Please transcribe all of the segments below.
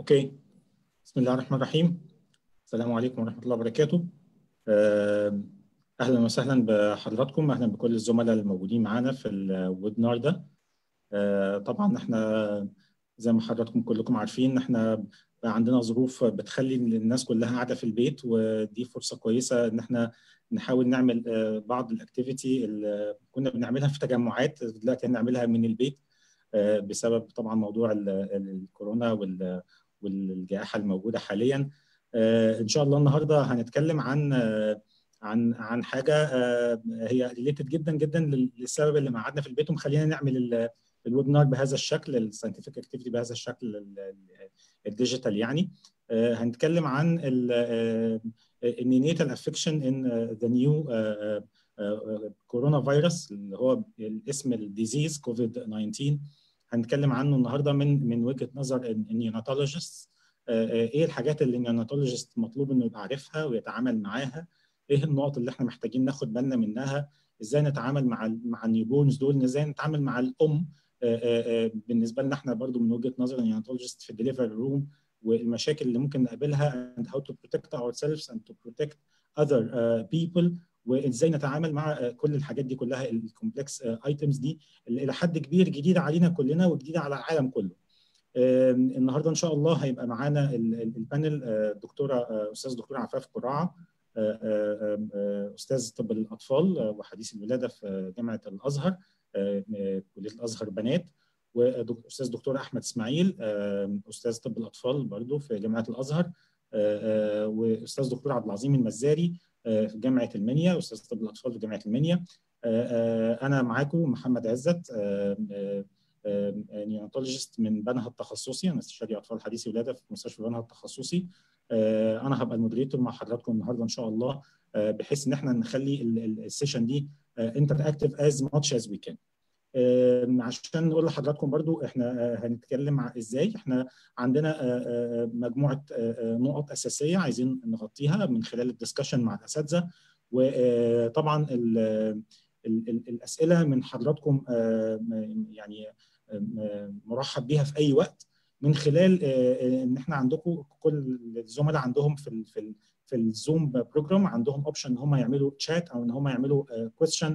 اوكي بسم الله الرحمن الرحيم السلام عليكم ورحمه الله وبركاته اهلا وسهلا بحضراتكم اهلا بكل الزملاء الموجودين معانا في الويبنار ده طبعا احنا زي ما حضراتكم كلكم عارفين احنا عندنا ظروف بتخلي الناس كلها قاعده في البيت ودي فرصه كويسه ان احنا نحاول نعمل بعض الاكتيفيتي اللي كنا بنعملها في تجمعات دلوقتي هنعملها من البيت بسبب طبعا موضوع الكورونا والجائحه الموجوده حاليا ان شاء الله النهارده هنتكلم عن عن عن حاجه هي ريليتد جدا جدا للسبب اللي قعدنا في البيت ومخلينا نعمل الويبنار بهذا الشكل الساينتفك اكتيفيتي بهذا الشكل الديجيتال يعني هنتكلم عن النينيتال افكشن ان ذا نيو كورونا فيروس اللي هو الاسم الديزيز كوفيد 19 هنتكلم عنه النهارده من من وجهه نظر النيوناتولوجيست ايه الحاجات اللي النيوناتولوجيست مطلوب انه يبقى عارفها ويتعامل معاها ايه النقط اللي احنا محتاجين ناخد بالنا منها ازاي نتعامل مع مع النيوبورنز دول ازاي نتعامل مع الام بالنسبه لنا احنا برضو من وجهه نظر النيوناتولوجيست في الدليفري روم والمشاكل اللي ممكن نقابلها and how to protect ourselves and to protect other uh, people وازاي نتعامل مع كل الحاجات دي كلها الكومبلكس ايتمز دي اللي الى حد كبير جديده علينا كلنا وجديده على العالم كله. النهارده ان شاء الله هيبقى معانا البانل دكتوره استاذ دكتوره عفاف قراعه استاذ طب الاطفال وحديث الولاده في جامعه الازهر كليه الازهر بنات واستاذ دكتور احمد اسماعيل استاذ طب الاطفال برضه في جامعه الازهر واستاذ دكتور عبد العظيم المزاري في جامعه المنيا استاذ طب الاطفال في جامعه المنيا انا معاكم محمد عزت نيوناتولوجيست من بنها التخصصي انا استشاري اطفال حديثي ولاده في مستشفى بنها التخصصي انا هبقى المودريتور مع حضراتكم النهارده ان شاء الله بحيث ان احنا نخلي السيشن دي انتر اكتف از ماتش از وي كان عشان نقول لحضراتكم برضو احنا هنتكلم ازاي احنا عندنا مجموعه نقط اساسيه عايزين نغطيها من خلال الدسكشن مع الاساتذه وطبعا ال ال ال الاسئله من حضراتكم يعني مرحب بيها في اي وقت من خلال ان احنا عندكم كل الزملاء عندهم في ال في ال في الزوم بروجرام عندهم اوبشن ان هم يعملوا تشات او ان هم يعملوا كويستشن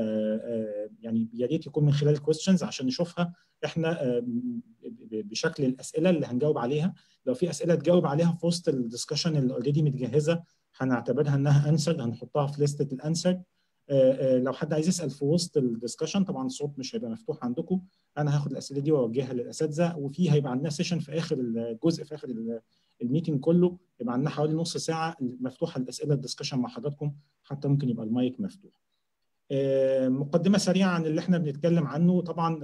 يعني يا ريت يكون من خلال الكويستشنز عشان نشوفها احنا بشكل الاسئله اللي هنجاوب عليها لو في اسئله تجاوب عليها في وسط الدسكشن اللي اوريدي متجهزه هنعتبرها انها انسر هنحطها في لسته الانسر لو حد عايز يسال في وسط الدسكشن طبعا الصوت مش هيبقى مفتوح عندكم انا هاخد الاسئله دي واوجهها للاساتذه وفي هيبقى عندنا سيشن في اخر الجزء في اخر الميتنج كله يبقى عندنا حوالي نص ساعه مفتوحه الاسئله الدسكشن مع حضراتكم حتى ممكن يبقى المايك مفتوح مقدمه سريعه عن اللي احنا بنتكلم عنه طبعا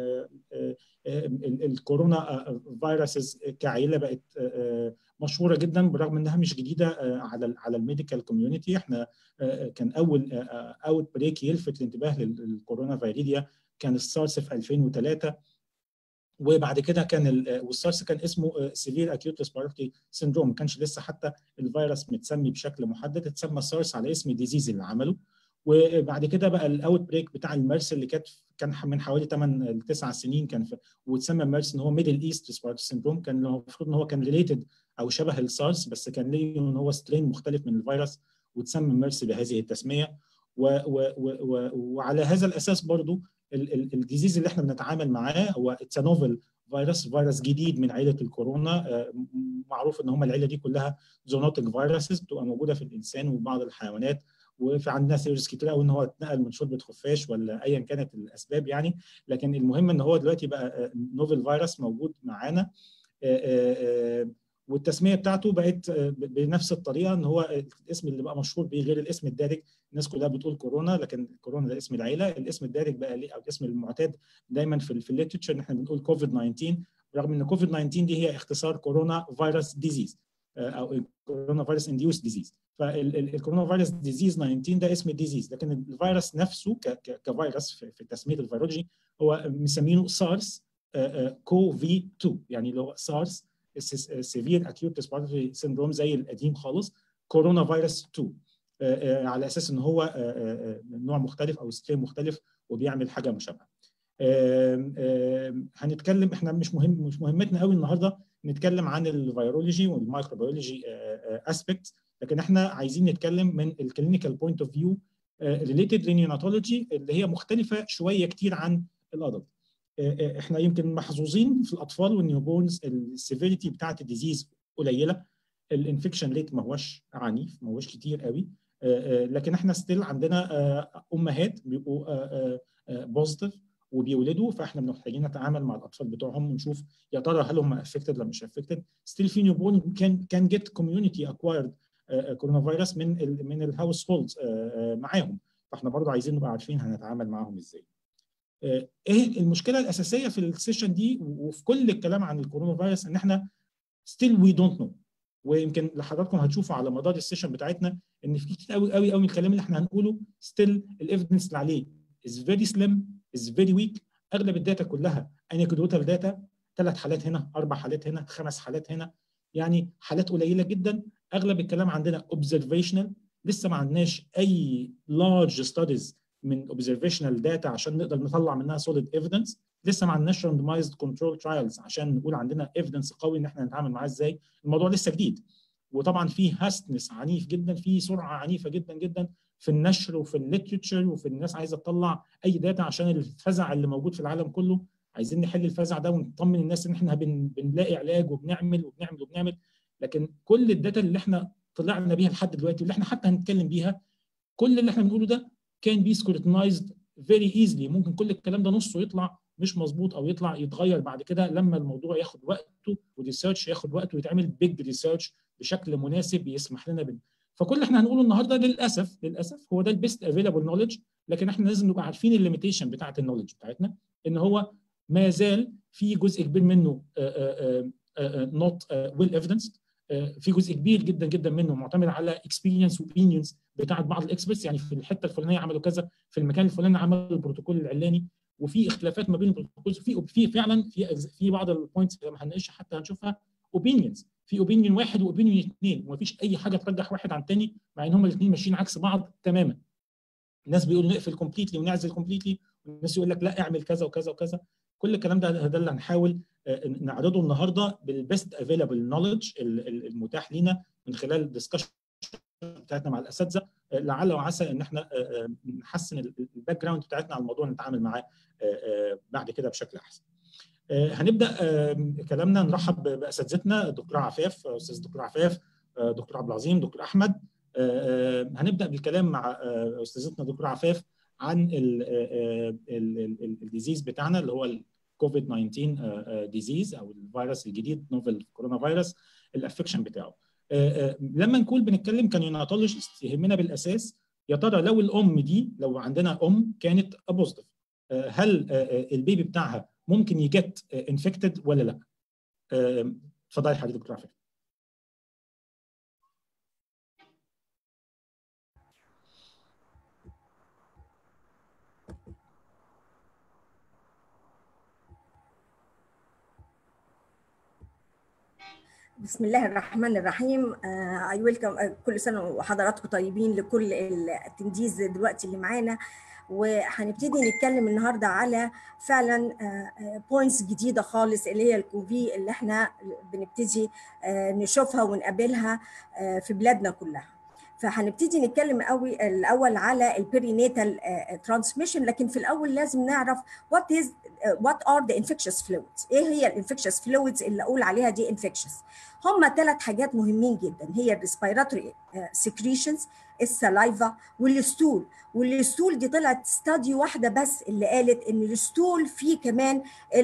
الكورونا فيروسز كعيله بقت مشهوره جدا برغم انها مش جديده على على الميديكال كوميونتي احنا كان اول اوت بريك يلفت الانتباه للكورونا فيريديا كان السارس في 2003 وبعد كده كان والسارس كان اسمه سيفير اكيوت ريسبيراتوري سيندروم ما كانش لسه حتى الفيروس متسمي بشكل محدد اتسمى سارس على اسم الديزيز اللي عمله وبعد كده بقى الاوت بريك بتاع الميرس اللي كانت كان من حوالي 8 ل 9 سنين كان في واتسمى ميرس ان هو ميدل ايست ريسبيراتوري سيندروم كان المفروض ان هو كان ريليتد او شبه السارس بس كان ليه ان هو سترين مختلف من الفيروس وتسمى ميرس بهذه التسميه و و و وعلى هذا الاساس برضو الديزيز اللي احنا بنتعامل معاه هو اتس نوفل فيروس فيروس جديد من عيله الكورونا معروف ان هم العيله دي كلها زونوتيك فيروسز بتبقى موجوده في الانسان وبعض الحيوانات وفي عندنا ثيوريز كتير قوي ان هو اتنقل من شوربه خفاش ولا ايا كانت الاسباب يعني لكن المهم ان هو دلوقتي بقى نوفل فيروس موجود معانا والتسميه بتاعته بقت بنفس الطريقه ان هو الاسم اللي بقى مشهور بيه غير الاسم الدارج الناس كلها بتقول كورونا لكن كورونا ده اسم العيله الاسم الدارج بقى ليه او الاسم المعتاد دايما في في الليترشر ان احنا بنقول كوفيد 19 رغم ان كوفيد 19 دي هي اختصار كورونا فيروس ديزيز او كورونا فيروس انديوس ديزيز فالكورونا فيروس ديزيز 19 ده اسم الديزيز لكن الفيروس نفسه كفيروس في تسميه الفيرولوجي هو مسمينه سارس كوفي 2 يعني اللي هو سارس سيفير اكيوت ريسبيراتوري سيندروم زي القديم خالص كورونا فيروس 2 على اساس ان هو نوع مختلف او سترين مختلف وبيعمل حاجه مشابهه. هنتكلم احنا مش مهم مش مهمتنا قوي النهارده نتكلم عن الفيرولوجي والمايكروبيولوجي اسبيكت لكن احنا عايزين نتكلم من الكلينيكال بوينت اوف فيو ريليتد للنيوناتولوجي اللي هي مختلفه شويه كتير عن الادلت احنا يمكن محظوظين في الاطفال والنيوبورنز السيفيريتي بتاعت الديزيز قليله الانفكشن ريت ما هوش عنيف ما هوش كتير قوي لكن احنا ستيل عندنا امهات بيبقوا بوزيتيف وبيولدوا فاحنا محتاجين نتعامل مع الاطفال بتوعهم ونشوف يا ترى هل هم افكتد ولا مش افكتد ستيل في نيو بورن كان كان جيت كوميونتي اكوايرد كورونا فيروس من ال من الهاوس هولدز معاهم فاحنا برضه عايزين نبقى عارفين هنتعامل معاهم ازاي ايه المشكله الاساسيه في السيشن دي وفي كل الكلام عن الكورونا فيروس ان احنا ستيل وي دونت نو ويمكن لحضراتكم هتشوفوا على مدار السيشن بتاعتنا ان في كتير قوي قوي قوي من الكلام اللي احنا هنقوله ستيل الايفيدنس اللي عليه از فيري سليم از فيري ويك اغلب الداتا كلها انكدوتال داتا ثلاث حالات هنا اربع حالات هنا خمس حالات هنا يعني حالات قليله جدا اغلب الكلام عندنا اوبزرفيشنال لسه ما عندناش اي لارج ستاديز من اوبزرفيشنال داتا عشان نقدر نطلع منها سوليد ايفيدنس لسه ما عندناش راندمايزد كنترول ترايلز عشان نقول عندنا ايفيدنس قوي ان احنا نتعامل معاه ازاي الموضوع لسه جديد وطبعا في هاستنس عنيف جدا في سرعه عنيفه جدا جدا في النشر وفي الليترشر وفي الناس عايزه تطلع اي داتا عشان الفزع اللي موجود في العالم كله عايزين نحل الفزع ده ونطمن الناس ان احنا بن بنلاقي علاج وبنعمل وبنعمل وبنعمل لكن كل الداتا اللي احنا طلعنا بيها لحد دلوقتي واللي احنا حتى هنتكلم بيها كل اللي احنا بنقوله ده كان بي سكرتنايزد فيري ايزلي ممكن كل الكلام ده نصه يطلع مش مظبوط او يطلع يتغير بعد كده لما الموضوع ياخد وقته والريسيرش ياخد وقته ويتعمل بيج ريسيرش بشكل مناسب يسمح لنا بال فكل اللي احنا هنقوله النهارده للاسف للاسف هو ده البيست افيلابل نولج لكن احنا لازم نبقى عارفين الليميتيشن بتاعه النولج بتاعتنا ان هو ما زال في جزء كبير منه نوت ويل ايفيدنس في جزء كبير جدا جدا منه معتمد على اكسبيرينس واوبينيونز بتاعت بعض الاكسبرتس يعني في الحته الفلانيه عملوا كذا في المكان الفلاني عملوا البروتوكول العلاني وفي اختلافات ما بين البروتوكولز في في فعلا في في بعض البوينتس اللي ما هنناقشها حتى هنشوفها اوبينيونز في اوبينيون واحد واوبينيون اثنين ومفيش اي حاجه ترجح واحد عن الثاني مع ان هما الاثنين ماشيين عكس بعض تماما الناس بيقولوا نقفل كومبليتلي ونعزل كومبليتلي والناس يقول لك لا اعمل كذا وكذا وكذا كل الكلام ده ده اللي هنحاول نعرضه النهارده بالبيست افيلابل نولج المتاح لينا من خلال الدسكشن بتاعتنا مع الاساتذه لعل وعسى ان احنا نحسن الباك جراوند بتاعتنا على الموضوع نتعامل معاه بعد كده بشكل احسن. هنبدا كلامنا نرحب باساتذتنا دكتور عفاف استاذ دكتور عفاف دكتور عبد العظيم دكتور احمد هنبدا بالكلام مع استاذتنا دكتور عفاف عن الديزيز بتاعنا اللي هو الكوفيد 19 ديزيز او الفيروس الجديد نوفل كورونا فيروس الافكشن بتاعه لما نكون بنتكلم كنيوناتولوجيست يهمنا بالاساس يا ترى لو الام دي لو عندنا ام كانت بوزيتيف هل البيبي بتاعها ممكن يجت انفكتد ولا لا؟ اتفضلي حضرتك دكتور عفاف بسم الله الرحمن الرحيم اي ويلكم كل سنه وحضراتكم طيبين لكل التنديز دلوقتي اللي معانا وهنبتدي نتكلم النهارده على فعلا بوينتس جديده خالص اللي هي الكوفي اللي احنا بنبتدي نشوفها ونقابلها في بلادنا كلها فهنبتدي نتكلم قوي الاول على البيرينيتال ترانسميشن لكن في الاول لازم نعرف وات از وات ار ذا انفكشس فلويدز ايه هي الانفكشس فلويدز اللي اقول عليها دي انفكشس هم ثلاث حاجات مهمين جدا هي الريسبيراتوري سكريشنز السلايفا والستول والستول دي طلعت ستادي واحده بس اللي قالت ان الستول فيه كمان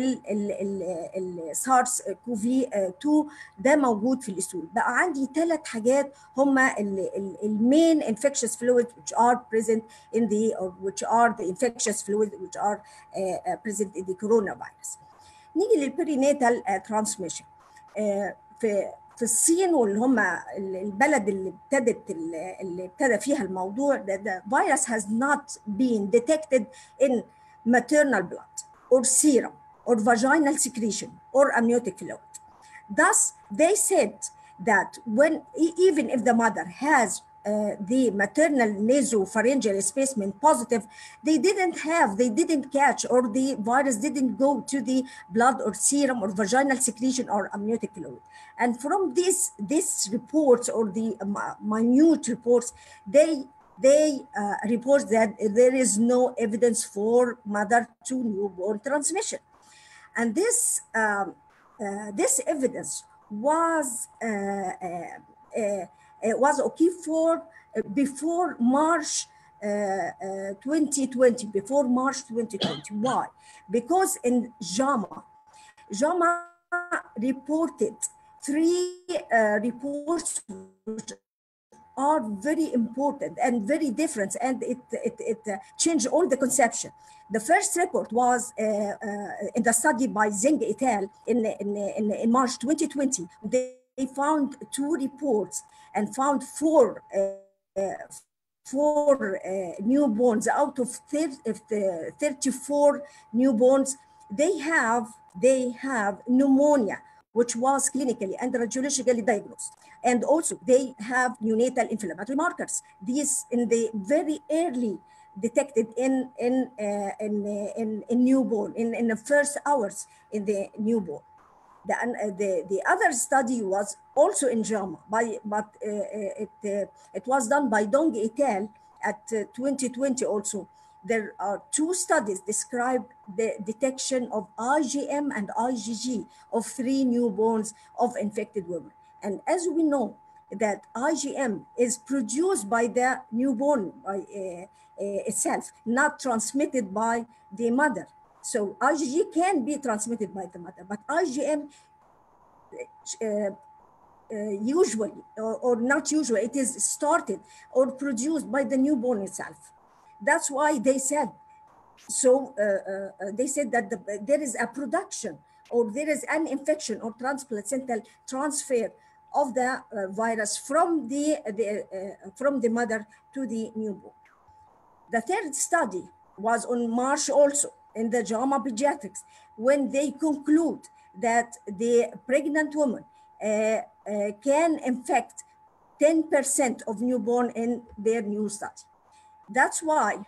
السارس كوفي 2 ده موجود في الستول بقى عندي ثلاث حاجات هم المين infectious fluids which are present in the or which are the infectious fluids which are uh, present in the coronavirus نيجي للبرينيتال ترانسميشن في في الصين واللي هم البلد اللي ابتدت اللي ابتدى فيها الموضوع ده the virus has not been detected in maternal blood or serum or vaginal secretion or amniotic fluid. Thus, they said that when even if the mother has uh, the maternal nasopharyngeal specimen positive, they didn't have, they didn't catch, or the virus didn't go to the blood or serum or vaginal secretion or amniotic fluid. And from this, this reports or the minute reports, they they uh, report that there is no evidence for mother to newborn transmission. And this, um, uh, this evidence was, uh, was okay for before March 2020, before March 2020. Why? Because in JAMA, JAMA reported three reports which are very important and very different and it, it, it uh, changed all the conception. The first report was uh, uh, in the study by Zeng et al. In, in, in, in March 2020. They, they, found two reports and found four four newborns out of 30, 34 newborns. They have they have pneumonia, which was clinically and radiologically diagnosed and also they have neonatal inflammatory markers. These in the very early detected in in uh, in, uh, in, in newborn in, in the first hours in the newborn. The, uh, the, the other study was also in JAMA, by, but it, it was done by Dong et al. at 2020 also. There are two studies describe the detection of IgM and IgG of three newborns of infected women. And as we know that IgM is produced by the newborn by, uh, uh, itself, not transmitted by the mother. So IgG can be transmitted by the mother, but IgM uh, usually or, or, not usually, it is started or produced by the newborn itself. That's why they said, so they said that the, there is a production or there is an infection or transplacental transfer of the uh, virus from the, the uh, from the mother to the newborn. The third study was on March also in the JAMA Pediatrics when they conclude that the pregnant woman uh, can infect 10% of newborn in their new study. That's why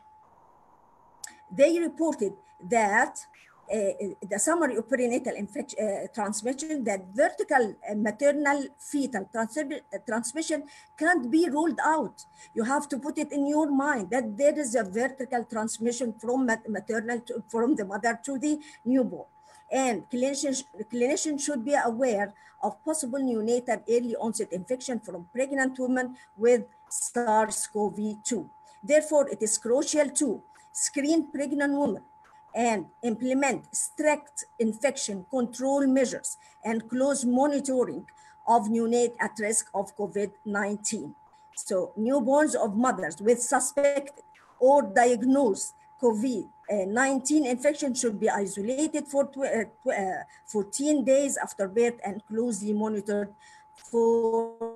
they reported that uh, the summary of perinatal infection, uh, transmission that vertical uh, maternal fetal trans transmission can't be ruled out. You have to put it in your mind that there is a vertical transmission from maternal to, from the mother to the newborn. And clinicians, clinicians should be aware of possible neonatal early onset infection from pregnant women with SARS-CoV-2. Therefore, it is crucial to screen pregnant women and implement strict infection control measures and close monitoring of neonate at risk of COVID-19. So newborns of mothers with suspected or diagnosed COVID-19 infection should be isolated for uh, uh, 14 days after birth and closely monitored for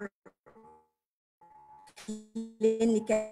clinical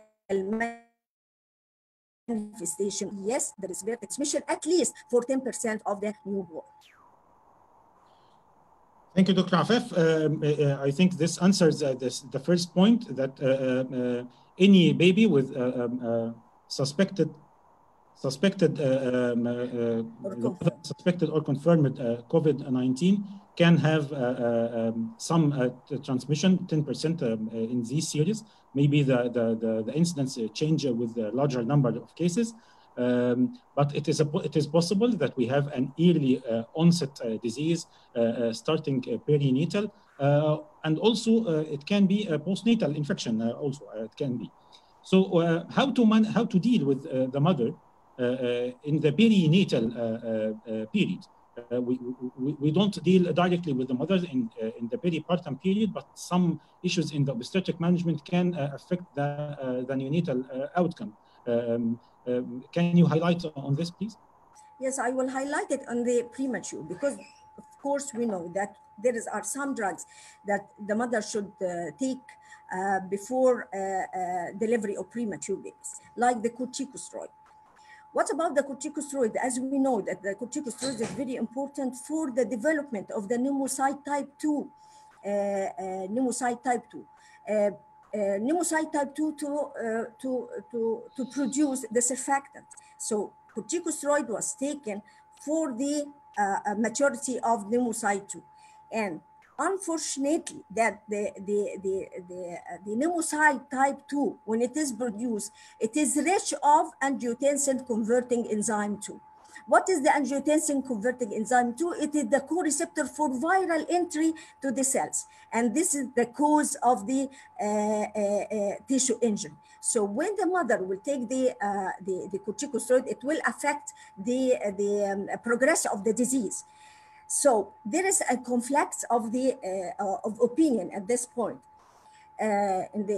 manifestation. Yes, there is birth transmission at least for 10% of the newborn. Thank you, Dr. Afef. Um, uh, I think this answers uh, this, the first point that uh, any baby with um, suspected suspected um, or suspected or confirmed COVID-19 can have um, some transmission, 10% um, in these series. Maybe the, the, the, the incidence change with the larger number of cases. Um, but it is, a, it is possible that we have an early uh, onset uh, disease uh, uh starting perinatal, uh, and also uh, it can be a postnatal infection. also, it can be. So, how to man, how to deal with the mother in the perinatal period? Uh, we, we, we don't deal directly with the mothers in, uh, in the peripartum period, but some issues in the obstetric management can uh, affect the, the neonatal outcome. Um, um, can you highlight on this, please? Yes, I will highlight it on the premature because, of course, we know that there is, are some drugs that the mother should uh, take uh, before uh, delivery of premature babies, like the corticosteroid. What about the corticosteroid? As we know that the corticosteroid is very important for the development of the pneumocyte type 2, uh, uh, pneumocyte type 2. Uh, pneumocide type 2 to, to, to, to produce the surfactant. So corticosteroid was taken for the maturity of pneumocide 2. And unfortunately that the the the the, uh, the pneumocide type 2 when it is produced it is rich of angiotensin converting enzyme 2 what is the angiotensin converting enzyme 2 it is the co-receptor for viral entry to the cells and this is the cause of the uh, uh, tissue injury so when the mother will take the the, the corticosteroid it will affect the the um, progress of the disease so there is a conflict of the uh, of opinion at this point. Uh, in the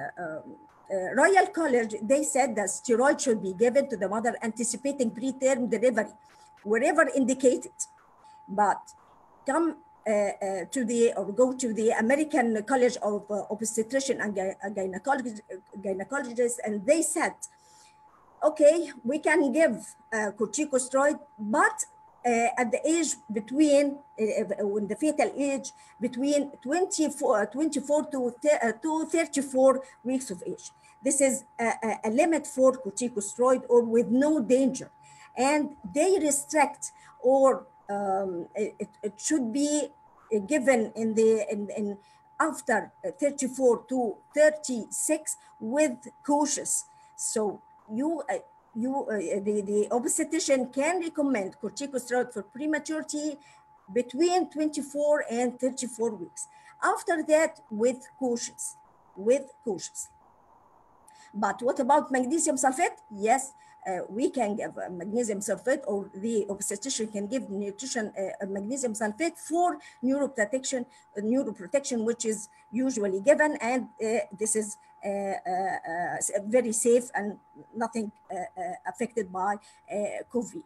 uh, Royal College, they said that steroid should be given to the mother anticipating preterm delivery, wherever indicated. But come to the or go to the American College of Obstetrician and Gynecologist, Gynecologists, and they said, okay, we can give corticosteroid, but uh, at the age between uh, when the fetal age between 24, 24 to, uh, to 34 weeks of age. This is a, a limit for corticosteroid or with no danger. And they restrict or um, it, it, should be given in the in, in after 34 to 36 with cautious. So you you, uh, the, the obstetrician can recommend corticosteroid for prematurity between 24 and 34 weeks. After that, with cautious, with cautious. But what about magnesium sulfate? Yes, uh, we can give uh, magnesium sulfate or the obstetrician can give nutrition uh, magnesium sulfate for neuroprotection, neuroprotection, which is usually given. And this is uh, uh, very safe and nothing uh, affected by COVID.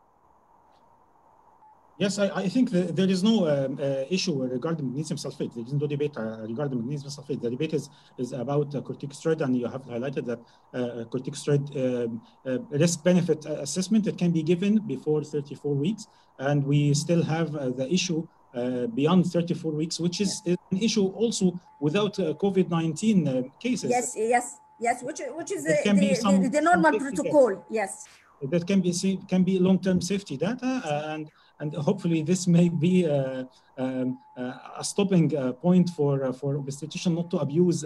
Yes, I, I think the, there is no um, uh, issue regarding magnesium sulfate. There is no debate uh, regarding magnesium sulfate. The debate is, is about uh, corticosteroid, and you have highlighted that corticosteroid um, risk benefit assessment it can be given before 34 weeks, and we still have the issue beyond 34 weeks, which is, is an issue also without COVID-19 cases. Yes, yes, yes, which which is the, the, some, the, the, normal protocol. Data. Yes, that can be can be long-term safety data and and hopefully this may be uh, um, uh, a stopping uh, point for for obstetrician not to abuse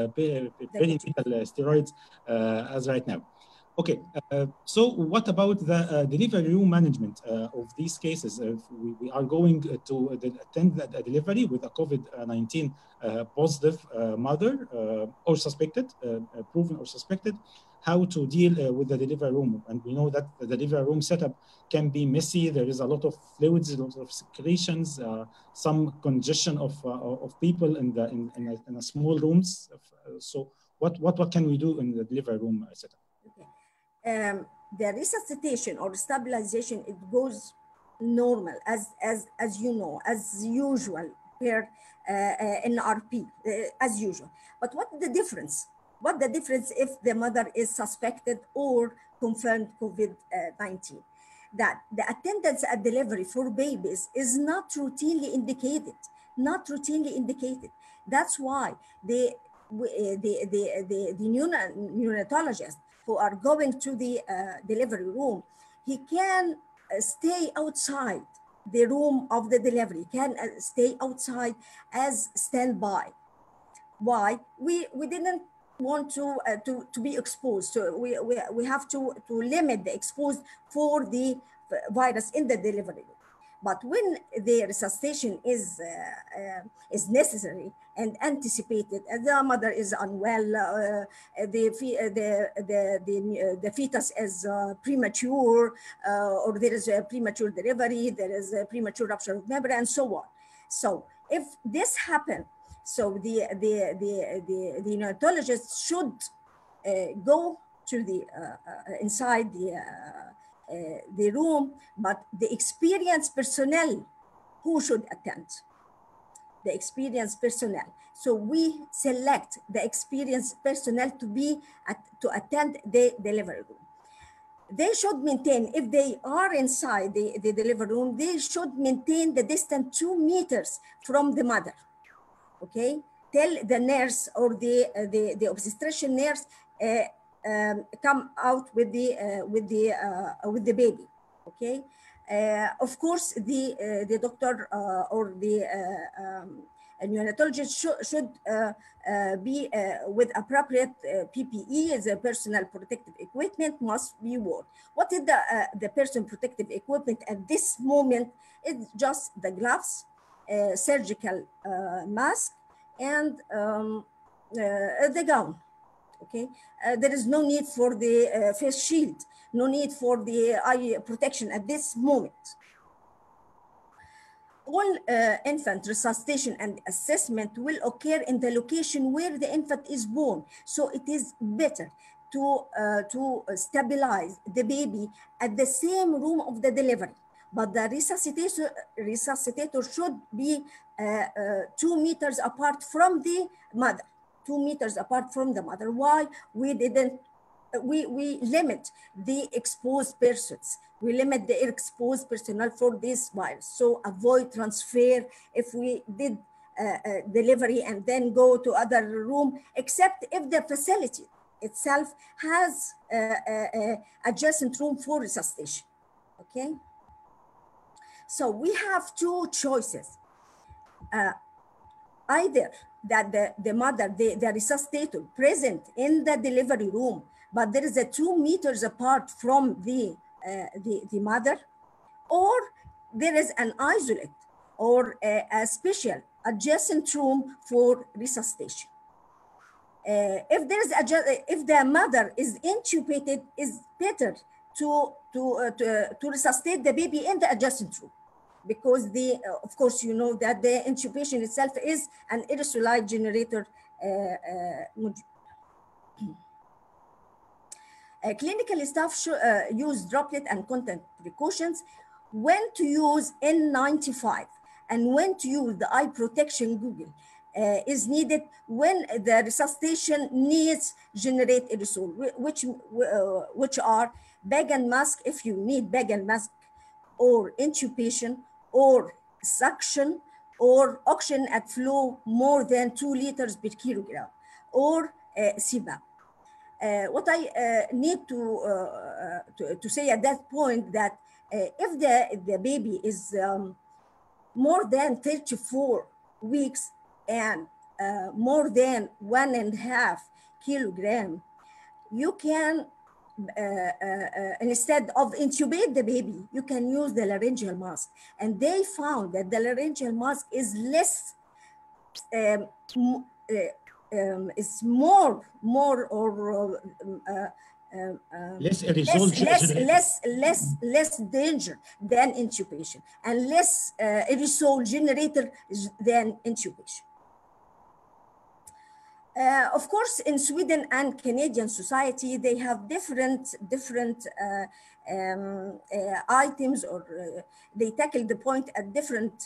perinatal steroids as right now. Okay, so what about the delivery room management of these cases? We, we, are going to attend the delivery with a COVID-19 positive mother or suspected, proven or suspected how to deal uh, with the delivery room. And we know that the delivery room setup can be messy. There is a lot of fluids, a lot of secretions, uh, some congestion of, uh, of people in the in, in, a, in a small rooms. So what, what, what can we do in the delivery room setup? Okay. Um, the resuscitation or stabilization, it goes normal as, as, as you know, as usual per uh, uh, NRP, uh, as usual. But what the difference? what the difference if the mother is suspected or confirmed COVID-19. That the attendance at delivery for babies is not routinely indicated, not routinely indicated. That's why the, the, the, the, the neonatologist who are going to the uh, delivery room, he can stay outside the room of the delivery, can stay outside as standby. Why? We, we didn't want to uh, to to be exposed so we, we we have to to limit the exposed for the virus in the delivery but when the resuscitation is uh, uh, is necessary and anticipated and the mother is unwell uh, the, the the the the fetus is premature or there is a premature delivery there is a premature rupture of membrane and so on so if this happens so the, the, the, the, the neonatologist should uh, go to the, uh, uh, inside the, the room, but the experienced personnel who should attend, the experienced personnel. So we select the experienced personnel to be at, to attend the delivery room. They should maintain, if they are inside the, the delivery room, they should maintain the distance two meters from the mother okay tell the nurse or the uh, the, the obstetrician nurse uh, um, come out with the uh, with the uh, with the baby okay uh, of course the uh, the doctor uh, or the uh, um, neonatologist should, should uh, uh, be uh, with appropriate uh, PPE, the personal protective equipment must be worn. What is the, uh, the personal protective equipment at this moment? It's just the gloves, uh, surgical uh, mask, and um, uh, the gown. Okay, uh, there is no need for the uh, face shield, no need for the eye protection at this moment all uh, infant resuscitation and assessment will occur in the location where the infant is born. So it is better to, uh, to stabilize the baby at the same room of the delivery. But the resuscitator, resuscitator should be uh, uh, two meters apart from the mother, two meters apart from the mother. Why? We didn't we, we limit the exposed persons. We limit the exposed personnel for this virus. So avoid transfer if we did uh, uh, delivery and then go to other room, except if the facility itself has uh, uh, adjacent room for resuscitation, okay? So we have two choices. Uh, either that the, the mother, the, the resuscitator present in the delivery room but there is a two meters apart from the, uh, the, the mother, or there is an isolate or a, a special adjacent room for resuscitation. Uh, if there is a, if the mother is intubated, is better to to uh, to, to resuscitate the baby in the adjacent room, because the uh, of course you know that the intubation itself is an aerosolite generator module. Uh, clinical staff should, uh, use droplet and contact precautions, when to use N95 and when to use the eye protection Google uh, is needed when the resuscitation needs generate aerosol, which, which are bag and mask if you need bag and mask or intubation or suction or oxygen at flow more than two liters per kilogram or uh, CPAP. Uh, what I uh, need to, uh, to, to say at that point that if the, the baby is um, more than 34 weeks and more than one and a half kilogram, you can uh, uh, instead of intubate the baby, you can use the laryngeal mask. And they found that the laryngeal mask is less, um, uh, um, is more, more or less aerosol less, less, less, less, less danger than intubation and less aerosol generator than intubation. Uh, of course, in Sweden and Canadian society, they have different different uh, um, uh, items, or they tackle the point at different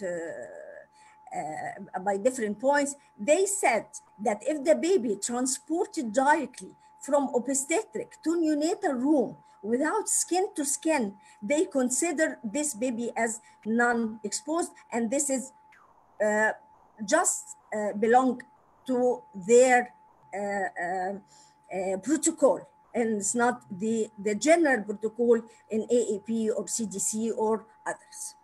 by different points. They said that if the baby transported directly from obstetric to neonatal room without skin to skin, they consider this baby as non-exposed, and this is just belong to their uh, uh, uh, protocol and it's not the, the general protocol in AAP or CDC or others.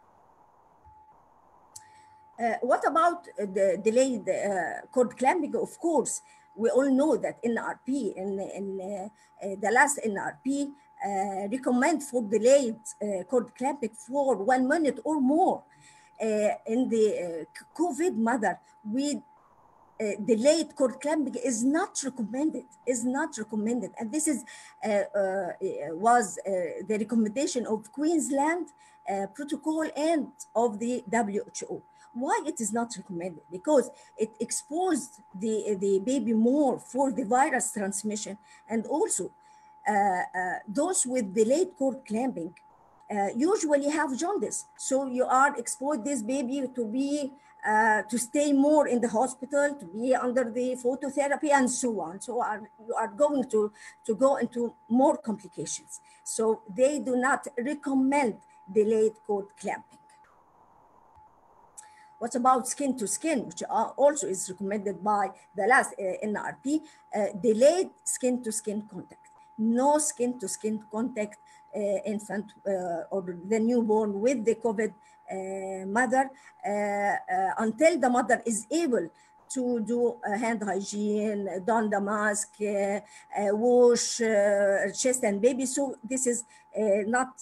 what about the delayed cord clamping? Of course, we all know that NRP, in, in the last NRP, recommend for delayed cord clamping for one minute or more. in the COVID mother, we uh, delayed cord clamping is not recommended is not recommended and this is uh, uh, was the recommendation of queensland protocol and of the who why it is not recommended because it exposed the, the baby more for the virus transmission and also those with delayed cord clamping uh, usually have jaundice. So you are exposed this baby to be uh, to stay more in the hospital, to be under the phototherapy, and so on. So are, you are going to, to go into more complications. So they do not recommend delayed cord clamping. What about skin to skin, which also is recommended by the last uh, NRP, uh, delayed skin to skin contact. No skin to skin contact uh, infant uh, or the newborn with the COVID uh, mother uh, until the mother is able to do hand hygiene, don the mask, wash chest and baby. So this is not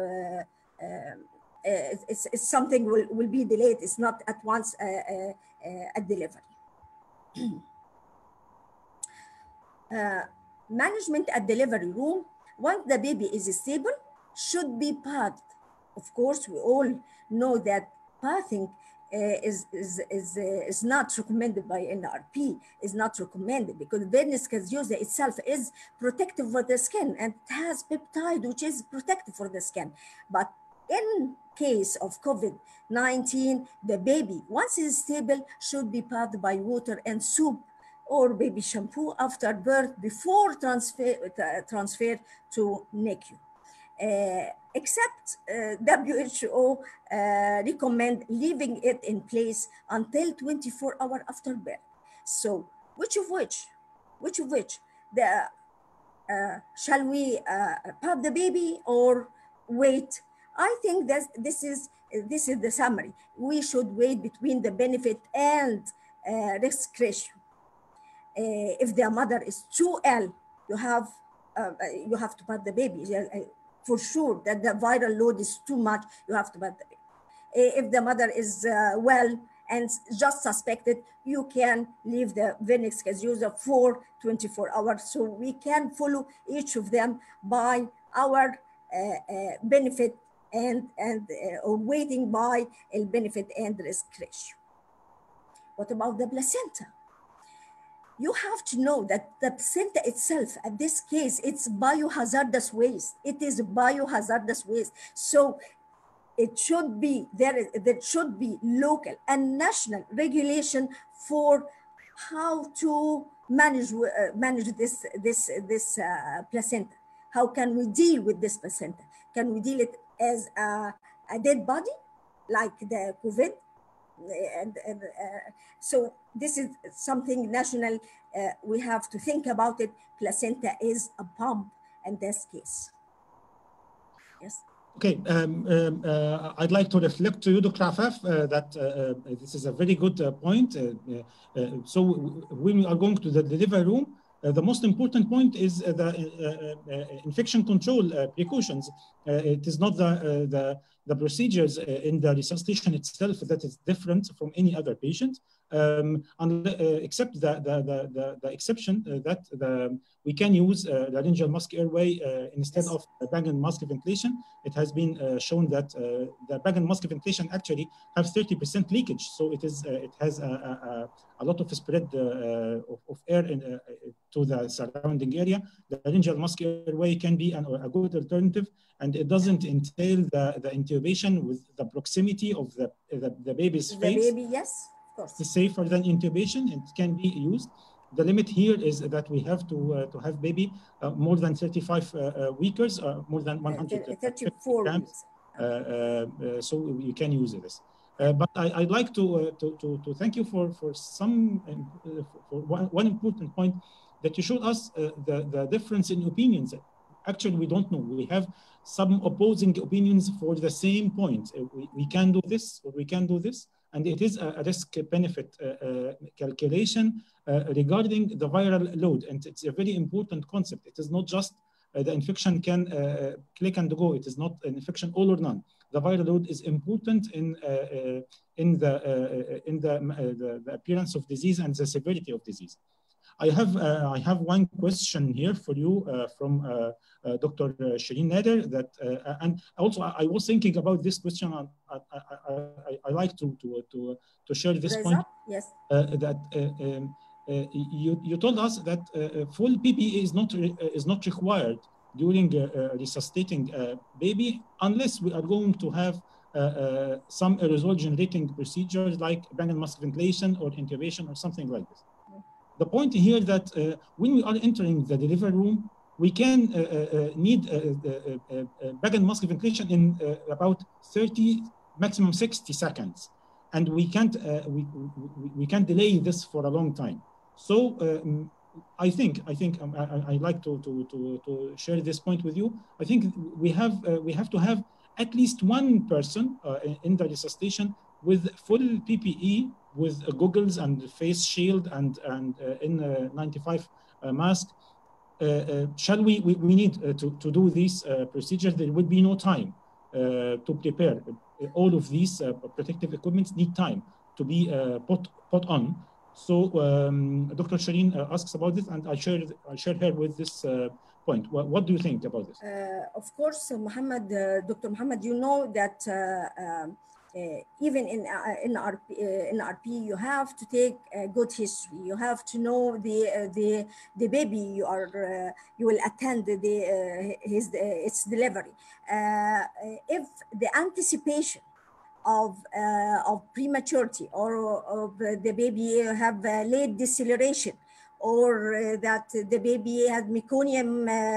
it's, it's, something will, will be delayed. It's not at once uh, uh, at delivery. uh, management at delivery room, once the baby is stable, should be pathed. Of course, we all know that pathing is, is, is, is not recommended by NRP, is not recommended because venous caseosa itself is protective for the skin and it has peptide which is protective for the skin. But in case of COVID-19, the baby, once it's stable, should be pathed by water and soup or baby shampoo after birth before transfer, uh, transfer to NICU. Uh, except uh, WHO recommend leaving it in place until 24 hours after birth. So which of which, which of which, the, shall we pat the baby or wait I think that this is this is the summary. We should wait between the benefit and uh, risk ratio. Uh, if the mother is too ill, you have uh, you have to pat the baby for sure. That the viral load is too much, you have to pat the baby. If the mother is well and just suspected, you can leave the venous caseosa for 24 hours. So we can follow each of them by our benefit and, and uh, waiting by a benefit and risk ratio. What about the placenta? You have to know that the placenta itself, at this case, it's biohazardous waste. It is biohazardous waste. So it should be, there, there should be local and national regulation for how to manage, uh, manage this, this, this uh, placenta. How can we deal with this placenta? Can we deal it as a, a dead body, like the COVID. And, and uh, so this is something national. Uh, we have to think about it. Placenta is a pump in this case. Yes. Okay, um, um, uh, I'd like to reflect to you, Dr. Afaf, uh, that uh, this is a very good point. so when we are going to the delivery room, uh, the most important point is uh, the uh, infection control precautions. it is not the, the, the procedures in the resuscitation itself that is different from any other patient. Um, and, except the, the, the, the, exception that the, we can use uh, laryngeal mask airway uh, instead of bag and mask ventilation. It has been uh, shown that the bag and mask ventilation actually have 30% leakage. So it is it has a, a, a, lot of spread of, of, air in, to the surrounding area. The laryngeal mask airway can be an, a good alternative and it doesn't entail the, the intubation with the proximity of the, the, the baby's the face. baby, yes, of course. It's safer than intubation. It can be used the limit here is that we have to uh, to have baby uh, more than 35 uh, weekers, more than 100 34 grams. so you can use this. but I, would like to, to, to, to, thank you for, for some for one, one important point that you showed us the, the difference in opinions. Actually, we don't know. We have some opposing opinions for the same point. We, we can do this or we can do this and it is a risk benefit uh, uh, calculation uh, regarding the viral load. And it's a very important concept. It is not just the infection can click and go. It is not an infection all or none. The viral load is important in in the in the, the, the appearance of disease and the severity of disease. I have uh, I have one question here for you uh, from uh, Dr. Shireen Nader. That and also I, I, was thinking about this question. I, I, I, I like to to to to share this Raise point. Up? Yes. that. Um, you, you told us that full PPE is not is not required during resuscitating a baby unless we are going to have uh, uh, some aerosol generating procedures like bag and mask ventilation or intubation or something like this. The point here that uh, when we are entering the delivery room, we can need bag and mask ventilation in about 30, maximum 60 seconds. and we can't uh, we, we, we can't delay this for a long time. So um, I think I think um, I, I like to, to to to share this point with you. I think we have uh, we have to have at least one person uh, in the resuscitation with full PPE, with goggles and face shield and and in 95 mask. shall we, we? We need to to do these procedures. There would be no time to prepare. All of these protective equipments need time to be put put on. So um, Dr. Shireen uh, asks about this, and I share I share her with this uh, point. What, what, do you think about this? Uh, of course, Muhammad, Dr. Muhammad, you know that um, even in in RP, in RP, you have to take a good history. You have to know the the the baby you are you will attend the his its delivery. if the anticipation of, uh, of prematurity or of the baby have uh, late deceleration or uh, that the baby has meconium,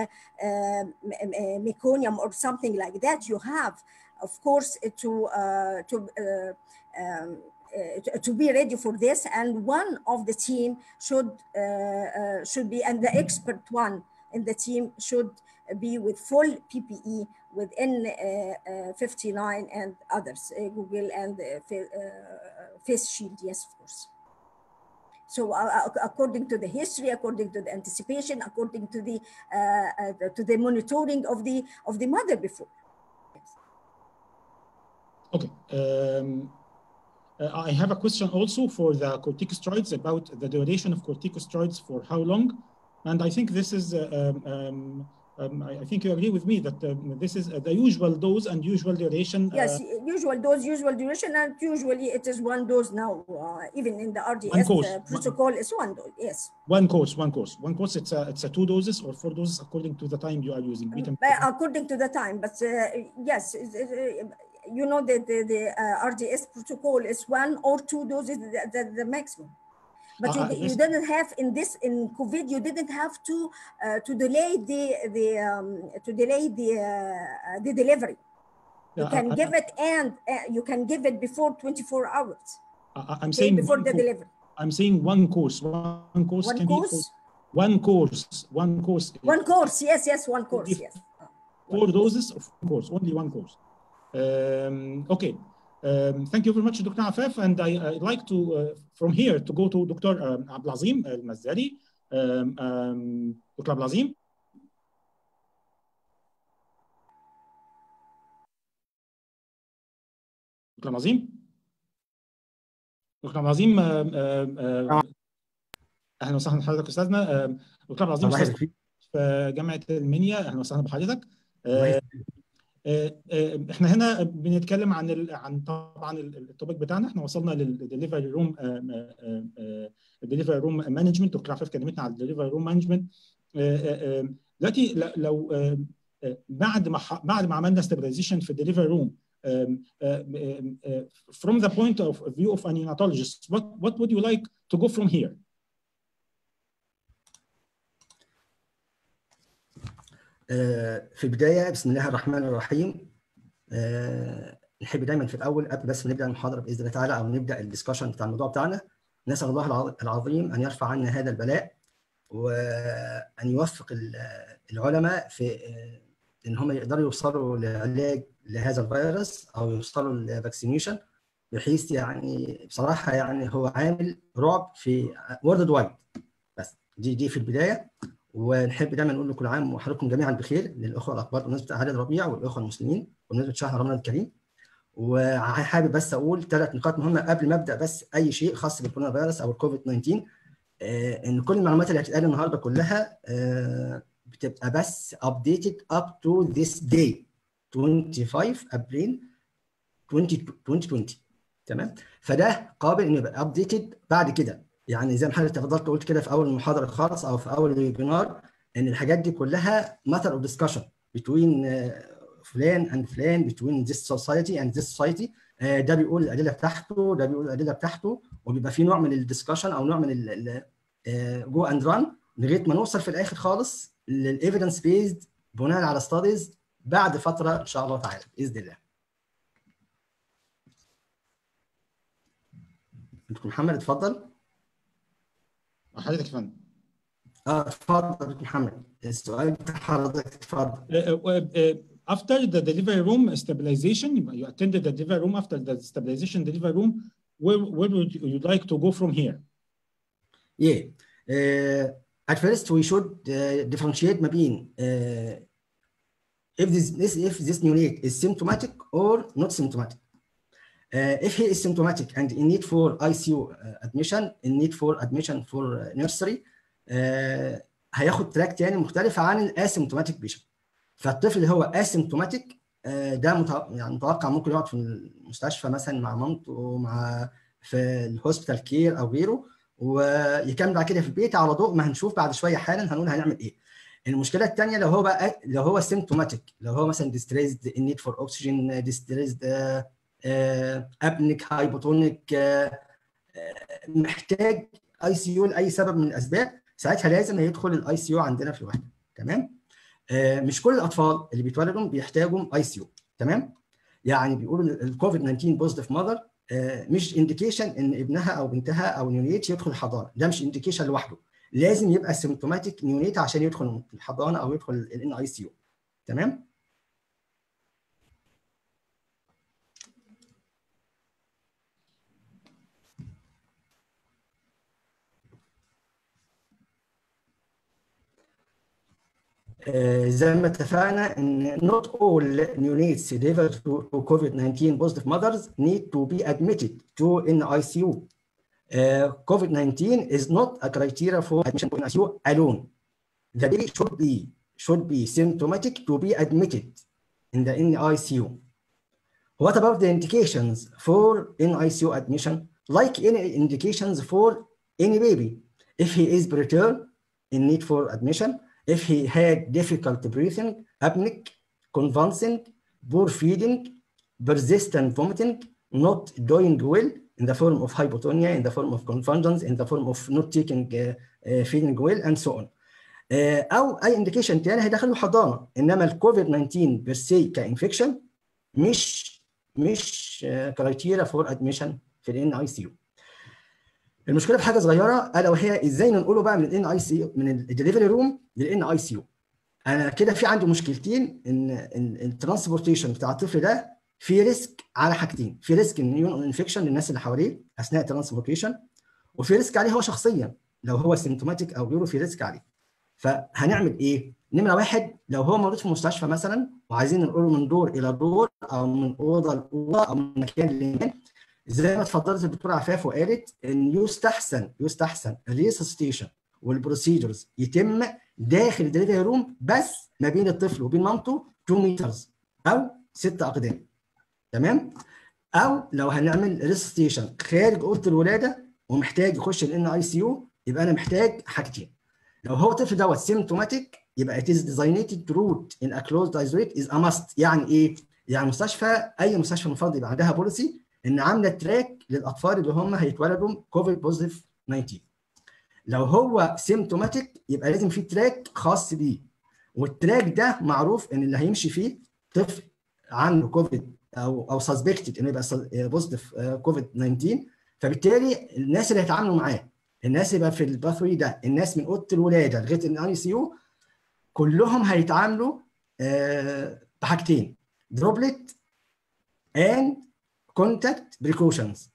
meconium or something like that, you have, of course, to, to um, uh, to be ready for this and one of the team should uh, uh, should be and the expert one in the team should be with full PPE within 59 and others Google and face shield yes of course so uh, according to the history according to the anticipation according to the uh, to the monitoring of the of the mother before yes. okay um, uh, I have a question also for the corticosteroids about the duration of corticosteroids for how long. And I think this is, um, um, um, I think you agree with me that this is the usual dose and usual duration. Yes, usual dose, usual duration, and usually it is one dose now, uh, even in the RDS protocol, it's one dose, yes. One course, one course. One course, it's a, it's a two doses or four doses according to the time you are using. according to the time, but uh, yes, it, it, you know the the, the uh, RDS protocol is one or two doses the, the, the maximum. But uh, you, you didn't have in this in COVID you didn't have to uh, to delay the the um, to delay the uh, the delivery. You yeah, can I, give I, it and you can give it before 24 hours. I, am saying before the delivery. I'm saying one course. One course one can course? be one course. One course. One course. Yes. Yes. One course. Yes. Four doses of course. Only one course. Um, okay. Um, thank you very much, Dr. Afaf. And I, would like to, uh, from here, to go to Dr. Um, Abdulazim Al-Mazdari. Um, um, Dr. Abdulazim. دكتور عظيم دكتور عظيم اهلا وسهلا بحضرتك استاذنا دكتور عظيم استاذ في جامعه المنيا اهلا وسهلا بحضرتك احنا هنا بنتكلم عن ال... عن طبعا التوبيك بتاعنا احنا وصلنا للدليفري روم الدليفري روم مانجمنت دكتور عفاف كلمتنا على الدليفري روم مانجمنت دلوقتي لو بعد ما بعد ما عملنا ستابلايزيشن في الدليفري روم from the point of view of a neonatologist what what would you like to go from here في البدايه بسم الله الرحمن الرحيم نحب دايما في الاول قبل بس ما نبدا المحاضره باذن الله تعالى او نبدا الدسكشن بتاع الموضوع بتاعنا نسال الله العظيم ان يرفع عنا هذا البلاء وان يوفق العلماء في ان هم يقدروا يوصلوا لعلاج لهذا الفيروس او يوصلوا لفاكسينيشن بحيث يعني بصراحه يعني هو عامل رعب في وورلد وايد بس دي دي في البدايه ونحب دايما نقول لكل عام وحضراتكم جميعا بخير للاخوه الاكبر بمناسبه اعياد الربيع والاخوه المسلمين وبمناسبه شهر رمضان الكريم وحابب بس اقول ثلاث نقاط مهمه قبل ما ابدا بس اي شيء خاص بالكورونا فيروس او الكوفيد 19 ان كل المعلومات اللي هتتقال النهارده كلها بتبقى بس updated up to this day 25 ابريل 2020 تمام فده قابل انه يبقى ابديتد بعد كده يعني زي ما حضرتك تفضلت قلت كده في اول المحاضره خالص او في اول الويبينار ان الحاجات دي كلها matter of discussion between فلان and فلان between this society and this society ده بيقول الادله بتاعته ده بيقول الادله بتاعته وبيبقى في نوع من الدسكشن او نوع من جو اند ران لغايه ما نوصل في الاخر خالص للايفيدنس بيزد بناء على ستاديز بعد فتره ان شاء الله تعالى باذن الله. دكتور محمد اتفضل حضرتك يا فندم اه اتفضل دكتور محمد السؤال بتاع حضرتك اتفضل after the delivery room stabilization you attended the delivery room after the stabilization delivery room where where would you like to go from here yeah uh, at first we should uh, differentiate ما بين uh, if this, this if this neonate is symptomatic or not symptomatic Uh, if he is symptomatic and in need for ICU uh, admission, in need for admission for uh, nursery, uh, هياخد تراك تاني مختلف عن الاسيمتوماتيك بيشنت. فالطفل اللي هو اسيمتوماتيك uh, ده متوقع يعني متوقع ممكن يقعد في المستشفى مثلا مع مامته مع في الهوسبيتال كير او غيره ويكمل بعد كده في البيت على ضوء ما هنشوف بعد شويه حالا هنقول هنعمل ايه. المشكله الثانيه لو هو بقى لو هو سيمتوماتيك لو هو مثلا ديستريزد ان نيد فور اوكسجين ديستريزد ابنك هايبوتونيك محتاج اي سي يو لاي سبب من الاسباب ساعتها لازم يدخل الاي سي يو عندنا في الوحده تمام مش كل الاطفال اللي بيتولدوا بيحتاجوا اي سي يو تمام يعني بيقولوا الكوفيد 19 بوزيتيف ماذر مش انديكيشن ان ابنها او بنتها او نيونيت يدخل الحضانه ده مش انديكيشن لوحده لازم يبقى سيمتوماتيك نيونيت عشان يدخل الحضانه او يدخل الان اي سي يو تمام زي ما اتفقنا ان not all neonates delivered to COVID-19 positive mothers need to be admitted to in ICU. Uh, COVID-19 is not a criteria for admission to ICU alone. The baby should be should be symptomatic to be admitted in the NICU. What about the indications for NICU admission? Like any indications for any baby, if he is preterm in need for admission, if he had difficult breathing, apneic, convulsing, poor feeding, persistent vomiting, not doing well in the form of hypotonia, in the form of convulsions, in the form of not taking uh, uh, feeding well, and so on. Uh, او اي انديكيشن تاني هيدخله حضانه انما الكوفيد 19 بيرسي كانفكشن مش مش كرايتيريا فور ادميشن في الان اي سي يو المشكله في حاجه صغيره الا وهي ازاي ننقله بقى من الان اي سي من الدليفري روم للان اي سي يو انا كده في عندي مشكلتين ان الترانسبورتيشن بتاع الطفل ده في ريسك على حاجتين في ريسك ان انفكشن للناس اللي حواليه اثناء الترانسبورتيشن وفي ريسك عليه هو شخصيا لو هو سيمتوماتيك او غيره في ريسك عليه فهنعمل ايه نمره واحد لو هو موجود في مستشفى مثلا وعايزين ننقله من دور الى دور او من اوضه لاوضه او من مكان لمكان زي ما اتفضلت الدكتوره عفاف وقالت ان يستحسن يستحسن الريسستيشن والبروسيجرز يتم داخل الدليفري روم بس ما بين الطفل وبين مامته 2 مترز او 6 اقدام تمام او لو هنعمل ريسستيشن خارج اوضه الولاده ومحتاج يخش الان اي سي يو يبقى انا محتاج حاجتين لو هو الطفل دوت سيمتوماتيك يبقى it is designated route in a closed isolate is a must يعني ايه؟ يعني مستشفى اي مستشفى المفروض يبقى عندها بوليسي ان عامله تراك للاطفال اللي هم هيتولدوا كوفيد بوزيتيف 19 لو هو سيمتوماتيك يبقى لازم في تراك خاص بيه والتراك ده معروف ان اللي هيمشي فيه طفل عنده كوفيد او او سسبكتد انه يبقى بوزيتيف كوفيد 19 فبالتالي الناس اللي هيتعاملوا معاه الناس اللي في الباثوي ده الناس من اوضه الولاده لغايه الاي سي يو كلهم هيتعاملوا آه بحاجتين دروبلت اند كونتاكت بريكوشنز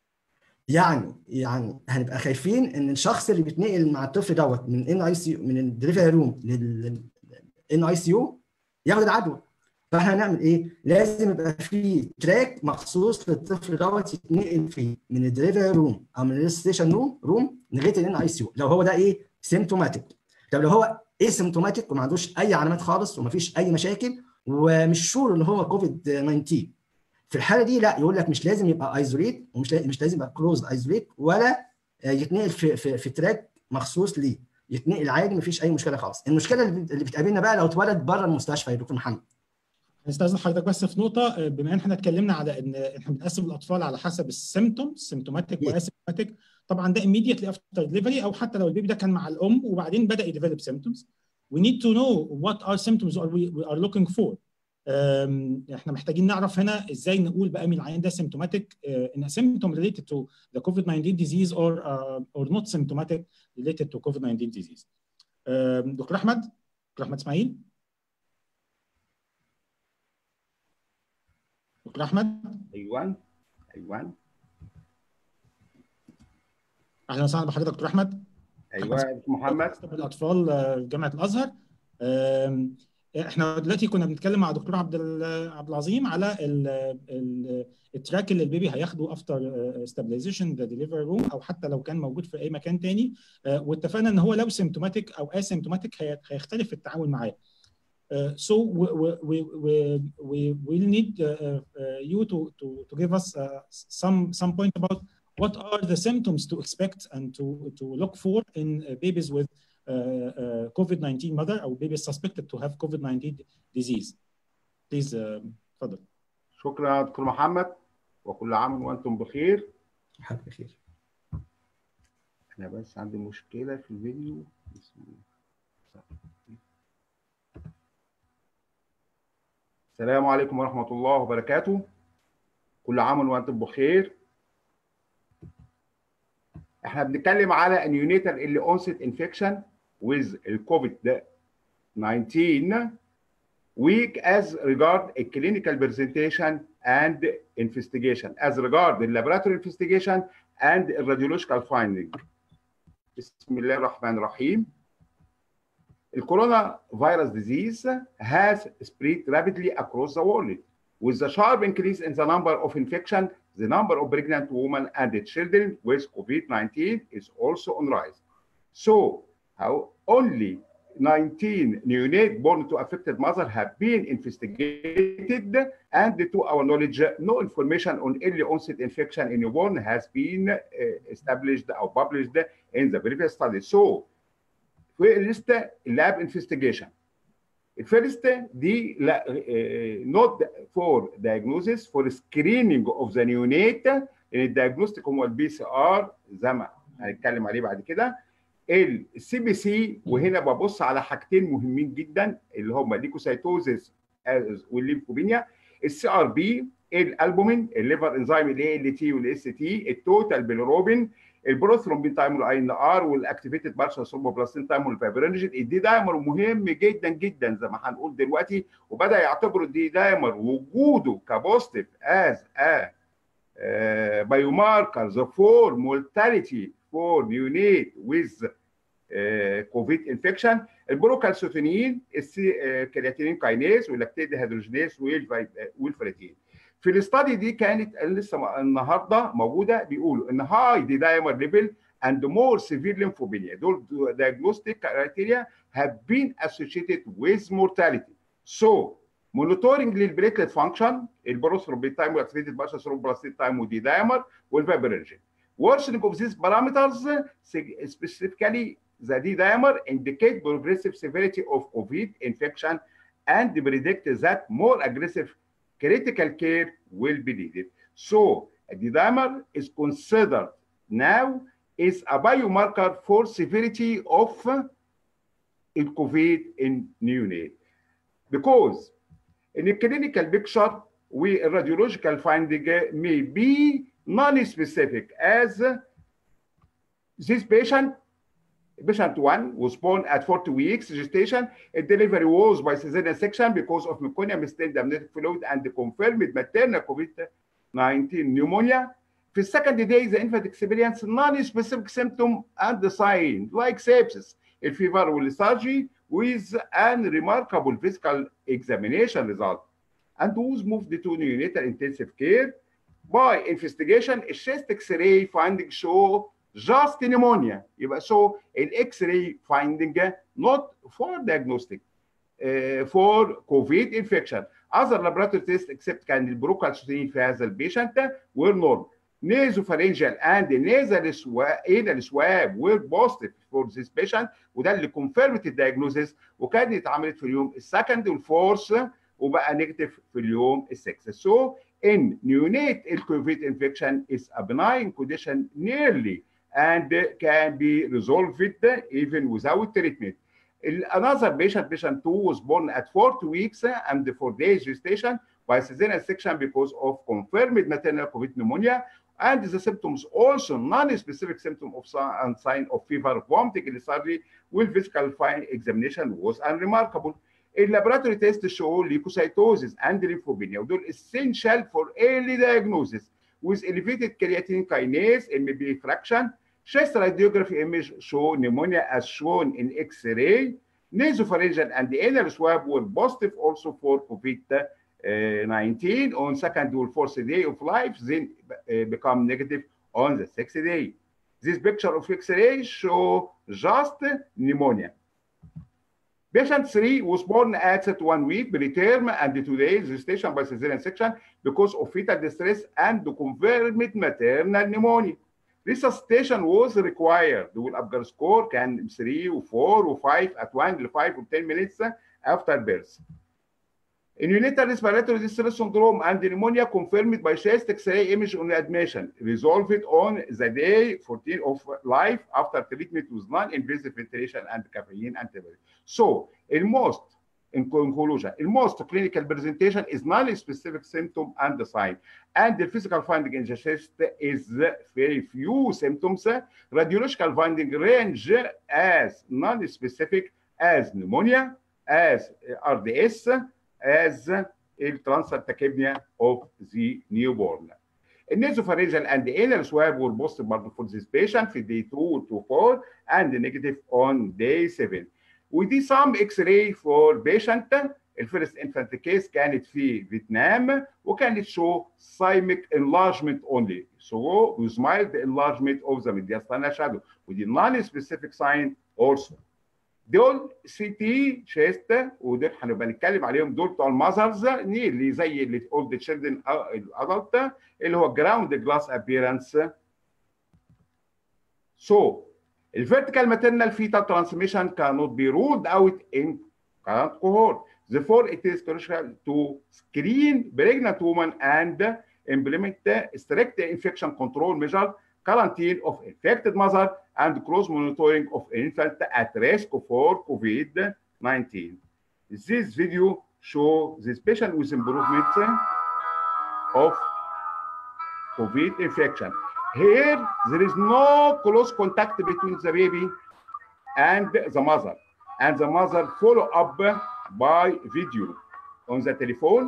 يعني يعني هنبقى خايفين ان الشخص اللي بيتنقل مع الطفل دوت من ان اي سي من الدليفري روم للان اي سي يو ياخد العدوى فاحنا هنعمل ايه؟ لازم يبقى في تراك مخصوص للطفل دوت يتنقل فيه من الدليفري روم او من الستيشن روم روم لغايه الان اي سي يو لو هو ده ايه؟ سيمتوماتيك طب لو هو اسيمتوماتيك وما عندوش اي علامات خالص وما فيش اي مشاكل ومش شور ان هو كوفيد 19 في الحاله دي لا يقول لك مش لازم يبقى ايزوليت ومش لازم مش لازم يبقى كلوز ايزوليت ولا يتنقل في في, في تراك مخصوص ليه يتنقل عادي مفيش اي مشكله خالص المشكله اللي بتقابلنا بقى لو اتولد بره المستشفى يا دكتور محمد استاذن حضرتك بس في نقطه بما ان احنا اتكلمنا على ان احنا بنقسم الاطفال على حسب السيمتوم سيمتوماتيك واسيمتوماتيك طبعا ده immediately after delivery او حتى لو البيبي ده كان مع الام وبعدين بدا يديفلوب symptoms we need to know what are symptoms are we, we are looking for احنا محتاجين نعرف هنا ازاي نقول بقى مين العيان ده سيمتوماتيك ان symptom related to the COVID-19 disease or uh, or not symptomatic related to COVID-19 disease. دكتور احمد دكتور احمد اسماعيل دكتور احمد ايوه ايوه اهلا وسهلا بحضرتك دكتور احمد ايوه محمد الاطفال جامعه الازهر احنا دلوقتي كنا بنتكلم مع دكتور عبد عبد العظيم على ال ال التراك اللي البيبي هياخده افتر ستابلايزيشن ذا ديليفري روم او حتى لو كان موجود في اي مكان تاني واتفقنا ان هو لو سيمتوماتيك او اسيمتوماتيك هيختلف التعامل معاه. Uh, so we, we, we, we will need uh, uh, you to, to, to give us some, some point about what are the symptoms to expect and to, to look for in babies with COVID-19 mother or babies suspected to have COVID-19 disease. Please, تفضل. شكرا دكتور محمد وكل عام وانتم بخير. حضرتك بخير. انا بس عندي مشكله في الفيديو. السلام عليكم ورحمه الله وبركاته. كل عام وانتم بخير. احنا بنتكلم على النيونيتال اللي اونست انفكشن with COVID-19 weak as regard a clinical presentation and investigation as regard the laboratory investigation and radiological finding. بسم الله الرحمن الرحيم. الكورونا virus disease has spread rapidly across the world. With the sharp increase in the number of infection, the number of pregnant women and children with COVID-19 is also on rise. So, how only 19 neonates born to affected mother have been investigated, and to our knowledge, no information on early onset infection in newborn has been uh, established or published in the previous study. So, في لسه lab investigation. الفيرست دي لا نوت فور diagnosis فور سكريننج اوف ذا نيونيت لان الدايجنوستيك هو البي سي ار زي ما هنتكلم عليه بعد كده السي بي سي وهنا ببص على حاجتين مهمين جدا اللي هم الليكوسايتوزيس والليمفوبينيا السي ار بي الالبومين الليفر انزيم الاي ال تي والاس تي التوتال بالروبين البروثرومبين تايم والاي ان ار والاكتيفيتد بارشال ثرومبوبلاستين تايم والفايبرينجين الدي دايمر مهم جدا جدا زي ما هنقول دلوقتي وبدا يعتبروا الدي دايمر وجوده كبوزيتيف از ا بايوماركرز فور مورتاليتي فور نيونيت ويز كوفيد انفكشن البروكالسيتونين الكرياتينين كاينيز واللاكتيد هيدروجينيز والفريتين في الاستادي دي كانت لسه النهارده موجوده بيقولوا ان هاي دي دايمر ليفل and more severe lymphopenia دول diagnostic criteria have been associated with mortality. So monitoring للبليتلت فانكشن البروثرومبين تايم والاكتيفيتد بارشال ثرومبلاستين تايم ودي دايمر والفابرينجين. Worsening of these parameters specifically the D dimer indicate progressive severity of COVID infection and predict that more aggressive critical care will be needed. So the dimer is considered now is a biomarker for severity of COVID in neonate. Because in a clinical picture, we radiological finding may be non-specific as this patient Patient 1 was born at 40 weeks gestation. A delivery was by cesarean section because of meconium stained amniotic fluid and confirmed maternal COVID-19 pneumonia. For the second day, the infant experienced non-specific symptom and the sign like sepsis, a fever with lethargy with an remarkable physical examination result. And was moved to neonatal intensive care. By investigation, a chest X-ray finding show just pneumonia يبقى so الاكس راي finding not for diagnostic uh, for COVID infection other laboratory tests except كان البروكالسيتين في هذا البيشنت were normal nasopharyngeal and nasal anal swab were positive for this patient وده اللي confirmed الدياجنوزيس وكانت اتعملت في اليوم السكند والفورث وبقى نيجاتيف في اليوم السكس so in neonate COVID infection is a benign condition nearly and can be resolved even without treatment. Another patient, patient 2, was born at 40 weeks and 4 days gestation by cesarean section because of confirmed maternal COVID pneumonia. And the symptoms also non-specific symptom of and sign of fever, vomiting, lethargy, with physical fine examination was unremarkable. اللابوراتوري تيست show leukocytosis and lymphopenia ودول essential for early diagnosis with elevated creatine kinase MB fraction. Chest radiography image show pneumonia as shown in X-ray. Nasopharyngeal and anal swab were positive also for COVID-19 on second or fourth day of life, then uh, become negative on the sixth day. This picture of X-ray show just pneumonia. Patient 3 was born at one week, preterm, and two days gestation by cesarean section because of fetal distress and confirmed maternal pneumonia. Resuscitation was required والأبجر score كان 3 و 4 و 5 at 1 ل 5 و 10 minutes after birth. Neonatal respiratory distress syndrome and pneumonia confirmed by chest X-ray image on admission, resolved on the day 14 of life after treatment with non-invasive ventilation and caffeine antibiotic. So, in most, in conclusion, in most clinical presentation is non-specific symptom and the sign. And the physical finding in the chest is very few symptoms. Radiological finding range as non-specific as pneumonia, as RDS, as transient tachypnea of the newborn. النيزوفارينجال and the anal swab were positive برضه for this patient في day 2 to 4 and negative on day 7. ودي some x-ray for patient الفيرست انفانت كيس كانت في فيتنام وكانت شو سايميك enlargement only so with mild enlargement of the mediastinal shadow ودي non specific sign also دول سي تي شيست ودول هنبقى نتكلم عليهم دول بتوع المذرز اللي زي اللي اولد تشيلدرن الادلت اللي هو جراوند جلاس ابييرنس سو الفيرتيكال ماتيرنال فيتال ترانسميشن cannot be ruled out in current cohort therefore it is crucial to screen pregnant women and implement strict infection control measures quarantine of infected mother and close monitoring of infant at risk for COVID-19. This video shows this patient with improvement of COVID infection. Here, there is no close contact between the baby and the mother, and the mother follow up by video on the telephone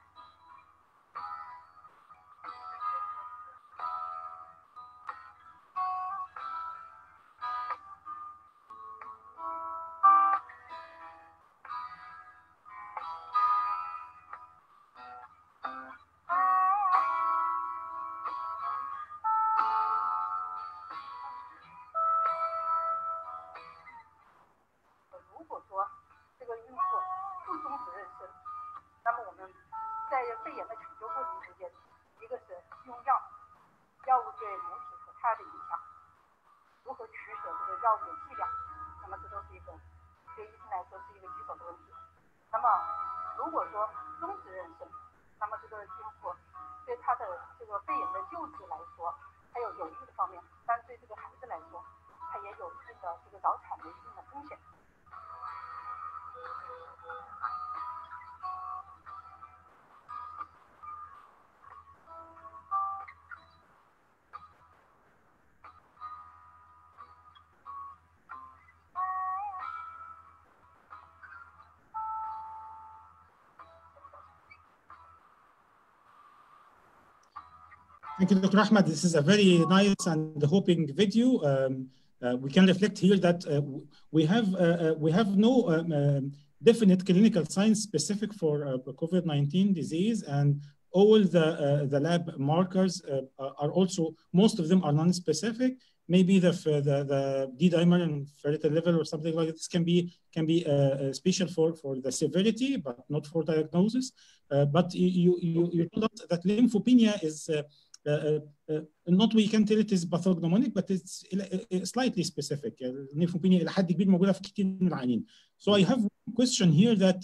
Thank you, Dr. Ahmad. This is a very nice and hoping video. Um, uh, we can reflect here that uh, we have uh, we have no um, definite clinical signs specific for COVID-19 disease, and all the the lab markers are also most of them are non-specific. Maybe the the, the D dimer and ferritin level or something like this can be can be special for for the severity, but not for diagnosis. but you you you told us that lymphopenia is uh, uh, not we can tell it is pathognomonic but it's slightly specific النيفوبينيا الى حد كبير موجوده في كتير من العيانين so I have one question here that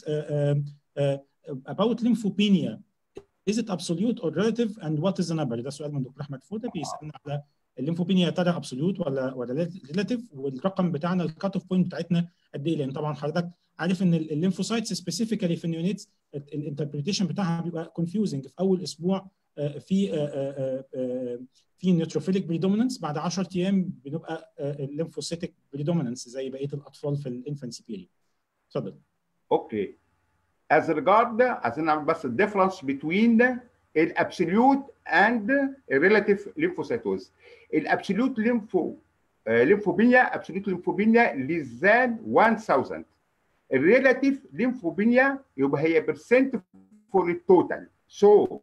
uh, about lymphopenia is it absolute or relative and what is the number ده سؤال من دكتور احمد فوده بيسالنا على الليمفوبينيا يا ترى ابسولوت ولا ولا ريلاتيف والرقم بتاعنا الكات اوف بوينت بتاعتنا قد ايه لان طبعا حضرتك عارف ان الليمفوسايتس سبيسيفيكالي في النيونيتس الانتربريتيشن بتاعها بيبقى كونفيوزنج في اول اسبوع في في نيوتروفيليك بريدومينانس بعد 10 ايام بنبقى الليمفوسيتك بريدومينانس زي بقيه الاطفال في الانفانسي بيريود اتفضل اوكي as regard عايزين نعمل بس الديفرنس between الابسوليوت اند ريلاتيف ليمفوسيتوز الابسوليوت ليمفو ليمفوبينيا ابسوليوت ليمفوبينيا less than 1000 الريلاتيف ليمفوبينيا يبقى هي برسنت فور التوتال سو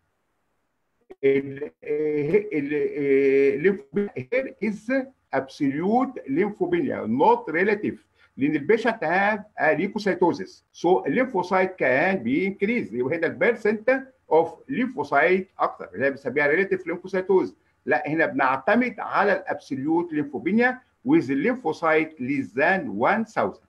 الليمفوبينيا here is absolute lymphopenia not relative لان البيشنت هاف ليكوسايتوزيس سو الليمفوسايت كان بي انكريز يبقى هنا البيرسنت اوف ليمفوسايت اكتر اللي هي بنسميها ريليتيف ليمفوسايتوز لا هنا بنعتمد على الابسوليوت ليمفوبينيا with lymphocyte less than 1000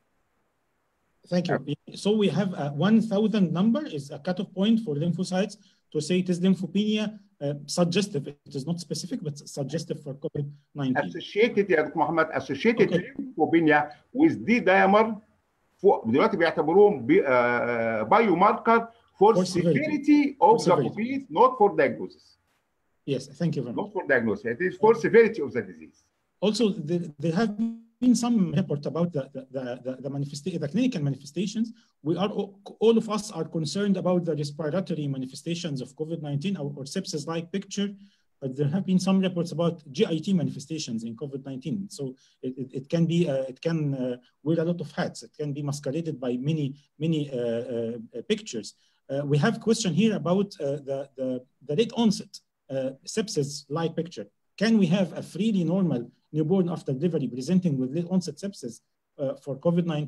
Thank you. So we have a 1000 number is a cutoff point for lymphocytes to say it is lymphopenia uh, suggestive. It is not specific, but suggestive for COVID-19. associated يا دكتور محمد associated okay. lymphopenia with D dimer فوق دلوقتي بيعتبروهم بايو ماركر for, for severity of for the severity. disease, not for diagnosis. Yes, thank you very much. Not for diagnosis. It is for severity of the disease. Also, there, there have been some report about the the the, the, the, manifesta- the clinical manifestations. We are all of us are concerned about the respiratory manifestations of COVID-19 or, or sepsis-like picture, but there have been some reports about GIT manifestations in COVID-19. So it, it, it can be uh, it can uh, wear a lot of hats. It can be masqueraded by many many uh, pictures. we have a question here about the, the the late onset sepsis-like picture. Can we have a freely normal newborn after delivery presenting with late onset sepsis uh, for COVID-19?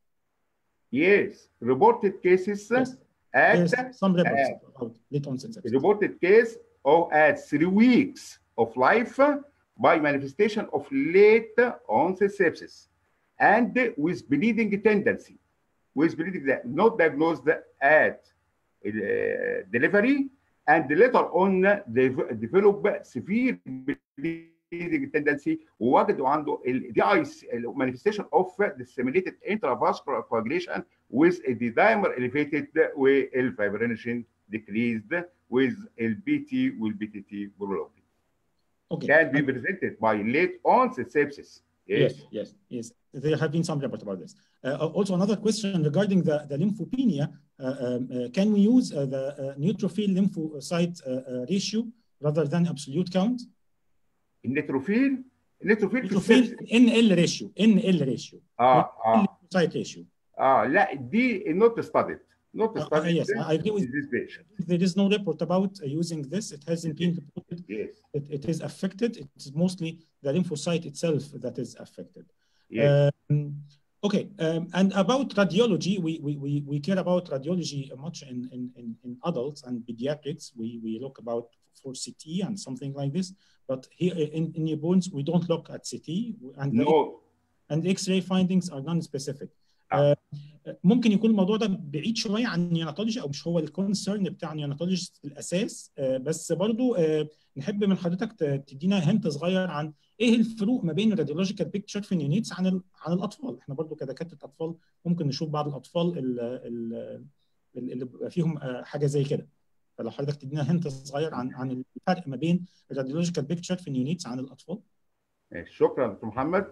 Yes, reported cases yes. at There's some reports at, about late onset sepsis. Reported case of at three weeks of life by manifestation of late onset sepsis and with bleeding tendency, with bleeding that not diagnosed at uh, delivery and later on they develop severe bleeding tendency ووجدوا عنده الدي اي manifestation of disseminated intravascular coagulation with the dimer elevated والfibrinogen decreased with الBT والBTT prolonged. Okay. Can be presented by late onset sepsis. Yes, yes, yes. There have been some reports about this. Uh, also, another question regarding the, the lymphopenia. Uh, um, uh, can we use the neutrophil lymphocyte ratio rather than absolute count? النيتروفيل النيتروفيل neutrophil NL ratio NL ratio اه اه lymphocyte ratio اه لا دي not studied not Uh, studied yes, I agree with this patient. there is no report about uh, using this. It hasn't been reported. Yes. It, it is affected. It's mostly the lymphocyte itself that is affected. Yes. Um, okay, um, and about radiology, we, we, we, we care about radiology much in, in, in, in adults and pediatrics. We, we look about for CT and something like this. But here in, in newborns, we don't look at CT and the, no. and the X-ray findings are non-specific. آه. ممكن يكون الموضوع ده بعيد شويه عن النيوناتولوجي او مش هو الكونسيرن بتاع النيوناتولوجي الاساس بس برضو نحب من حضرتك تدينا هنت صغير عن ايه الفروق ما بين الراديولوجيكال بيكتشر في النيونيتس عن عن الاطفال احنا برضو كدكاتره اطفال ممكن نشوف بعض الاطفال اللي بيبقى فيهم حاجه زي كده فلو حضرتك تدينا هنت صغير عن عن الفرق ما بين الراديولوجيكال بيكتشر في النيونيتس عن الاطفال شكرا دكتور محمد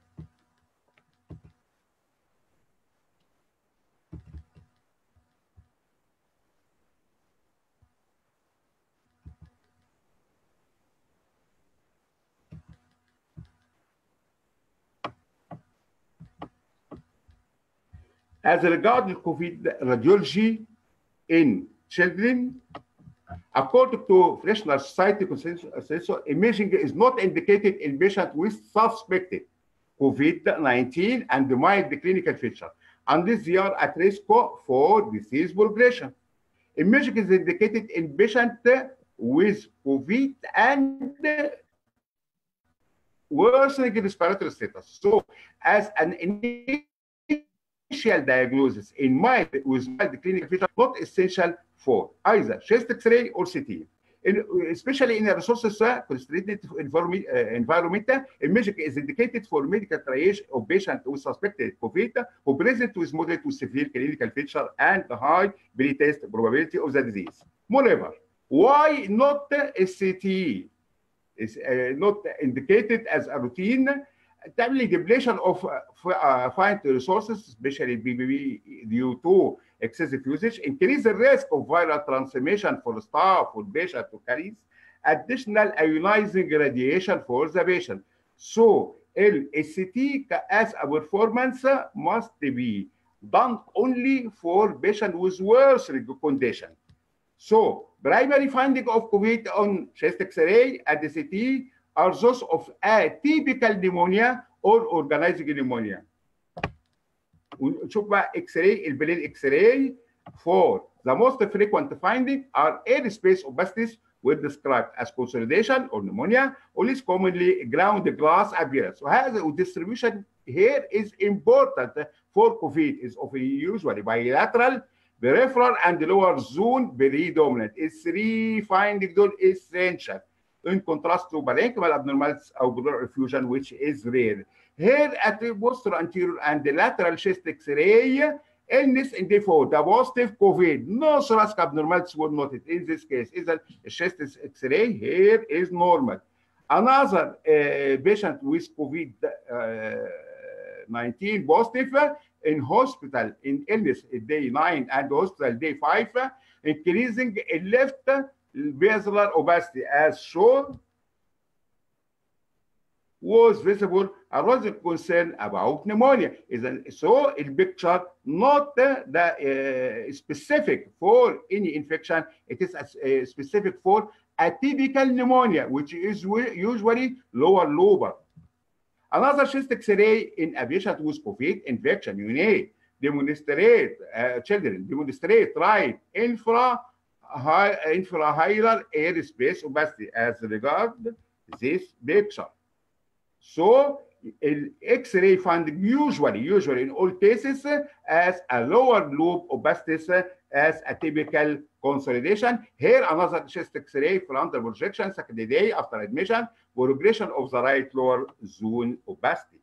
As regards COVID radiology in children, according to National Society consensus, imaging is not indicated in patients with suspected COVID-19 and mild clinical feature, unless they are at risk for disease progression. Imaging is indicated in patients with COVID and worsening respiratory status. So, as an initial diagnosis in mild with mild clinical feature not essential for either chest X-ray or CT. especially in a resources constrained environment, imaging is indicated for medical triage of patient with suspected COVID who present with moderate to severe clinical feature and high pretest probability of the disease. Moreover, why not SCT is uh, not indicated as a routine تعمل depletion of uh, finite resources, especially BBB due to excessive usage, increase the risk of viral transmission for staff or patient who carries additional ionizing radiation for the patient. So, LSCT as a performance must be done only for patient with worse condition. So, primary finding of COVID on chest X-ray and CT are those of atypical pneumonia or organizing pneumonia. ونشوف بقى اكس راي البلين اكس راي for the most frequent finding are airspace opacities were described as consolidation or pneumonia or less commonly ground glass appearance. وهذا distribution here is important for COVID is of usually bilateral peripheral and lower zone predominant. It's three finding دول essential in contrast to parenchymal abnormalities or pleural effusion which is rare. Here at the posterior anterior and the lateral chest X-ray, illness in default, the positive COVID, no thoracic abnormalities were noted in this case. Is the chest X-ray here is normal. Another uh, patient with COVID uh, 19 positive in hospital in illness day 9 and hospital day 5, increasing left basilar opacity as shown was visible arousing concern about pneumonia. So in picture, not the, the uh, specific for any infection, it is a, a specific for atypical pneumonia, which is usually lower lobar. Another chest X-ray in a patient with COVID infection, you need demonstrate, uh, children demonstrate right infra high, infrahilar airspace opacity as regard this picture. So X-ray finding usually, usually in all cases as a lower lobe opacity as a typical consolidation. Here another chest X-ray frontal projection second day after admission for regression of the right lower zone opacity.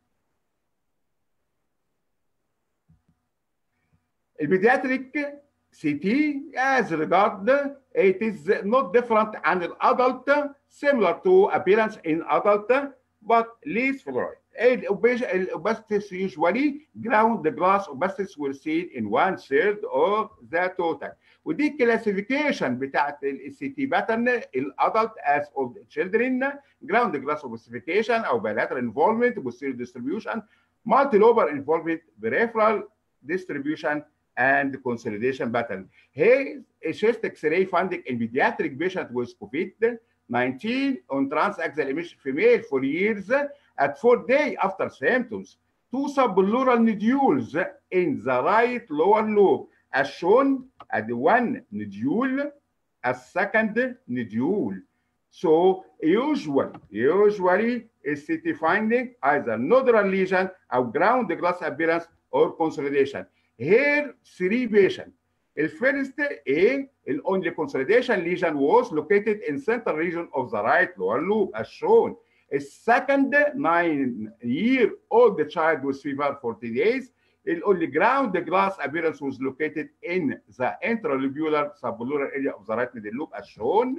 البيدياتريك CT as regard it is not different and adult similar to appearance in adult but less fluoride. Opacities usually ground the glass opacities were seen in one third of the total. ودي الكلاسيفيكيشن بتاعت السي تي باترن الادلت as of children ground glass opacification او bilateral involvement posterior distribution multi-lobar involvement peripheral distribution and consolidation pattern. Here, a chest X-ray finding in pediatric patient with COVID-19 on transaxial emission female for years at four days after symptoms. Two subpleural nodules in the right lower lobe as shown at one nodule, a second nodule. So usually, usually a CT finding either nodal lesion or ground glass appearance or consolidation. Here, three patients. The first A, the only consolidation lesion was located in central region of the right lower lobe, as shown. A second nine-year-old child with fever 40 days. The only ground glass appearance was located in the intralobular subpleural area of the right middle lobe, as shown.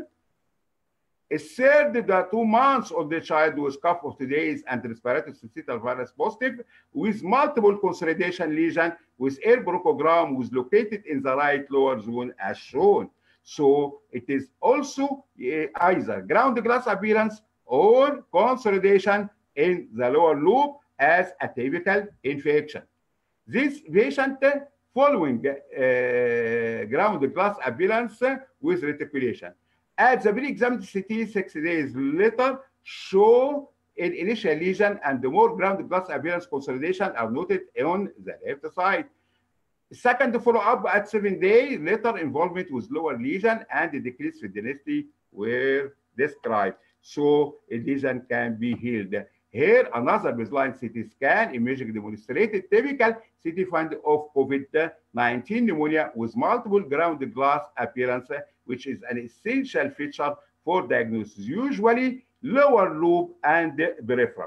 A third, the two months of the child with cough of days and respiratory syncytial virus positive with multiple consolidation lesion with air bronchogram was located in the right lower zone as shown. So it is also either ground glass appearance or consolidation in the lower lobe as a typical infection. This patient following uh, ground glass appearance with reticulation. At the pre-examined CT six days later, show an initial lesion and the more ground glass appearance consolidation are noted on the left side. Second follow-up at seven days later, involvement with lower lesion and the decreased density were described. So a lesion can be healed. Here, another baseline CT scan imaging demonstrated typical CT finding of COVID-19 pneumonia with multiple ground glass appearance, which is an essential feature for diagnosis, usually lower lobe and peripheral.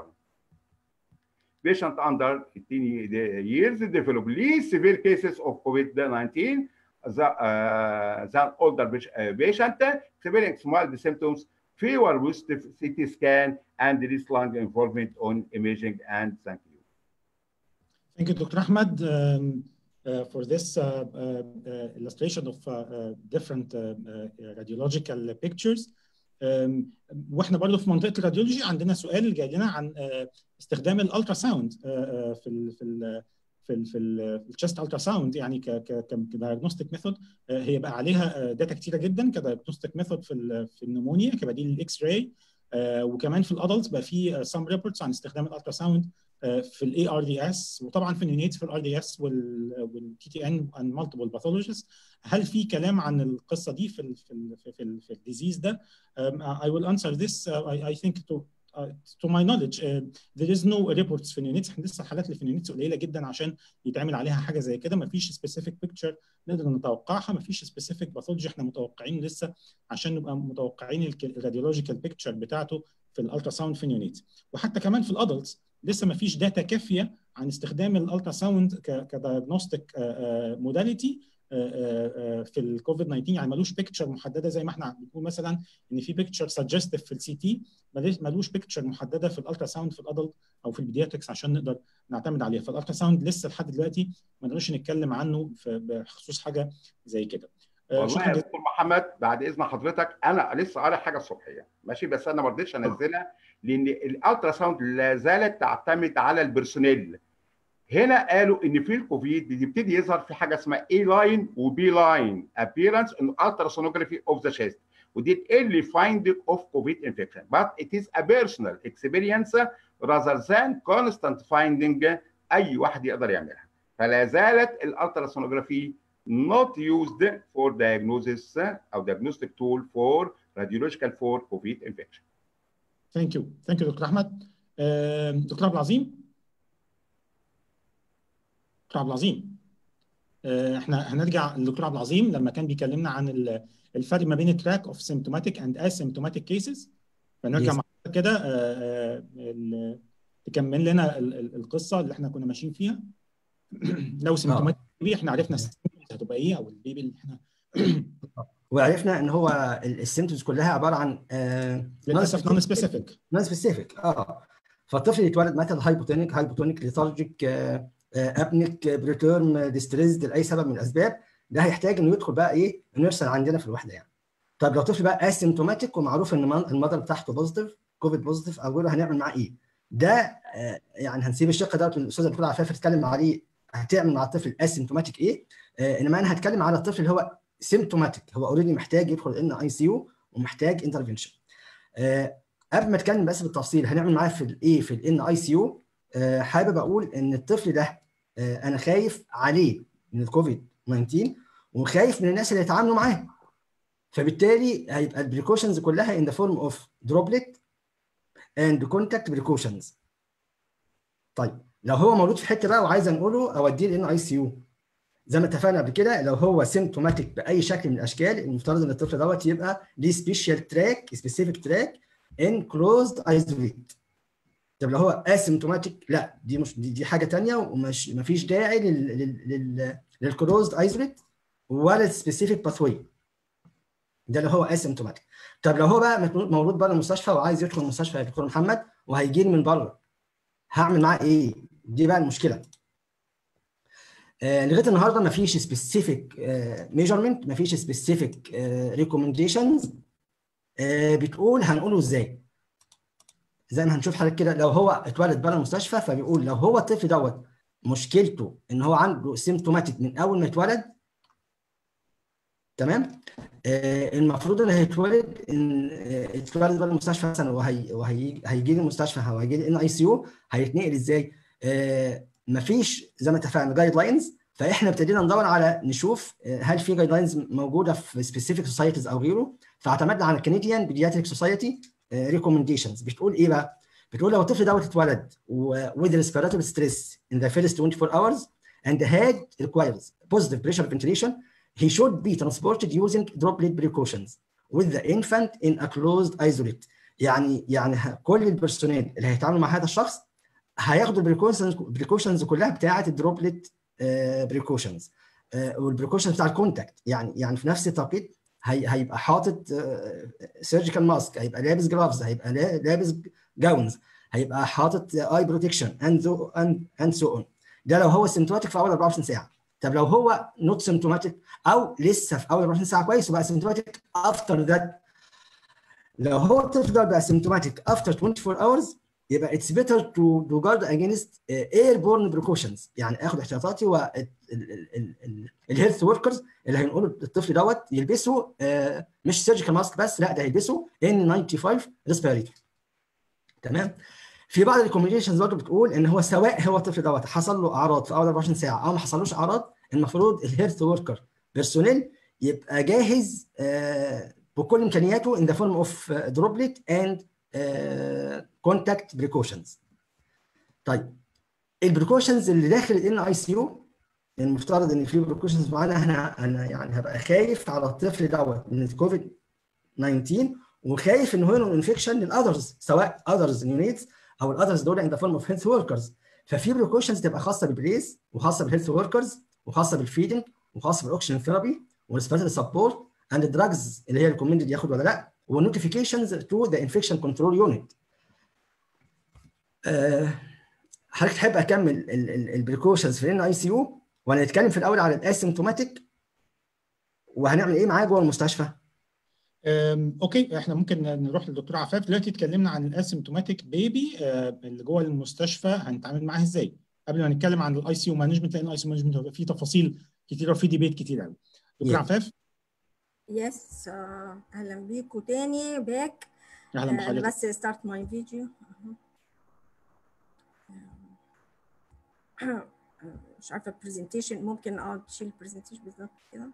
Patient under 15 years develop less severe cases of COVID-19 than, uh, than older patient experiencing mild symptoms, fewer with CT scan, and less lung involvement on imaging. And thank you. Thank you, Dr. Ahmed. Um, uh, for this uh, uh, illustration of different radiological pictures. Um, واحنا برضه في منطقه الراديولوجي عندنا سؤال جاي لنا عن استخدام الالترا ساوند في ال في ال في ال في التشست الترا ساوند يعني كدايجنوستيك ميثود هي بقى عليها داتا كتيره جدا كدايجنوستيك ميثود في في النمونيا كبديل للاكس راي وكمان في الادلت بقى في سام ريبورتس عن استخدام الالترا ساوند في الاي ار دي اس وطبعا في النيونيتس في الار دي اس والتي تي ان and multiple pathologies هل في كلام عن القصه دي في ال في ال في, ال في الديزيز ده um, I will answer this uh, I, I think to uh, to my knowledge uh, there is no reports في النيونيتس احنا لسه الحالات اللي في النيونيتس قليله جدا عشان يتعمل عليها حاجه زي كده ما فيش سبيسيفيك بيكتشر نقدر نتوقعها ما فيش سبيسيفيك باثولوجي احنا متوقعين لسه عشان نبقى متوقعين الراديولوجيكال بيكتشر بتاعته في الالترا ساوند في النيونيتس وحتى كمان في الادلتس لسه ما فيش داتا كافيه عن استخدام الالترا ساوند كدايجنوستيك موداليتي في الكوفيد 19 يعني ملوش بيكتشر محدده زي ما احنا بنقول مثلا ان في بيكتشر سجستيف في السي تي ملوش بيكتشر محدده في الالترا ساوند في الادلت او في البيدياتريكس عشان نقدر نعتمد عليها فالالترا ساوند لسه لحد دلوقتي ما نقدرش نتكلم عنه بخصوص حاجه زي كده والله يا دكتور محمد بعد اذن حضرتك انا لسه قاري حاجه الصبحيه ماشي بس انا ما رضيتش انزلها لان الالترا ساوند لا زالت تعتمد على البرسونيل هنا قالوا ان في الكوفيد بيبتدي يظهر في حاجه اسمها اي لاين وبي لاين ابييرنس ان ultrasonography اوف ذا chest ودي early finding of COVID infection but it is a personal experience rather than constant finding اي واحد يقدر يعملها فلا زالت الالتراسونوجرافي not used for diagnosis او diagnostic tool for radiological for COVID infection. Thank you. Thank you دكتور احمد. دكتور عبد العظيم دكتور عبد العظيم احنا هنرجع للدكتور عبد العظيم لما كان بيكلمنا عن الفرق ما بين التراك اوف سيمتوماتيك اند اسيمتوماتيك كيسز فنرجع مع كده تكمل لنا القصه اللي احنا كنا ماشيين فيها لو سيمتوماتيك بيبي احنا عرفنا السيمتومز هتبقى ايه او البيبي اللي احنا وعرفنا ان هو السيمتومز كلها عباره عن آه للاسف نون سبيسيفيك نون سبيسيفيك اه فالطفل يتولد مثلا هايبوتونيك هايبوتونيك ليثارجيك آه ابنك بريتيرم ديستريزد لاي سبب من الاسباب ده هيحتاج انه يدخل بقى ايه انه يرسل عندنا في الوحده يعني طب لو طفل بقى اسيمتوماتيك ومعروف ان المدر بتاعته بوزيتيف كوفيد بوزيتيف او غيره هنعمل معاه ايه؟ ده آه يعني هنسيب الشق دوت للاستاذه الدكتوره عفاف تتكلم عليه هتعمل مع الطفل اسيمتوماتيك ايه؟ آه انما انا هتكلم على الطفل اللي هو سيمتوماتيك هو اوريدي محتاج يدخل ان اي سي يو ومحتاج انترفنشن. آه قبل ما اتكلم بس بالتفصيل هنعمل معاه في الايه في الان اي سي يو حابب اقول ان الطفل ده انا خايف عليه من الكوفيد 19 وخايف من الناس اللي يتعاملوا معاه فبالتالي هيبقى البريكوشنز كلها in the form of droplet and contact precautions طيب لو هو مولود في حته بقى وعايز انقله اوديه لان اي سي يو زي ما اتفقنا قبل كده لو هو سيمتوماتيك باي شكل من الاشكال المفترض ان الطفل دوت يبقى ليه سبيشال تراك سبيسيفيك تراك ان كلوزد ايزوليت طب لو هو اسيمتوماتيك لا دي مش دي, دي حاجه ثانيه ومش ما فيش داعي لل لل للكلوزد ايزوليت ولا السبيسيفيك باثوي ده اللي هو اسيمتوماتيك طب لو هو بقى مولود بره المستشفى وعايز يدخل المستشفى يا دكتور محمد وهيجي لي من بره هعمل معاه ايه؟ دي بقى المشكله آه لغايه النهارده ما فيش سبيسيفيك ميجرمنت ما فيش سبيسيفيك ريكومنديشنز بتقول هنقوله ازاي زي ما هنشوف حضرتك كده لو هو اتولد بره المستشفى فبيقول لو هو الطفل دوت مشكلته ان هو عنده سيمتوماتيك من اول ما اتولد تمام آه المفروض ان هيتولد ان آه اتولد بره المستشفى مثلا وهي وهي هيجي لي المستشفى او هيجي لي ان اي سي يو هيتنقل ازاي؟ آه مفيش زي ما اتفقنا جايد لاينز فاحنا ابتدينا ندور على نشوف هل في جايد لاينز موجوده في سبيسيفيك سوسايتيز او غيره فاعتمدنا على الكنديان بيدياتريك سوسايتي ريكومنديشنز بتقول ايه بقى؟ بتقول لو الطفل دوت اتولد with respiratory stress in the first 24 hours and had requires positive pressure ventilation he should be transported using droplet precautions with the infant in a closed isolate يعني يعني كل البرسونيل اللي هيتعاملوا مع هذا الشخص هياخدوا البريكوشنز بريكوشنز كلها بتاعه الدروبلت بريكوشنز والبريكوشنز بتاع الكونتاكت يعني يعني في نفس التوقيت هي هيبقى حاطط سيرجيكال ماسك هيبقى لابس جرافز هيبقى لابس جاونز هيبقى حاطط اي بروتكشن اند اند اند سو اون ده لو هو سيمتوماتيك في اول 24 ساعه طب لو هو نوت سيمتوماتيك او لسه في اول 24 ساعه كويس وبقى سيمتوماتيك افتر ذات لو هو الطفل ده بقى سيمتوماتيك افتر 24 hours يبقى اتس بيتر تو تو جارد اجينست اير بورن بريكوشنز يعني اخد احتياطاتي والهيلث وركرز اللي هينقلوا الطفل دوت يلبسوا uh, مش سيرجيكال ماسك بس لا ده هيلبسوا ان 95 ريسبيريتور تمام في بعض الكوميونيكيشنز برضه بتقول ان هو سواء هو الطفل دوت حصل له اعراض في اول 24 ساعه او ما حصلوش اعراض المفروض الهيلث وركر بيرسونيل يبقى جاهز uh, بكل امكانياته in the form of droplet and كونتاكت uh, بريكوشنز طيب البريكوشنز اللي داخل الان اي سي يو المفترض ان في بريكوشنز معانا انا انا يعني هبقى خايف على الطفل دوت من الكوفيد 19 وخايف ان هو ينقل انفكشن للاذرز سواء اذرز يونيتس او الاذرز دول ان ذا فورم اوف هيلث وركرز ففي بريكوشنز تبقى خاصه بالبريس وخاصه بالهيلث وركرز وخاصه بالفيدنج وخاصه بالاوكسجين ثيرابي والريسبيرتوري سبورت اند دراجز اللي هي الكومندد ياخد ولا لا ونوتيفيكيشنز تو ذا انفكشن كنترول يونت حضرتك تحب اكمل البريكوشنز في الان اي سي يو ولا نتكلم في الاول على الاسيمتوماتيك وهنعمل ايه معاه جوه المستشفى؟ اوكي احنا ممكن نروح للدكتور عفاف دلوقتي اتكلمنا عن الاسيمتوماتيك بيبي اللي جوه المستشفى هنتعامل معاه ازاي؟ قبل ما نتكلم عن الاي سي يو مانجمنت لان الاي سي يو مانجمنت فيه تفاصيل كتيره وفي ديبيت كتير قوي. دكتور Yeah. عفاف يس آه، اهلا بيكم تاني باك اهلا بحضرتك. بس ستارت ماي فيديو مش عارفه برزنتيشن ممكن اه تشيل البرزنتيشن بالظبط كده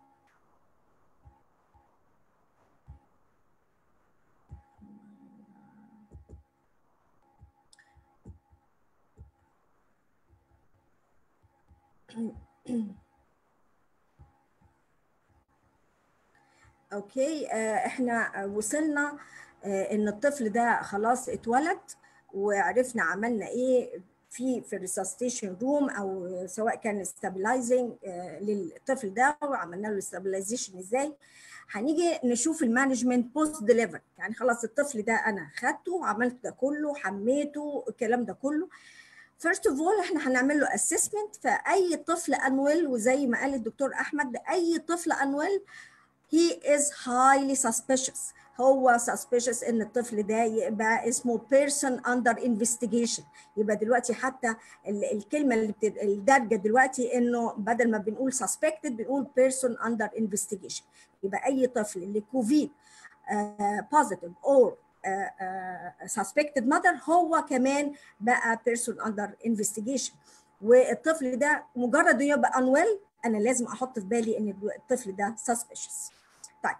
اوكي آه، احنا وصلنا آه، ان الطفل ده خلاص اتولد وعرفنا عملنا ايه في في الريسستيشن روم او سواء كان ستابلايزنج للطفل ده وعملنا له ستابلايزيشن ازاي هنيجي نشوف المانجمنت بوست ديليفري يعني خلاص الطفل ده انا خدته وعملت ده كله حميته الكلام ده كله فيرست اوف اول احنا هنعمل له اسسمنت فاي طفل انويل وزي ما قال الدكتور احمد اي طفل انويل he is highly suspicious هو suspicious ان الطفل ده يبقى اسمه person under investigation يبقى دلوقتي حتى ال- الكلمه اللي بتد... الدارجه دلوقتي انه بدل ما بنقول suspected بنقول person under investigation يبقى اي طفل اللي كوفيد positive or uh, uh, suspected mother هو كمان بقى person under investigation والطفل ده مجرد انه يبقى unwell انا لازم احط في بالي ان الطفل ده suspicious طيب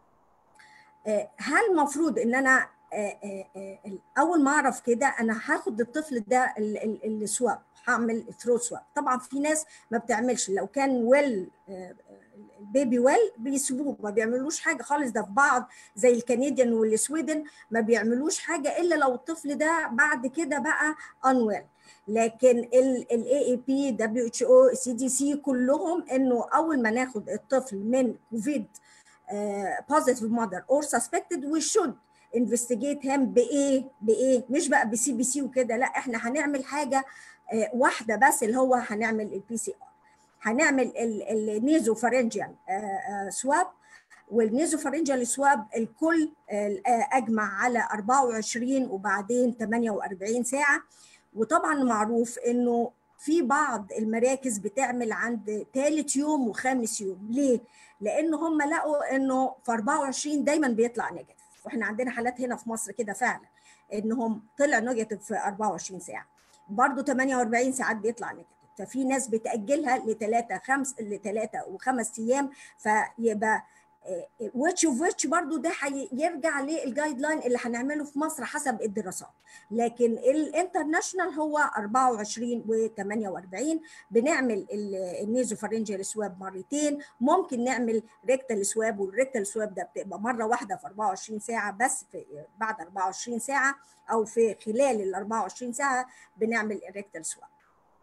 آه، هل المفروض ان انا آه، آه، آه، اول ما اعرف كده انا هاخد الطفل ده السواب هعمل ثرو سواب طبعا في ناس ما بتعملش لو كان ويل البيبي ويل بيسيبوه ما بيعملوش حاجه خالص ده في بعض زي الكنديان والسويدن ما حاجه الا لو الطفل ده بعد كده بقى unwell لكن الاي اي بي دبليو اتش او سي دي سي كلهم انه اول ما ناخد الطفل من كوفيد positive mother or suspected we should investigate him بايه بايه مش بقى بسي بي سي وكده لا احنا هنعمل حاجه آه، واحده بس اللي هو هنعمل البي سي ار هنعمل النيزو فارنجيال سواب والنيزو فارنجيال سواب الكل آه، اجمع على 24 وبعدين 48 ساعه وطبعا معروف انه في بعض المراكز بتعمل عند ثالث يوم وخامس يوم ليه؟ لان هم لقوا انه في 24 دايما بيطلع نيجاتيف واحنا عندنا حالات هنا في مصر كده فعلا انهم طلع نيجاتيف في 24 ساعه برضه 48 ساعات بيطلع نيجاتيف ففي ناس بتاجلها لثلاثه خمس لثلاثه وخمس ايام فيبقى ويتش اوف ويتش برضو ده هيرجع للجايد لاين اللي هنعمله في مصر حسب الدراسات لكن الانترناشونال هو 24 و 48 بنعمل النيزوفارنجيال سواب مرتين ممكن نعمل ريكتال سواب والريكتال سواب ده بتبقى مره واحده في 24 ساعه بس في بعد 24 ساعه او في خلال ال 24 ساعه بنعمل الريكتال سواب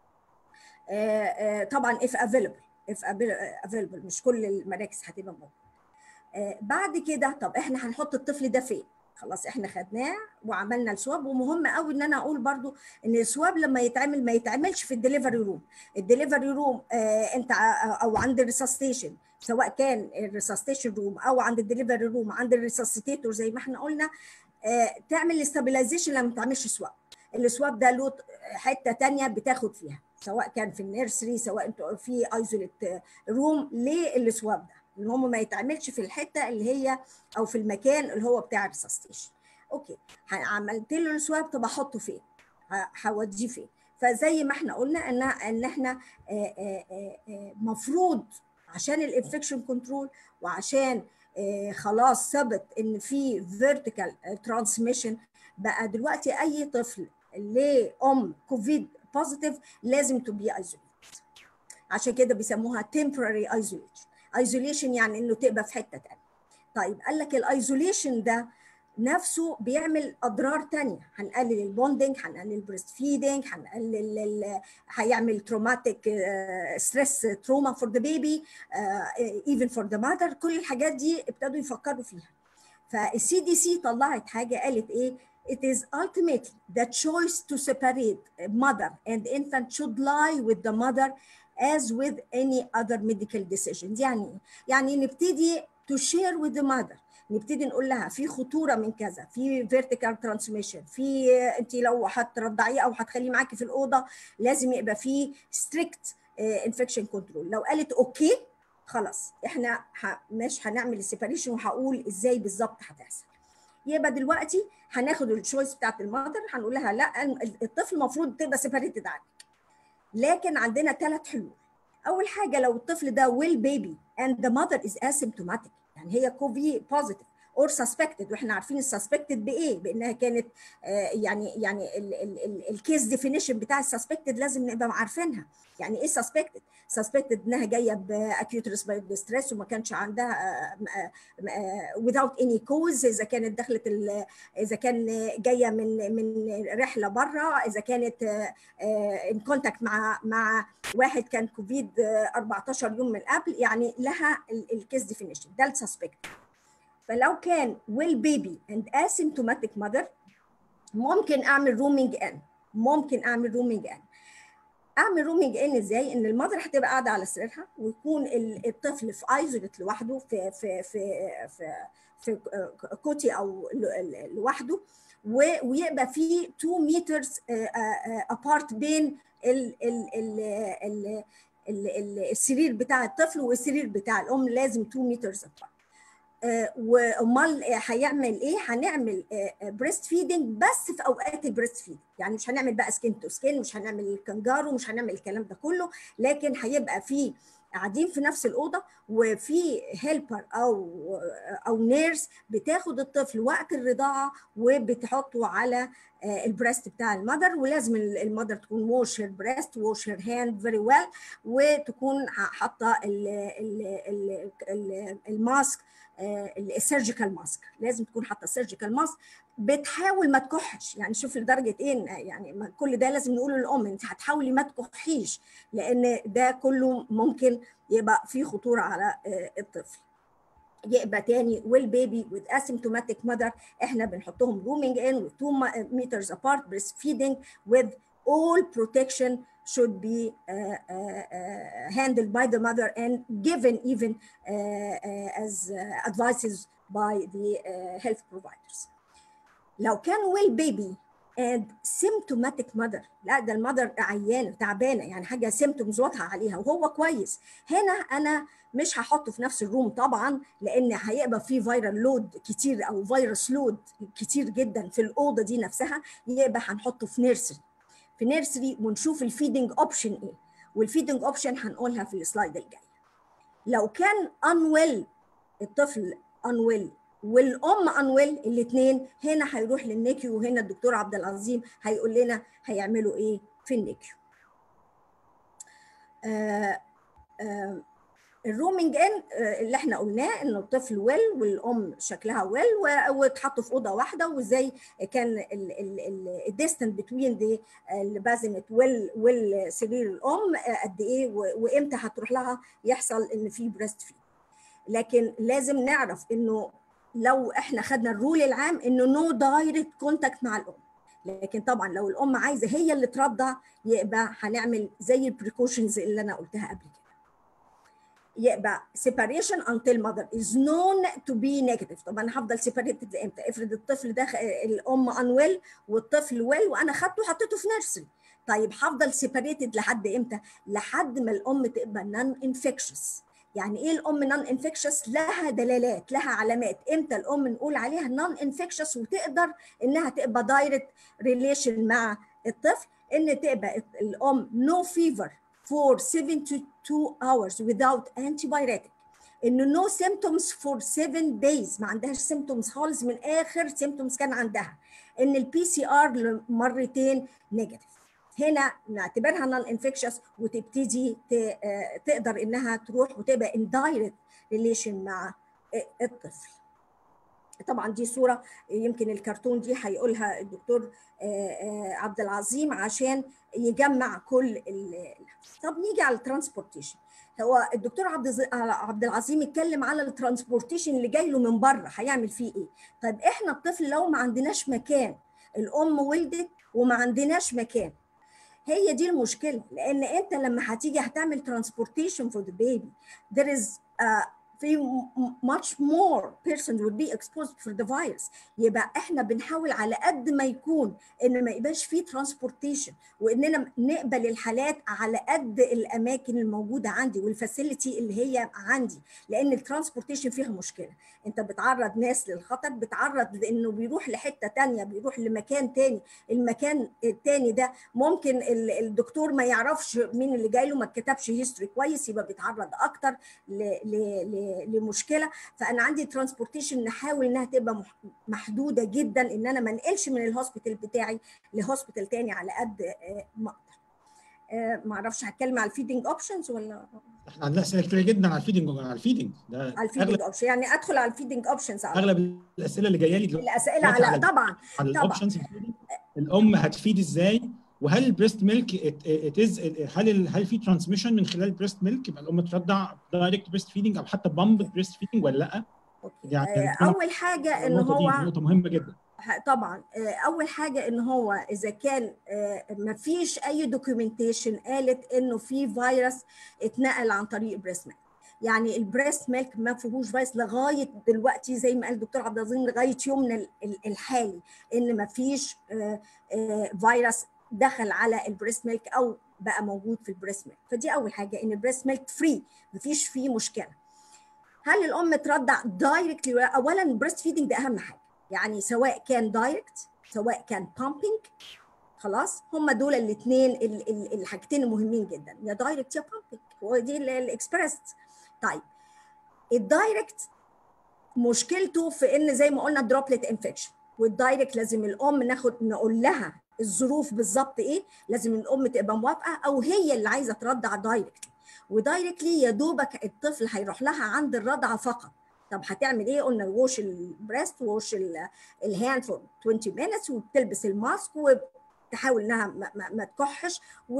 طبعا if available if available مش كل المراكز هتبقى موجوده بعد كده طب احنا هنحط الطفل ده فين خلاص احنا خدناه وعملنا السواب ومهم قوي ان انا اقول برضو ان السواب لما يتعمل ما يتعملش في الدليفري روم الدليفري روم آه انت او عند الريسستيشن سواء كان الريسستيشن روم او عند الدليفري روم عند الريسستيتور زي ما احنا قلنا آه تعمل استابيلايزيشن لما ما تعملش سواب السواب ده له حته ثانيه بتاخد فيها سواء كان في النيرسري سواء في ايزوليت روم للسواب ده ان هم ما يتعملش في الحته اللي هي او في المكان اللي هو بتاع الريسستيشن اوكي عملت له السواب طب احطه فين هوديه فين فزي ما احنا قلنا ان ان احنا مفروض عشان الانفكشن كنترول وعشان خلاص ثبت ان في فيرتيكال ترانسميشن بقى دلوقتي اي طفل لام كوفيد بوزيتيف لازم تو بي ايزوليت عشان كده بيسموها temporary isolation ايزوليشن يعني انه تبقى في حته ثانيه طيب قال لك الايزوليشن ده نفسه بيعمل اضرار تانية هنقلل البوندنج هنقلل البريست فيدنج هنقلل هيعمل تروماتيك ستريس تروما فور ذا بيبي ايفن فور ذا ماذر كل الحاجات دي ابتدوا يفكروا فيها فالسي دي سي طلعت حاجه قالت ايه It is ultimately the choice to separate mother and infant should lie with the mother as with any other medical decisions يعني يعني نبتدي to share with the mother نبتدي نقول لها في خطوره من كذا في vertical transmission في انت لو هترضعيه او هتخليه معاكي في الاوضه لازم يبقى في strict infection control لو قالت اوكي خلاص احنا مش هنعمل السيباريشن وهقول ازاي بالظبط هتحصل يبقى دلوقتي هناخد الشويس بتاعت المادر هنقول لها لا الطفل المفروض تبقى سيباريتد عنك لكن عندنا ثلاث حلول اول حاجه لو الطفل ده ويل بيبي اند ذا ماذر از اسيمتوماتيك يعني هي كوفي بوزيتيف اور سسبكتد واحنا عارفين السسبكتد بايه بانها كانت آه يعني يعني الكيس ديفينيشن بتاع السسبكتد لازم نبقى عارفينها يعني ايه سسبكتد سسبكتد انها جايه باكيوت ريسبيرتوري ستريس وما كانش عندها without any cause اذا كانت دخلت اذا كان جايه من من رحله بره اذا كانت ان كونتاكت مع مع واحد كان كوفيد 14 يوم من قبل يعني لها الكيس ديفينيشن ده السسبكتد فلو كان ويل بيبي اند اسيمتوماتيك ماذر ممكن اعمل رومينج ان ممكن اعمل رومينج ان اعمل رومينج ان ازاي ان المذر هتبقى قاعده على سريرها ويكون الطفل في ايزوليت لوحده في في في في, في كوتي او لوحده ويبقى في 2 مترز ابارت بين ال ال ال ال السرير بتاع الطفل والسرير بتاع الام لازم 2 مترز ابارت وامال هيعمل ايه؟ هنعمل بريست فيدنج بس في اوقات البريست فيدنج، يعني مش هنعمل بقى سكين تو سكين، مش هنعمل الكنجارو، مش هنعمل الكلام ده كله، لكن هيبقى في قاعدين في نفس الاوضه وفي هيلبر او او نيرس بتاخد الطفل وقت الرضاعه وبتحطه على البريست بتاع المذر ولازم المذر تكون ووش هير بريست ووش هير هاند فيري ويل وتكون حاطه الماسك السيرجيكال ماسك لازم تكون حاطه السيرجيكال ماسك بتحاول ما تكحش يعني شوف لدرجه ايه يعني كل ده لازم نقوله للام انت هتحاولي ما تكحيش لان ده كله ممكن يبقى فيه خطوره على الطفل يبقى تاني والبيبي with asymptomatic mother احنا بنحطهم rooming in with 2 meters apart breastfeeding with all protection should be uh, uh, uh, handled by the mother and given even as advices by the health providers. لو كان well baby and symptomatic mother لا ده المذر عيانه تعبانه يعني حاجه سيمتومز واضحه عليها وهو كويس هنا انا مش هحطه في نفس الروم طبعا لان هيبقى فيه فيرال لود كتير او فيروس لود كتير جدا في الاوضه دي نفسها يبقى هنحطه في نيرسري في نيرسري ونشوف الفيدنج اوبشن ايه والفيدنج اوبشن هنقولها في السلايد الجاي لو كان unwell الطفل انويل والام انويل الاثنين هنا هيروح للنيكيو وهنا الدكتور عبد العظيم هيقول لنا هيعملوا ايه في النيكيو آه آه الرومينج ان اللي احنا قلناه ان الطفل ويل والام شكلها ويل واتحطوا في اوضه واحده وازاي كان الديستنت بتوين دي البازمت ويل والسرير الام قد ايه وامتى هتروح لها يحصل ان في بريست فيد لكن لازم نعرف انه لو احنا خدنا الرول العام انه نو دايركت كونتاكت مع الام لكن طبعا لو الام عايزه هي اللي ترضع يبقى هنعمل زي البريكوشنز اللي انا قلتها قبل كده يبقى separation until mother is known to be negative طب انا هفضل separated امتى افرض الطفل ده الام unwell والطفل well وانا خدته وحطيته في نيرسري طيب هفضل separated لحد امتى لحد ما الام تبقى non infectious يعني ايه الام نون انفكشس لها دلالات لها علامات امتى الام نقول عليها نون انفكشس وتقدر انها تبقى دايركت ريليشن مع الطفل ان تبقى الام نو فيفر for 72 hours without antibiotic انه no symptoms for 7 days ما عندهاش symptoms خالص من اخر symptoms كان عندها ان البي سي ار مرتين نيجاتيف هنا نعتبرها نون انفكشس وتبتدي تقدر انها تروح وتبقى ان دايركت ريليشن مع الطفل طبعا دي صوره يمكن الكرتون دي هيقولها الدكتور عبد العظيم عشان يجمع كل طب نيجي على الترانسبورتيشن هو الدكتور عبد عبد العظيم اتكلم على الترانسبورتيشن اللي جاي له من بره هيعمل فيه ايه طيب احنا الطفل لو ما عندناش مكان الام ولدت وما عندناش مكان هي دي المشكله لان انت لما هتيجي هتعمل ترانسبورتيشن فور ذا بيبي there is uh, في much more person will be exposed for the virus يبقى احنا بنحاول على قد ما يكون ان ما يبقاش فيه transportation واننا نقبل الحالات على قد الاماكن الموجوده عندي والفاسيلتي اللي هي عندي لان الترانسبورتيشن فيها مشكله انت بتعرض ناس للخطر بتعرض لانه بيروح لحته تانية بيروح لمكان تاني المكان التاني ده ممكن الدكتور ما يعرفش مين اللي جاي له ما كتبش هيستوري كويس يبقى بيتعرض اكتر ل, ل... لمشكله فانا عندي ترانسبورتيشن نحاول انها تبقى محدوده جدا ان انا ما انقلش من الهوسبيتال بتاعي لهوسبيتال تاني على قد ما اقدر ما اعرفش هتكلم على الفيدنج اوبشنز ولا احنا عندنا اسئله كتير جدا على الفيدنج على الفيدنج ده على الفيدنج اوبشن يعني ادخل على الفيدنج اوبشنز اغلب الاسئله اللي جايه لي دلوقتي الاسئله على, على طبعا على الاوبشنز الام هتفيد ازاي وهل البريست ميلك اتز هل هل في ترانسميشن من خلال البريست ميلك يبقى الام ترضع دايركت بريست فيدنج او حتى بامب بريست فيدنج ولا لا؟ يعني اول حاجه ان هو نقطه مهمه جدا طبعا اول حاجه ان هو اذا كان ما فيش اي دوكيومنتيشن قالت انه في فيروس اتنقل عن طريق بريست ميلك يعني البريست ميلك ما فيهوش فيروس لغايه دلوقتي زي ما قال الدكتور عبد العظيم لغايه يومنا الحالي ان ما فيش فيروس دخل على البريست ميلك او بقى موجود في البريست ميلك فدي اول حاجه ان البريست ميلك فري مفيش فيه مشكله هل الام ترضع دايركتلي اولا البريست فيدنج ده اهم حاجه يعني سواء كان دايركت سواء كان بامبينج خلاص هم دول الاثنين الحاجتين المهمين جدا يا دايركت يا بامبينج ودي الاكسبريس طيب الدايركت مشكلته في ان زي ما قلنا دروبلت انفكشن والدايركت لازم الام ناخد نقول لها الظروف بالظبط ايه لازم الام تبقى موافقه او هي اللي عايزه ترضع دايركتلي ودايركتلي يا دوبك الطفل هيروح لها عند الرضعه فقط طب هتعمل ايه قلنا ووش البريست ووش الهاند فور 20 minutes وبتلبس الماسك وتحاول انها ما, ما, ما تكحش و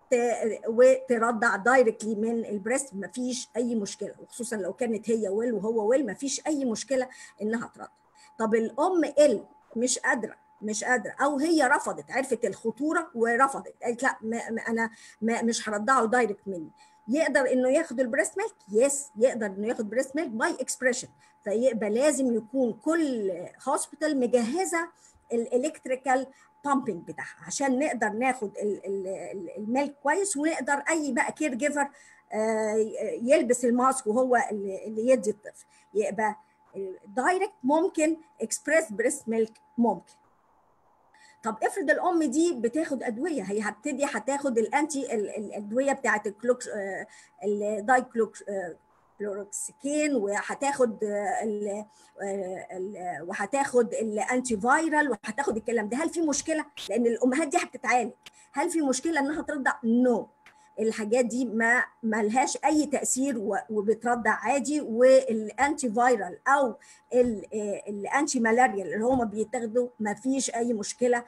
وترضع دايركتلي من البريست ما فيش اي مشكله وخصوصا لو كانت هي ويل وهو ويل ما فيش اي مشكله انها ترضع طب الام ال مش قادره مش قادره او هي رفضت عرفت الخطوره ورفضت قالت لا ما ما انا ما مش هرضعه دايركت مني يقدر انه ياخد البريست ميلك يس يقدر انه ياخد بريست ميلك باي اكسبريشن فيبقى لازم يكون كل هوسبيتال مجهزه الالكتريكال بامبنج بتاعها عشان نقدر ناخد الميلك كويس ونقدر اي بقى كير جيفر يلبس الماسك وهو اللي يدي الطفل يبقى دايركت ممكن اكسبريس بريست ميلك ممكن طب افرض الام دي بتاخد ادويه هي هتبتدي هتاخد الانتي الادويه بتاعت الكلوكس الدايكلوكس بلوروكسيكين وهتاخد ال ال وهتاخد الانتي فايرال وهتاخد الكلام ده هل في مشكله لان الامهات دي بتتعالج هل في مشكله انها ترضع نو no. الحاجات دي ما ملهاش اي تاثير وبترضع عادي والانتي فايرال او الانتي مالاريال اللي هما بيتاخدوا ما فيش اي مشكله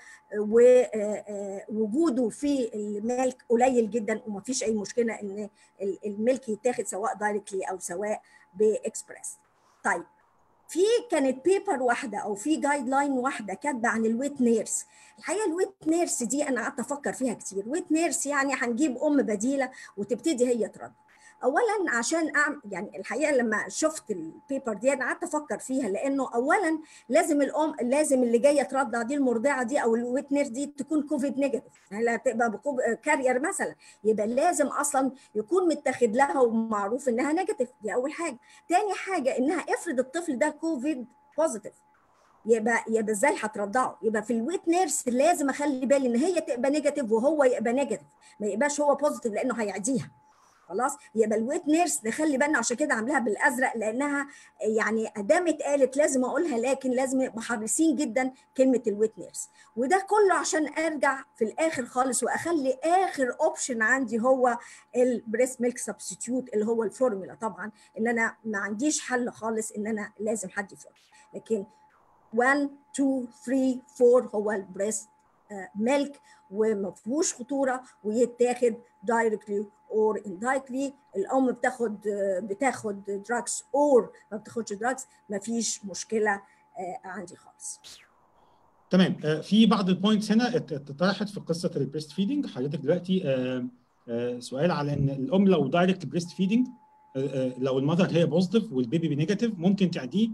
ووجوده في الميلك قليل جدا وما فيش اي مشكله ان الميلك يتاخد سواء دايركتلي او سواء باكسبريس طيب في كانت بيبر واحده او في جايد لاين واحده كاتبه عن الويت نيرس الحقيقه الويت نيرس دي انا قعدت افكر فيها كتير ويت نيرس يعني هنجيب ام بديله وتبتدي هي ترد اولا عشان أعمل يعني الحقيقه لما شفت البيبر دي انا قعدت افكر فيها لانه اولا لازم الام لازم اللي جايه ترضع دي المرضعه دي او الويت نيرس دي تكون كوفيد نيجاتيف يعني تبقى كارير مثلا يبقى لازم اصلا يكون متاخد لها ومعروف انها نيجاتيف دي اول حاجه تاني حاجه انها افرض الطفل ده كوفيد بوزيتيف يبقى يبقى ازاي هترضعه؟ يبقى في الويت نيرس لازم اخلي بالي ان هي تبقى نيجاتيف وهو يبقى نيجاتيف ما يبقاش هو بوزيتيف لانه هيعديها خلاص يبقى الويت نيرس نخلي بالنا عشان كده عاملاها بالازرق لانها يعني ادام اتقالت لازم اقولها لكن لازم نبقى حريصين جدا كلمه الويت نيرس وده كله عشان ارجع في الاخر خالص واخلي اخر اوبشن عندي هو البريست ميلك سبستيتيوت اللي هو الفورمولا طبعا ان انا ما عنديش حل خالص ان انا لازم حد يفورمولا لكن 1 2 3 4 هو البريست ميلك وما فيهوش خطوره ويتاخد دايركتلي اور اندايركتلي الام بتاخد بتاخد دراجز اور ما بتاخدش دراجز ما فيش مشكله عندي خالص تمام في بعض البوينتس هنا اتطرحت في قصه البريست فيدنج حضرتك دلوقتي سؤال على ان الام لو دايركت بريست فيدنج لو المذر هي بوزيتيف والبيبي نيجاتيف ممكن تعديه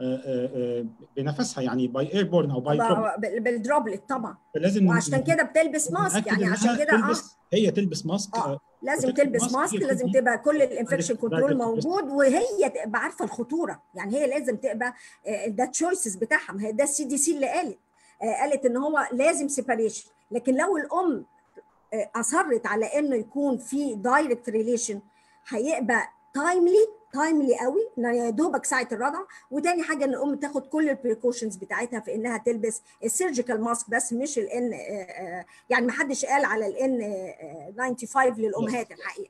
بنفسها يعني باي اير بورن او باي بالدروبلت طبعا لازم وعشان كده بتلبس ماسك يعني عشان كده اه هي تلبس ماسك آه. لازم تلبس ماسك لازم تبقى كل الانفكشن كنترول موجود وهي تبقى عارفه الخطوره يعني هي لازم تبقى ده تشويسز بتاعها ما هي ده السي دي سي اللي قالت قالت ان هو لازم سيباريشن لكن لو الام اصرت على انه يكون في دايركت ريليشن هيبقى تايملي تايملي قوي يا دوبك ساعه الرضع وتاني حاجه ان الام تاخد كل البريكوشنز بتاعتها في انها تلبس السيرجيكال ماسك بس مش الان يعني ما حدش قال على الان 95 للامهات الحقيقه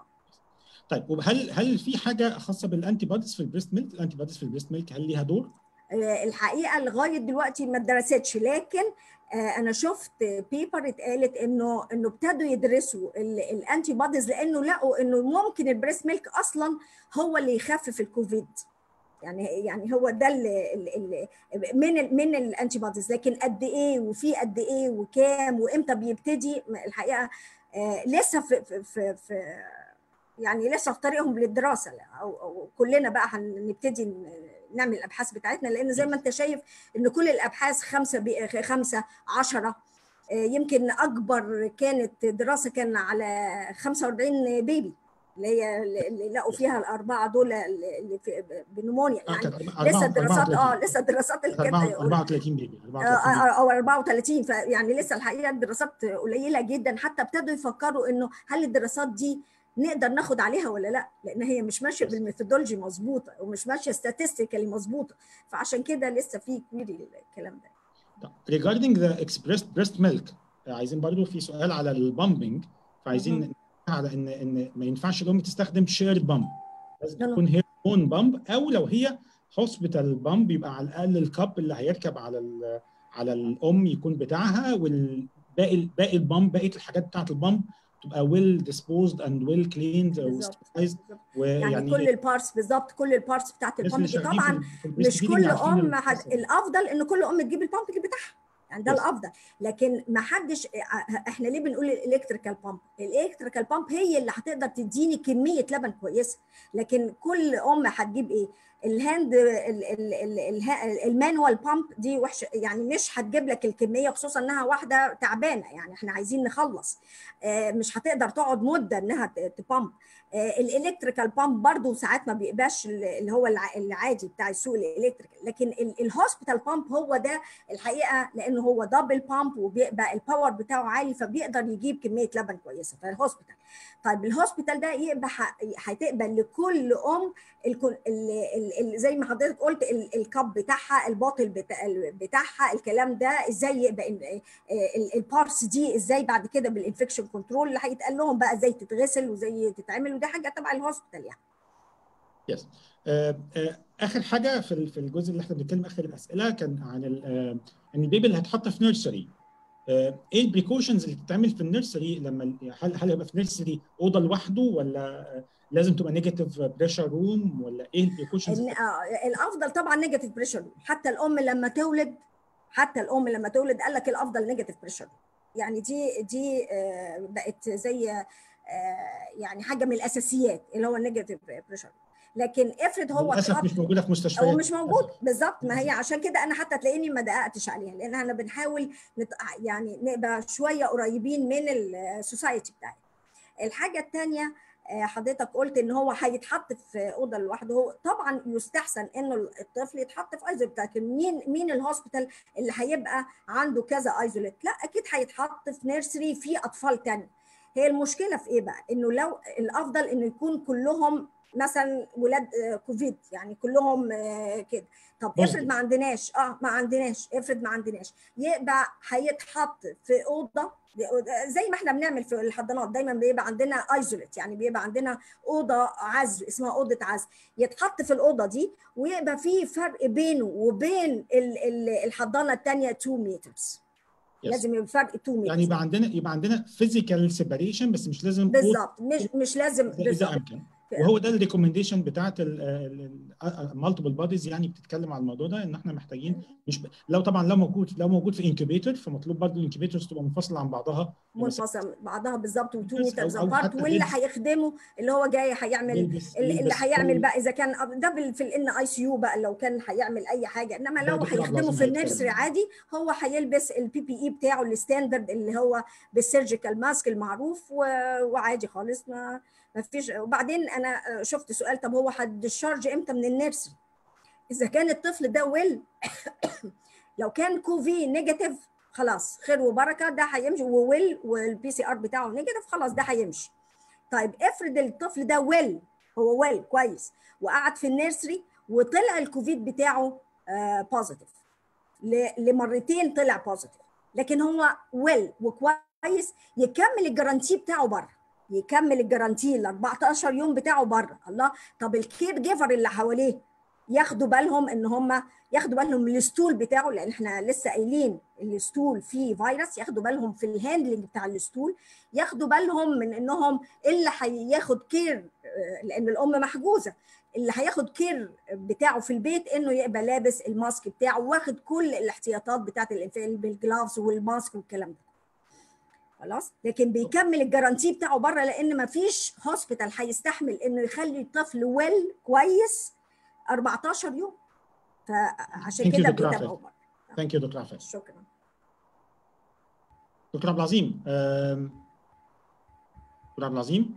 طيب وهل هل في حاجه خاصه بالانتي بوديز في البريست ميلك الانتي بوديز في البريست ميلك هل ليها دور الحقيقه لغايه دلوقتي ما اتدرستش لكن انا شفت بيبر اتقالت انه انه ابتدوا يدرسوا الانتي بوديز لانه لقوا انه ممكن البريست ميلك اصلا هو اللي يخفف الكوفيد يعني يعني هو ده اللي اللي من ال من الانتي بوديز لكن قد ايه وفي قد ايه وكام وامتى بيبتدي الحقيقه لسه في في, في, في يعني لسه في طريقهم للدراسه أو, او كلنا بقى هنبتدي نعمل الابحاث بتاعتنا لان زي ما انت شايف ان كل الابحاث خمسه خمسه 10 يمكن اكبر كانت دراسه كان على 45 بيبي اللي هي اللي لقوا فيها الاربعه دول اللي في بنمونيا يعني لسه الدراسات اه لسه الدراسات اللي كانت 34 بيبي او 34 فيعني لسه الحقيقه الدراسات قليله جدا حتى ابتدوا يفكروا انه هل الدراسات دي نقدر ناخد عليها ولا لا لان هي مش ماشيه بالميثودولوجي مظبوطه ومش ماشيه ستاتستيكالي مظبوطه فعشان كده لسه في كويري الكلام ده regarding the expressed breast milk عايزين برضو في سؤال على البامبنج فعايزين على ان ان ما ينفعش الام تستخدم شيرد بامب لازم تكون هي اون بامب او لو هي هوسبيتال بامب يبقى على الاقل الكاب اللي هيركب على على الام يكون بتاعها والباقي باقي البامب بقيه الحاجات بتاعت البامب تبقى ويل ديسبوزد اند ويل كليند يعني كل البارتس بالظبط كل البارتس بتاعت البامب دي طبعا مش كل ام حد الافضل ان كل ام تجيب البامب بتاعها يعني ده الافضل لكن ما حدش احنا ليه بنقول الالكتريكال بامب الالكتريكال بامب هي اللي هتقدر تديني كميه لبن كويسه لكن كل ام هتجيب ايه الهاند المانوال بامب دي وحشه يعني مش هتجيب لك الكميه خصوصا انها واحده تعبانه يعني احنا عايزين نخلص مش هتقدر تقعد مده انها تبامب الالكتريكال بامب برضو ساعات ما بيبقاش اللي هو العادي بتاع السوق الالكتريكال لكن الهوسبيتال بامب هو ده الحقيقه لانه هو دبل بامب وبيبقى الباور بتاعه عالي فبيقدر يجيب كميه لبن كويسه فالهوسبيتال طيب الهوسبيتال ده يبقى هتقبل لكل ام الكل زي ما حضرتك قلت الكب بتاعها الباطل بتاعها الكلام ده ازاي يبقى البارس دي ازاي بعد كده بالانفكشن كنترول اللي هيتقال لهم بقى ازاي تتغسل وازاي تتعمل وده حاجه تبع الهوسبيتال يعني يس آه آه اخر حاجه في في الجزء اللي احنا بنتكلم اخر الاسئله كان عن ان البيبي اللي هتحط في نيرسري آه ايه البريكوشنز اللي بتتعمل في النيرسري لما هل هل هيبقى في نيرسري اوضه لوحده ولا لازم تبقى نيجاتيف بريشر روم ولا ايه البريكوشنز الافضل طبعا نيجاتيف بريشر روم حتى الام لما تولد حتى الام لما تولد قال لك الافضل نيجاتيف بريشر يعني دي دي بقت زي يعني حاجه من الاساسيات اللي هو النيجاتيف بريشر لكن افرض هو للاسف مش موجوده في مستشفيات هو مش موجود بالظبط ما هي عشان كده انا حتى تلاقيني ما دققتش عليها لان احنا بنحاول نت... يعني نبقى شويه قريبين من السوسايتي بتاعتنا الحاجه الثانيه حضرتك قلت ان هو هيتحط في اوضه لوحده هو طبعا يستحسن انه الطفل يتحط في ايزوليت لكن مين مين الهوسبيتال اللي هيبقى عنده كذا ايزوليت لا اكيد هيتحط في نيرسري في اطفال تاني هي المشكله في ايه بقى انه لو الافضل انه يكون كلهم مثلا ولاد كوفيد يعني كلهم كده طب افرض ما عندناش اه ما عندناش افرض ما عندناش يبقى هيتحط في اوضه زي ما احنا بنعمل في الحضانات دايما بيبقى عندنا ايزوليت يعني بيبقى عندنا اوضه عزل اسمها اوضه عزل يتحط في الاوضه دي ويبقى في فرق بينه وبين الحضانه الثانيه 2 مترز لازم يبقى فرق 2 متر يعني يبقى عندنا يبقى عندنا فيزيكال سيبريشن بس مش لازم بالظبط مش مش لازم بالظبط وهو ده الريكومنديشن بتاعت المالتيبل بوديز يعني بتتكلم على الموضوع ده ان احنا محتاجين مش ب... لو طبعا لو موجود لو موجود في انكيبيتور فمطلوب برضه الانكيبيتورز تبقى منفصله عن بعضها منفصل بعضها بالظبط و2 مترز ابارت واللي هيخدمه اللي هو جاي هيعمل يلبس اللي يلبس هيعمل بقى اذا كان ده في الان اي سي يو بقى لو كان هيعمل اي حاجه انما لو هيخدمه في النيرسري عادي هو هيلبس البي بي اي بتاعه الستاندرد اللي هو بالسيرجيكال ماسك المعروف وعادي خالص ما ما فيش وبعدين انا شفت سؤال طب هو هتديشارج امتى من النيرسري اذا كان الطفل ده ويل لو كان كوفي نيجاتيف خلاص خير وبركه ده هيمشي وويل والبي سي ار بتاعه نيجاتيف خلاص ده هيمشي طيب افرض الطفل ده ويل هو ويل كويس وقعد في النيرسري وطلع الكوفيد بتاعه بوزيتيف لمرتين طلع بوزيتيف لكن هو ويل وكويس يكمل الجرانتي بتاعه بره يكمل الجرانتي ال 14 يوم بتاعه بره الله طب الكير جيفر اللي حواليه ياخدوا بالهم ان هم ياخدوا بالهم من الستول بتاعه لان احنا لسه قايلين الستول فيه فيروس ياخدوا بالهم في الهاندلنج بتاع الستول ياخدوا بالهم من انهم اللي هياخد كير لان الام محجوزه اللي هياخد كير بتاعه في البيت انه يبقى لابس الماسك بتاعه واخد كل الاحتياطات بتاعت الانفال بالجلافز والماسك والكلام ده خلاص لكن بيكمل الجرانتي بتاعه بره لان ما فيش هوسبيتال هيستحمل انه يخلي الطفل ويل كويس 14 يوم فعشان كده بيتابعوا بره ثانك يو دكتور عفاف شكرا دكتور عبد العظيم دكتور عبد العظيم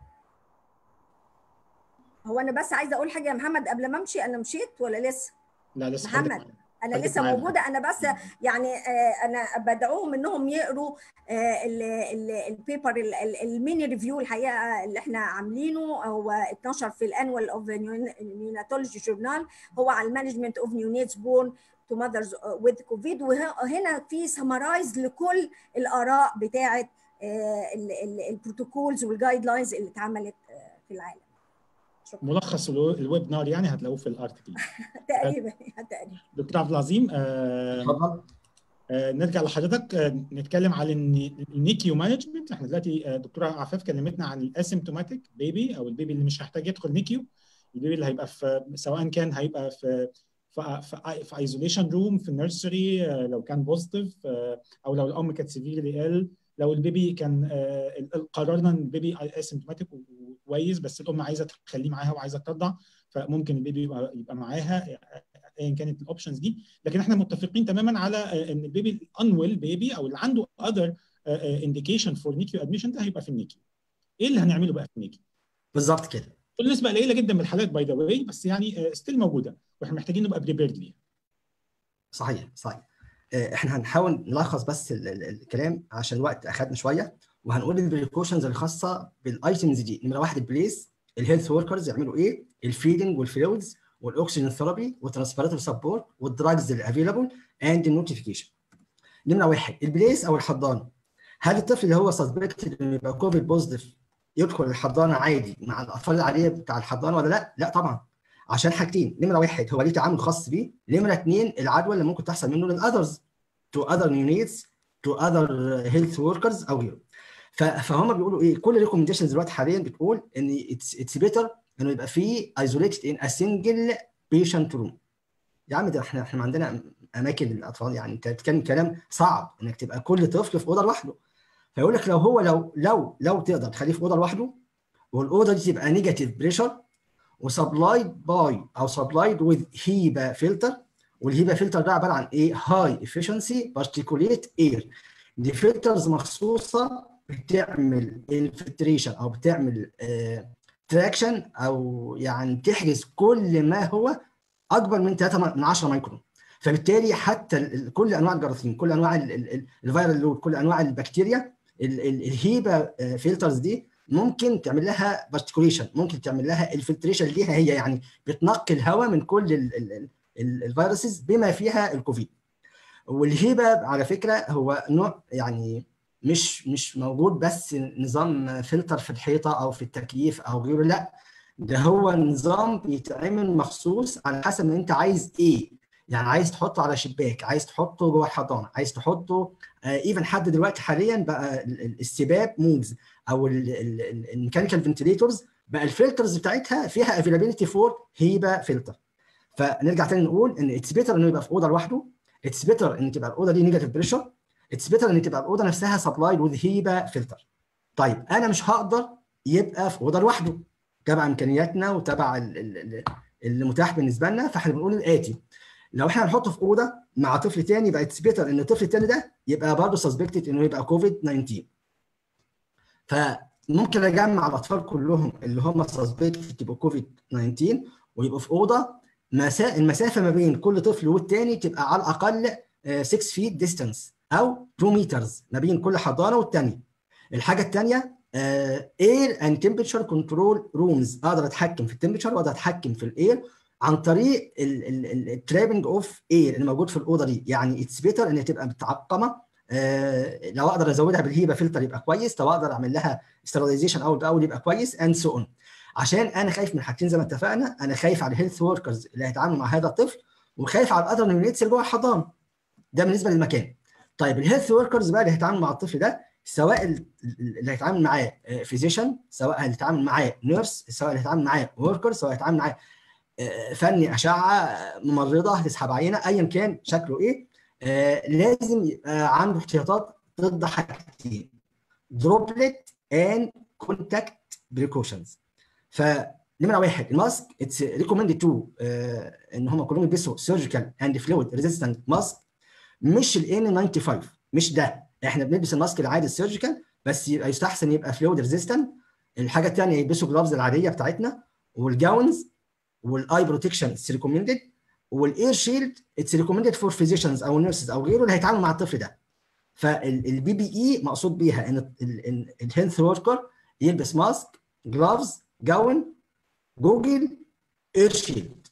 هو انا بس عايزه اقول حاجه يا محمد قبل ما امشي انا مشيت ولا لسه لا لسه محمد انا لسه موجوده انا بس يعني انا بدعوهم انهم يقروا البيبر الميني ريفيو الحقيقه اللي احنا عاملينه هو اتنشر في الانوال اوف نيوناتولوجي جورنال هو على المانجمنت اوف نيونيتس بورن تو ماذرز وذ كوفيد وهنا في سمرايز لكل الاراء بتاعه البروتوكولز والجايد لاينز اللي اتعملت في العالم شكرا. ملخص الويب نار يعني هتلاقوه في الارتكل تقريبا تقريبا دكتور عبد العظيم اتفضل آه نرجع لحضرتك آه نتكلم على النيكيو مانجمنت احنا دلوقتي آه دكتوره عفاف كلمتنا عن الاسيمتوماتيك بيبي او البيبي اللي مش هيحتاج يدخل نيكيو البيبي اللي هيبقى في سواء كان هيبقى في في في, في ايزوليشن روم في النيرسري لو كان بوزيتيف او لو الام كانت سيفيرلي ال لو البيبي كان قررنا ان البيبي اسيمتوماتيك كويس بس الام عايزه تخليه معاها وعايزه ترضع فممكن البيبي يبقى يبقى معاها ايا كانت الاوبشنز دي لكن احنا متفقين تماما على ان البيبي الانويل بيبي او اللي عنده اذر انديكيشن فور نيكيو ادميشن ده هيبقى في النيكيو ايه اللي هنعمله بقى في النيكيو بالظبط كده النسبه قليله جدا من الحالات باي ذا واي بس يعني ستيل موجوده واحنا محتاجين نبقى بريبيرد ليها صحيح صحيح احنا هنحاول نلخص بس ال ال الكلام عشان الوقت اخدنا شويه وهنقول البريكوشنز الخاصه بالايتمز دي نمره واحد البليس الهيلث وركرز يعملوا ايه الفيدنج والفلويدز والاكسجين ثيرابي والترانسبيراتيف سبورت والدراجز الافيلابل اند النوتيفيكيشن نمره واحد البليس او الحضانه هل الطفل اللي هو سسبكتد انه يبقى كوفيد بوزيتيف يدخل الحضانه عادي مع الاطفال العاديه بتاع الحضانه ولا لا؟ لا طبعا عشان حاجتين نمره واحد هو ليه تعامل خاص بيه نمره اثنين العدوى اللي ممكن تحصل منه للاذرز تو اذر يونيتس تو اذر هيلث وركرز او غيره فهم بيقولوا ايه كل الريكومنديشنز دلوقتي حاليا بتقول ان اتس بيتر انه يبقى في ايزوليتد ان ا سنجل بيشنت روم يا عم ده احنا احنا عندنا اماكن للاطفال يعني انت بتتكلم كلام صعب انك تبقى كل طفل في اوضه لوحده فيقول لك لو هو لو لو لو تقدر تخليه في اوضه لوحده والاوضه دي تبقى نيجاتيف بريشر وسبلايد باي او سبلايد وذ هيبا فلتر والهيبا فلتر ده عباره عن ايه؟ هاي افشنسي بارتيكوليت اير دي فلترز مخصوصه بتعمل انفلتريشن او بتعمل تراكشن او يعني بتحجز كل ما هو اكبر من 3 من 10 مايكرون فبالتالي حتى كل انواع الجراثيم كل انواع الفيرال لود كل انواع البكتيريا الهيبا فلترز دي ممكن تعمل لها بارتيكوليشن ممكن تعمل لها الفلتريشن ليها هي يعني بتنقي الهواء من كل الفيروسز بما فيها الكوفيد والهيبه على فكره هو نوع يعني مش مش موجود بس نظام فلتر في الحيطه او في التكييف او غيره لا ده هو نظام بيتعمل مخصوص على حسب ما انت عايز ايه يعني عايز تحطه على شباك عايز تحطه جوه الحضانه عايز تحطه ايفن آه حد دلوقتي حاليا بقى السباب موفز او الميكانيكال فنتليتورز بقى الفلترز بتاعتها فيها افيلابيلتي فور هيبا فلتر فنرجع تاني نقول ان اتس بيتر انه يبقى في اوضه لوحده اتس بيتر ان تبقى الاوضه دي نيجاتيف بريشر اتس بيتر ان تبقى الاوضه نفسها سبلايد وذ هيبا فلتر طيب انا مش هقدر يبقى في اوضه لوحده تبع امكانياتنا وتبع المتاح بالنسبه لنا فاحنا بنقول الاتي لو احنا هنحطه في اوضه مع طفل تاني يبقى اتس بيتر ان الطفل التاني ده يبقى برضه سسبكتد انه يبقى كوفيد 19 فممكن اجمع الاطفال كلهم اللي هم سسبكتد يبقوا كوفيد 19 ويبقوا في اوضه مسا... المسافه ما بين كل طفل والتاني تبقى على الاقل 6 فيت ديستانس او 2 مترز ما بين كل حضانه والتانيه الحاجه الثانيه اير اند تمبرتشر كنترول رومز اقدر اتحكم في التمبرتشر واقدر اتحكم في الاير عن طريق الترابنج اوف اير اللي موجود في الاوضه دي يعني اتس بيتر ان تبقى متعقمه آه لو اقدر ازودها بالهيبه فلتر يبقى كويس لو اقدر اعمل لها ستيرلايزيشن اول باول يبقى كويس اند سو اون عشان انا خايف من حاجتين زي ما اتفقنا انا خايف على الهيلث وركرز اللي هيتعاملوا مع هذا الطفل وخايف على الاذر يونيتس اللي جوه الحضانه ده بالنسبه للمكان طيب الهيلث وركرز بقى اللي هيتعاملوا مع الطفل ده سواء اللي هيتعامل معاه فيزيشن سواء اللي هيتعامل معاه نيرس سواء اللي هيتعامل معاه وركر سواء هيتعامل معاه فني اشعه ممرضه هتسحب عينه ايا كان شكله ايه آه لازم يبقى عنده احتياطات ضد حاجتين دروبلت اند كونتاكت بريكوشنز فنمره واحد الماسك اتس ريكومندد تو ان هم كلهم يلبسوا سيرجيكال اند فلويد ريزيستنت ماسك مش الان 95 مش ده احنا بنلبس الماسك العادي السيرجيكال بس يبقى يستحسن يبقى فلويد ريزيستنت الحاجه الثانيه يلبسوا جلافز العاديه بتاعتنا والجاونز والاي بروتكشن اتس ريكومندد والاير شيلد اتس ريكومندد فور فيزيشنز او نيرسز او غيره اللي هيتعاملوا مع الطفل ده فالبي بي اي مقصود بيها ان الهيلث وركر يلبس ماسك جلافز جاون جوجل اير شيلد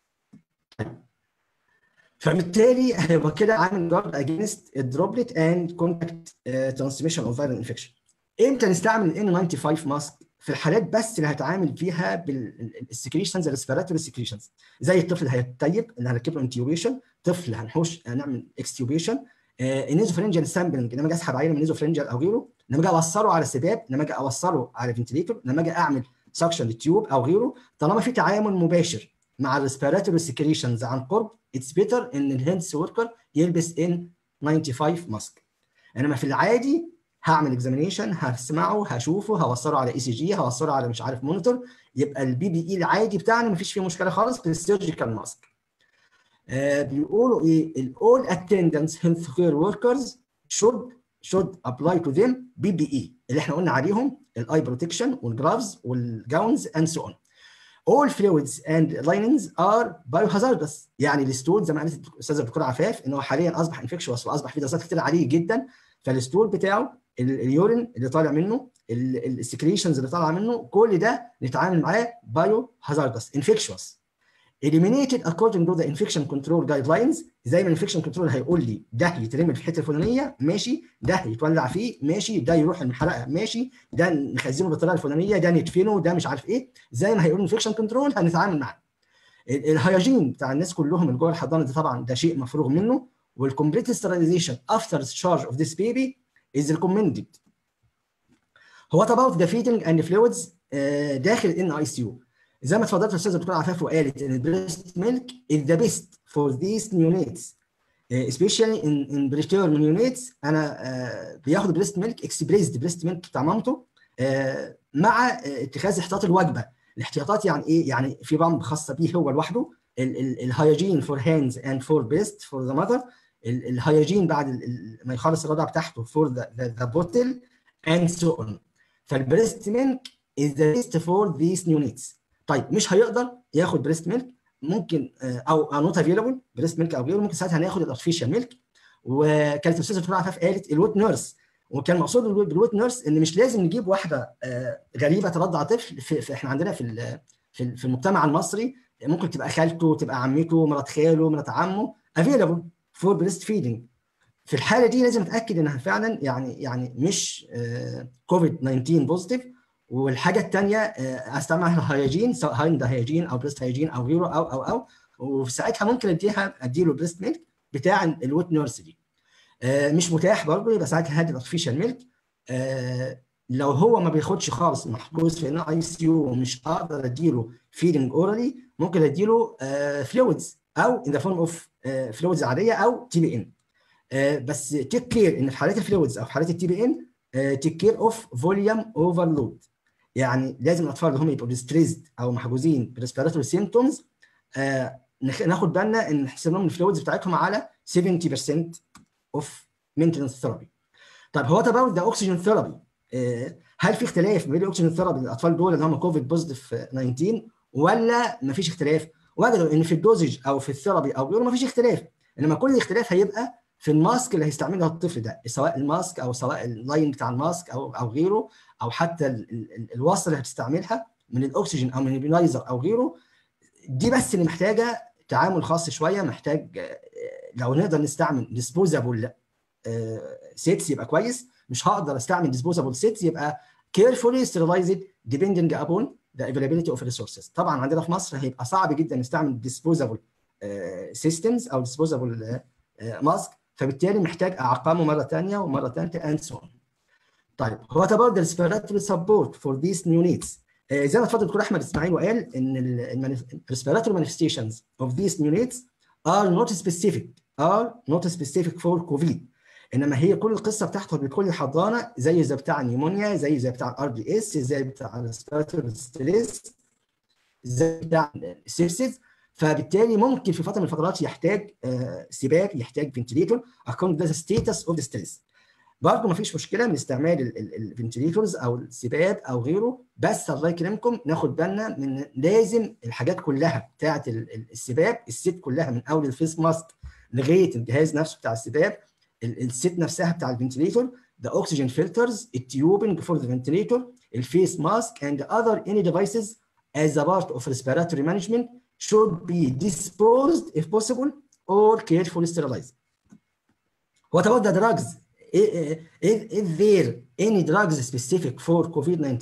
فبالتالي هو كده عامل جارد اجينست الدروبلت اند كونتاكت ترانسميشن اوف فيرال انفكشن امتى نستعمل الان 95 ماسك في الحالات بس اللي هتعامل فيها بالسكريشنز الريسبيراتوري سكريشنز زي الطفل اللي هيتيب اللي هنركب له انتيوبيشن طفل هنحوش هنعمل اكستيوبيشن النيزوفرنجال سامبلنج لما اجي اسحب عينه من نيزوفرنجال او غيره لما اجي اوصله على سباب لما اجي اوصله على فنتليتور لما اجي اعمل سكشن للتيوب او غيره طالما في تعامل مباشر مع الريسبيراتوري سكريشنز عن قرب اتس بيتر ان الهيلث وركر يلبس ان 95 ماسك انما في العادي هعمل اكزامينيشن هسمعه هشوفه هوصله على اي سي جي هوصله على مش عارف مونيتور يبقى البي بي اي العادي بتاعنا مفيش فيه مشكله خالص في السيرجيكال ماسك آه بيقولوا ايه الاول اتندنس هيلث كير وركرز should should apply to them بي بي اي اللي احنا قلنا عليهم الاي بروتكشن والجرافز والجاونز اند سو اون all fluids and linens are biohazardous يعني الستول زي ما قالت الاستاذه الدكتوره عفاف ان هو حاليا اصبح انفكشوس واصبح فيه دراسات كتير عليه جدا فالستول بتاعه اليورين اللي طالع منه السكريشنز اللي طالعه منه كل ده نتعامل معاه بايو هازاردس انفكشوس eliminated according to the infection control guidelines زي ما الانفكشن كنترول هيقول لي ده يترمي في الحته الفلانيه ماشي ده يتولع فيه ماشي ده يروح المحرقه ماشي ده نخزنه بالطريقه الفلانيه ده ندفنه ده مش عارف ايه زي ما هيقول الانفكشن كنترول هنتعامل معاه الهياجين بتاع الناس كلهم اللي جوه الحضانه ده طبعا ده شيء مفروغ منه والكومبليت sterilization after discharge of this baby is recommended What about the feeding and fluids uh, داخل ان اي سي يو زي ما اتفضلت الاستاذه الدكتوره عفاف وقالت ان البريست ميلك is the best for these neonates uh, especially in in preterm neonates انا uh, بياخد بريست ميلك اكسبريسد بريست ميلك بتاع مامته uh, مع اتخاذ احتياطات الوجبه الاحتياطات يعني ايه يعني في بامب خاصه بيه هو لوحده الهيجين فور هاندز اند فور بريست فور ذا ماذر الهيجين بعد ما يخلص الرضاعه بتاعته فور ذا بوتل اند سو اون فالبريست ميلك is the best for these new needs طيب مش هيقدر ياخد بريست ميلك ممكن او نوت افيلبل بريست ميلك او غيره ممكن ساعتها هناخد الارتفيشال ميلك وكانت الاستاذه دكتوره عفاف قالت الويت نيرس وكان مقصود بالويت نيرس ان مش لازم نجيب واحده غريبه ترضع طفل في, في احنا عندنا في في, في المجتمع المصري ممكن تبقى خالته تبقى عمته مرات خاله مرات عمه افيلبل فور بريست فيدنج في الحاله دي لازم اتاكد انها فعلا يعني يعني مش كوفيد 19 بوزيتيف والحاجه الثانيه استعمل هيجين سواء هايند هيجين او بريست هيجين او غيره او او او وفي ساعتها ممكن اديها اديله بريست ميلك بتاع الويت نيرس دي مش متاح برضه يبقى ساعتها هدي الارتفيشال ميلك لو هو ما بياخدش خالص محجوز في ان اي سي يو ومش هقدر اديله فيدنج اورالي ممكن اديله فلويدز او ان ذا فورم اوف فلويدز عاديه او تي بي ان بس تيك كير ان في حالات الفلويدز او في حالات التي بي ان تيك كير اوف فوليوم اوفرلود يعني لازم الاطفال اللي هم يبقوا ديستريزد او محجوزين بريسبيراتوري سيمتومز آه ناخد بالنا ان نحسب لهم الفلويدز بتاعتهم على 70% اوف مينتنس ثيرابي طيب هو اباوت ذا اوكسجين ثيرابي هل في اختلاف بين الاوكسجين ثيرابي للاطفال دول اللي هم كوفيد بوزيتيف 19 ولا ما فيش اختلاف؟ وجدوا ان في الدوزج او في الثيرابي او غيره ما فيش اختلاف انما كل الاختلاف هيبقى في الماسك اللي هيستعمله الطفل ده سواء الماسك او سواء اللاين بتاع الماسك او او غيره او حتى الوصله اللي هتستعملها من الاكسجين او من البينايزر او غيره دي بس اللي محتاجه تعامل خاص شويه محتاج لو نقدر نستعمل ديسبوزابل سيتس يبقى كويس مش هقدر استعمل ديسبوزابل سيتس يبقى carefully sterilized depending upon the availability of resources طبعا عندنا في مصر هيبقى صعب جدا نستعمل disposable سيستمز او disposable ماسك فبالتالي محتاج اعقمه مره ثانيه ومره ثالثه اند سو طيب هو about the respiratory support for these new needs آه زي ما اتفضل الدكتور احمد اسماعيل وقال ان respiratory manifestations of these new needs are not specific are not specific for COVID انما هي كل القصه بتاعته بكل الحضانه زي زي بتاع النيمونيا زي زي بتاع الار دي اس زي بتاع الريسبيراتوري ستريس زي بتاع السيبسيس فبالتالي ممكن في فتره من الفترات يحتاج آه سباك يحتاج فنتليتور according to the status of the stress برضه ما فيش مشكله من استعمال الفنتليتورز او السباب او غيره بس الله يكرمكم ناخد بالنا من لازم الحاجات كلها بتاعه السباب الست كلها من اول الفيس ماسك لغايه الجهاز نفسه بتاع السباب الست نفسها بتاع الفنتليتور the oxygen filters التيوبنج for the ventilator الفيس ماسك and other any devices as a part of respiratory management should be disposed if possible or carefully sterilized. What about the drugs? Is, is there any drugs specific for COVID-19?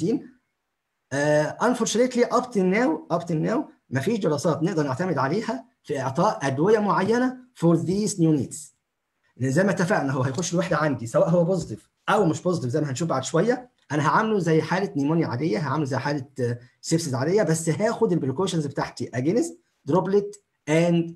Uh, unfortunately up till now up till now ما فيش دراسات نقدر نعتمد عليها في اعطاء ادويه معينه for these new needs. لان زي ما اتفقنا هو هيخش الوحده عندي سواء هو بوزيتيف او مش بوزيتيف زي ما هنشوف بعد شويه انا هعامله زي حاله نيمونيا عاديه هعامله زي حاله سيبسيس عاديه بس هاخد البريكوشنز بتاعتي اجينست دروبلت اند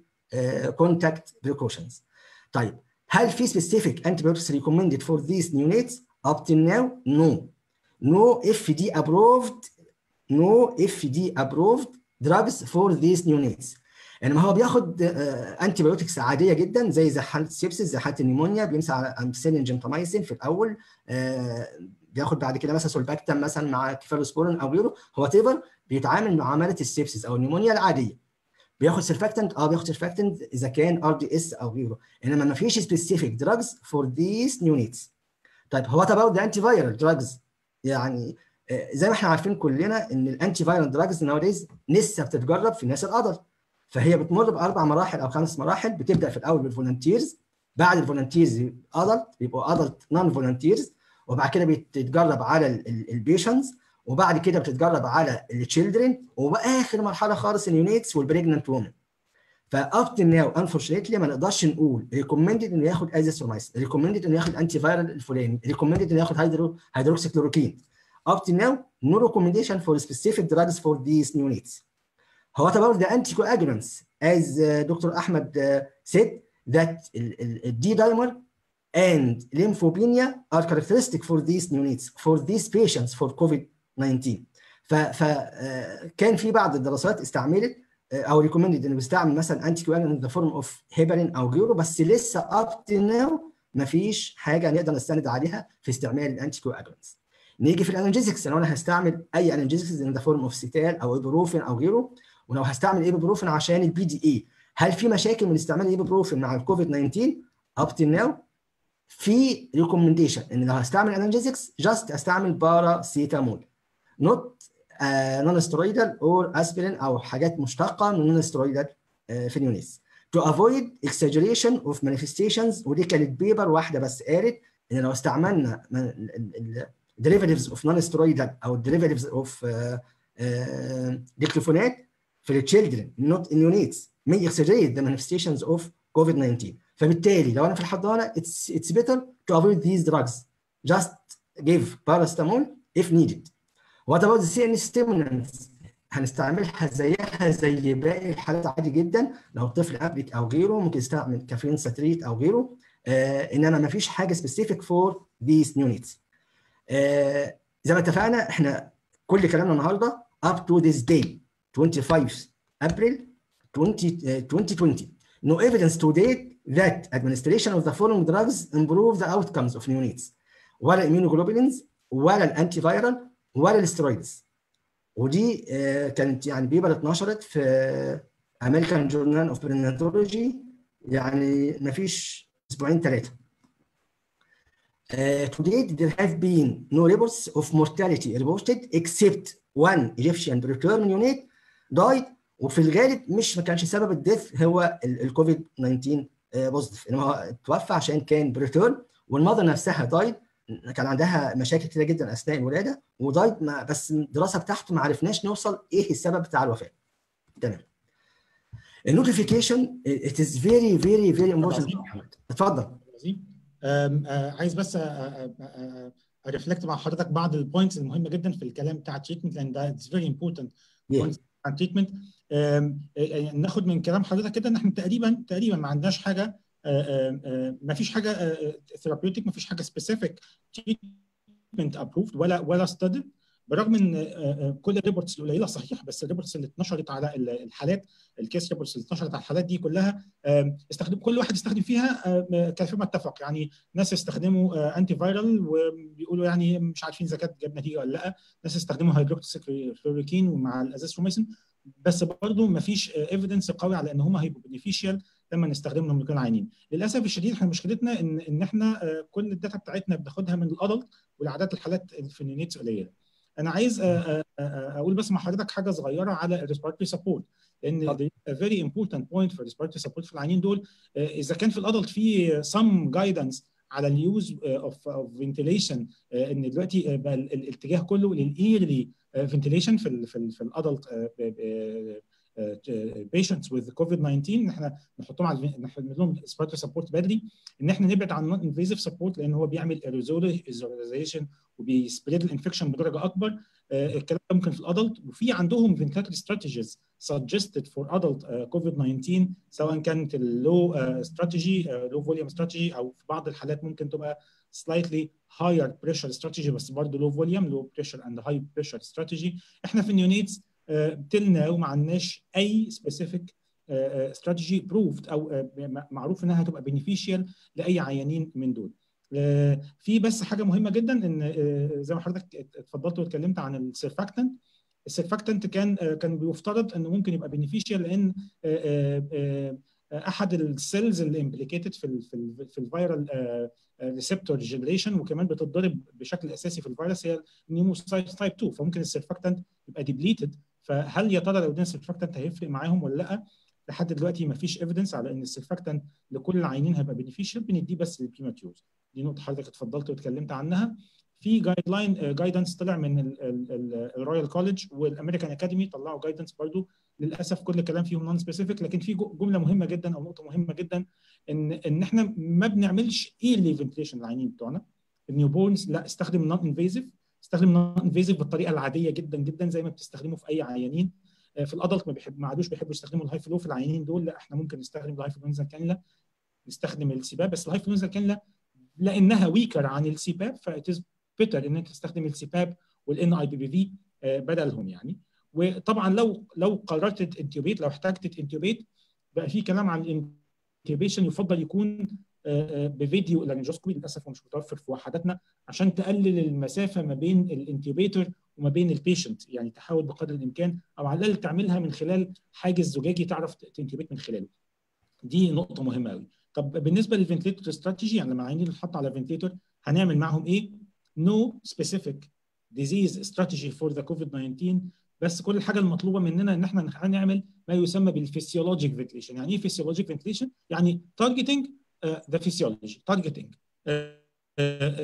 كونتاكت بريكوشنز طيب هل في سبيسيفيك انتي بايوتكس ريكومندد فور ذيس نيونيتس up till now no no FDA approved no FDA approved drugs for these neonates يعني ما هو بياخد انتي بايوتكس عاديه جدا زي زي حاله السيبسس زي حاله النيمونيا بيمسك على امثيلين جنتامايسين في الاول آه، بياخد بعد كده مثلا سولباكتام مثلا مع كيفالوسبورين او غيره هو تيفر بيتعامل معامله السيبسس او النيمونيا العاديه بياخد سيرفاكتنت اه بياخد سيرفاكتنت اذا كان ار دي اس او غيره انما ما فيش سبيسيفيك دراجز فور ذيس نيونيتس طيب هو اباوت ذا انتي فايرال دراجز يعني آه، زي ما احنا عارفين كلنا ان الانتي فايرال دراجز ناوديز لسه بتتجرب في الناس الادلت فهي بتمر باربع مراحل او خمس مراحل بتبدا في الاول بالفولنتيرز بعد الفولنتيرز ادلت بيبقوا ادلت نون فولنتيرز وبعد كده بتتجرب على البيشنتس وبعد كده بتتجرب على التشيلدرن واخر مرحله خالص اليونيتس والبريجننت وومن فاب تو ناو انفورشنتلي ما نقدرش نقول ريكومندد انه ياخد ازيثرومايسين ريكومندد انه ياخد انتي فايرال الفلاني ريكومندد انه ياخد هيدرو هيدروكسي كلوروكين up to now no recommendation for specific drugs for these neonates. What about the anticoagulants? As uh, Dr. Ahmed uh, said, that D-dimer and lymphopenia are characteristic for these neonates, for these patients for COVID-19. فكان في بعض الدراسات استعملت او ريكومندد انه بيستعمل مثلا انتي كواجولانت ذا فورم اوف هيبرين او غيره بس لسه اب تو ناو ما فيش حاجه نقدر نستند عليها في استعمال الانتي كواجولانتس. نيجي في الانالجيزكس لو انا هستعمل اي انالجيزكس ان ذا فورم اوف سيتال او ايبروفين او غيره ولو هستعمل ايبروفين عشان البي دي اي هل في مشاكل من استعمال الايبروفين مع الكوفيد 19 اب تو ناو في ريكومنديشن ان لو هستعمل انالجيزكس جاست استعمل باراسيتامول نوت نون سترويدال اور اسبرين او حاجات مشتقه من نون سترويدال في اليونيس to avoid exaggeration of manifestations ودي كانت بيبر واحده بس قالت ان لو استعملنا derivatives of non-steroidal او derivatives of ديكلوفونات في التشيلدرن not in units may exaggerate the manifestations of COVID-19 فبالتالي لو انا في الحضانه it's it's better to avoid these drugs just give paracetamol if needed what about the CNS stimulants هنستعملها زيها زي باقي الحالات عادي جدا لو الطفل ابلك او غيره ممكن يستعمل كافيين ساتريت او غيره آه انما ما فيش حاجه specific for these units آه زي ما اتفقنا احنا كل كلامنا النهارده up to this day 25 April 20, uh, 2020 no evidence to date that administration of the following drugs improve the outcomes of neonates ولا immunoglobulins ولا الانتي فايرال ولا الاسترويدز ودي آه كانت يعني بيبر اتنشرت في American Journal of Perinatology يعني ما فيش اسبوعين ثلاثه Uh, to date, there have been no reports of mortality reported except one Egyptian preterm unit died وفي الغالب مش ما كانش سبب الديث هو الكوفيد 19 بوزيتيف انما هو توفى عشان كان بريتيرن والمذر نفسها دايد كان عندها مشاكل كتيره جدا اثناء الولاده ودايد بس الدراسه بتاعته ما عرفناش نوصل ايه السبب بتاع الوفاه. تمام. النوتيفيكيشن ات از فيري فيري فيري امبورتنت اتفضل. عايز بس ارفلكت مع حضرتك بعض البوينتس المهمه جدا في الكلام بتاع التريتمنت لان ده اتس فيري امبورتنت عن التريتمنت ناخد من كلام حضرتك كده ان احنا تقريبا تقريبا ما عندناش حاجه ما فيش حاجه ثيرابيوتيك ما فيش حاجه سبيسيفيك تريتمنت ابروفد ولا ولا ستدد برغم ان كل الريبورتس القليله صحيح بس الريبورتس اللي اتنشرت على الحالات الكيس ريبورتس اللي اتنشرت على الحالات دي كلها استخدم كل واحد استخدم فيها كان فيما اتفق يعني ناس استخدموا انتي فايرال وبيقولوا يعني مش عارفين اذا كانت جاب نتيجه ولا لا ناس استخدموا هيدروكسيكلوروكين ومع الازاثروميسين بس برضه ما فيش ايفيدنس قوي على ان هم هيبقوا بنفيشال لما نستخدمهم لما نكون عينين للاسف الشديد احنا مشكلتنا ان ان احنا كل الداتا بتاعتنا بناخدها من الادلت والعدد الحالات في النيتس قليله انا عايز اقول بس مع حضرتك حاجه صغيره على الريسبيرتوري سبورت لان فيري امبورتنت بوينت في الريسبيرتوري سبورت في العيانين دول اذا كان في الادلت في سم جايدنس على اليوز اوف اوف فنتيليشن ان دلوقتي بقى الاتجاه كله للايرلي فنتيليشن في ال في, ال في الادلت بيشنتس وذ كوفيد 19 ان احنا نحطهم على نعمل لهم ريسبيرتوري سبورت بدري ان احنا نبعد عن نون انفيزيف سبورت لان هو بيعمل ايروزوليزيشن وبيسبريد الانفكشن بدرجه اكبر الكلام ده ممكن في الادلت وفي عندهم فنتلاتوري ستراتيجيز suggested for adult كوفيد 19 سواء كانت اللو استراتيجي لو فوليوم استراتيجي او في بعض الحالات ممكن تبقى slightly higher pressure strategy بس برضه low volume low pressure and high pressure strategy احنا في النيونيتس تل ناو ما عندناش اي specific استراتيجي بروفد او معروف انها هتبقى بينيفيشال لاي عيانين من دول في بس حاجه مهمه جدا ان زي ما حضرتك اتفضلت واتكلمت عن السيرفاكتنت السيرفاكتنت كان كان بيفترض انه ممكن يبقى بينيفيشال لان احد السيلز اللي امبليكيتد في ال في ال في الفيرال ريسبتور جنريشن وكمان بتتضرب بشكل اساسي في الفيروس هي النيموسايت تايب 2 فممكن السيرفاكتنت يبقى ديبليتد فهل يا ترى لو ادينا السيرفاكتنت هيفرق معاهم ولا لا؟ لحد دلوقتي ما فيش ايفيدنس على ان السيرفاكتنت لكل العينين هيبقى بينيفيشال بنديه بس للبريماتيوز دي نقطه حضرتك اتفضلت واتكلمت عنها في جايد لاين جايدنس طلع من الرويال كولج والامريكان اكاديمي طلعوا جايدنس برضو للاسف كل الكلام فيهم نون سبيسيفيك لكن في جمله مهمه جدا او نقطه مهمه جدا ان ان احنا ما بنعملش ايرلي فنتليشن للعينين بتوعنا النيو بورنز لا استخدم نون انفيزيف استخدم نون انفيزيف بالطريقه العاديه جدا جدا زي ما بتستخدمه في اي عيانين في الادلت ما بيحب ما عادوش بيحبوا يستخدموا الهاي فلو في العيانين دول لا احنا ممكن نستخدم الهاي فلونزا كانلا نستخدم السباب بس الهاي فلونزا كانلا لانها ويكر عن السباب فاتز بيتر ان انت تستخدم السباب والان اي بي بي في بدلهم يعني وطبعا لو لو قررت تنتوبيت لو احتاجت تنتوبيت بقى في كلام عن الانتوبيشن يفضل يكون بفيديو لارنجوسكوبي للاسف هو مش متوفر في وحداتنا عشان تقلل المسافه ما بين الانتوبيتور وما بين البيشنت يعني تحاول بقدر الامكان او على الاقل تعملها من خلال حاجز زجاجي تعرف تنتوبيت من خلاله دي نقطه مهمه قوي طب بالنسبه للفنتليتور استراتيجي يعني لما العيانين يتحط على فنتليتور هنعمل معاهم ايه؟ no specific disease strategy for the COVID-19 بس كل الحاجه المطلوبه مننا ان احنا هنعمل ما يسمى بالفسيولوجيك فنتليشن يعني ايه فسيولوجيك فنتليشن يعني targeting uh, the physiology targeting uh, uh,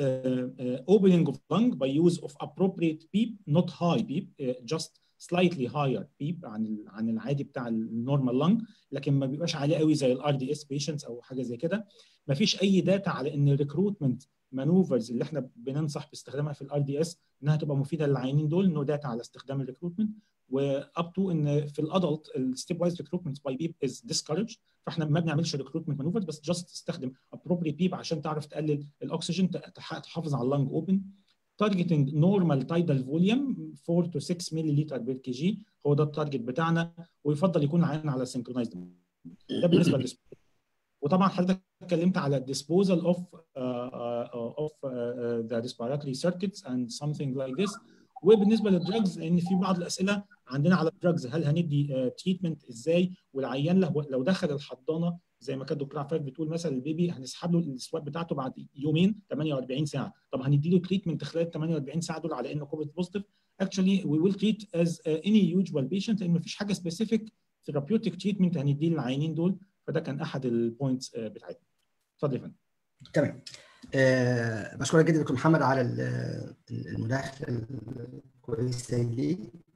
uh, opening of lung by use of appropriate PEEP not high PEEP uh, just slightly higher PEEP عن عن العادي بتاع النورمال لنج لكن ما بيبقاش عالي قوي زي الار دي اس بيشنتس او حاجه زي كده ما فيش اي داتا على ان الريكروتمنت مانوفرز اللي احنا بننصح باستخدامها في الار دي اس انها تبقى مفيده للعيانين دول نو داتا على استخدام الريكروتمنت واب تو ان في الادلت الستيب وايز ريكروتمنت باي بيب از ديسكارج فاحنا ما بنعملش ريكروتمنت مانوفرز بس جاست تستخدم ابروبريت بيب عشان تعرف تقلل الاكسجين تحافظ على اللنج اوبن targeting normal tidal volume 4 to 6 ملي بير كي جي هو ده التارجت بتاعنا ويفضل يكون العين على synchronized ده بالنسبه للسبيل وطبعا حضرتك اتكلمت على الديسبوزال اوف اوف ذا respiratory circuits and something like this وبالنسبه للدراجز لان في بعض الاسئله عندنا على الدراجز هل هندي تريتمنت ازاي والعيان له لو دخل الحضانه زي ما كانت الدكتوره عفاف بتقول مثلا البيبي هنسحب له السواب بتاعته بعد يومين 48 ساعه طب هندي له تريتمنت خلال 48 ساعه دول على انه كوفيد بوزيتيف اكشولي وي ويل تريت از اني يوجوال بيشنت لان مفيش حاجه سبيسيفيك ثيرابيوتيك تريتمنت هنديه للعيانين دول فده كان احد البوينتس بتاعتنا اتفضل يا فندم تمام أه بشكرك جدا دكتور محمد على المداخله الكويسه دي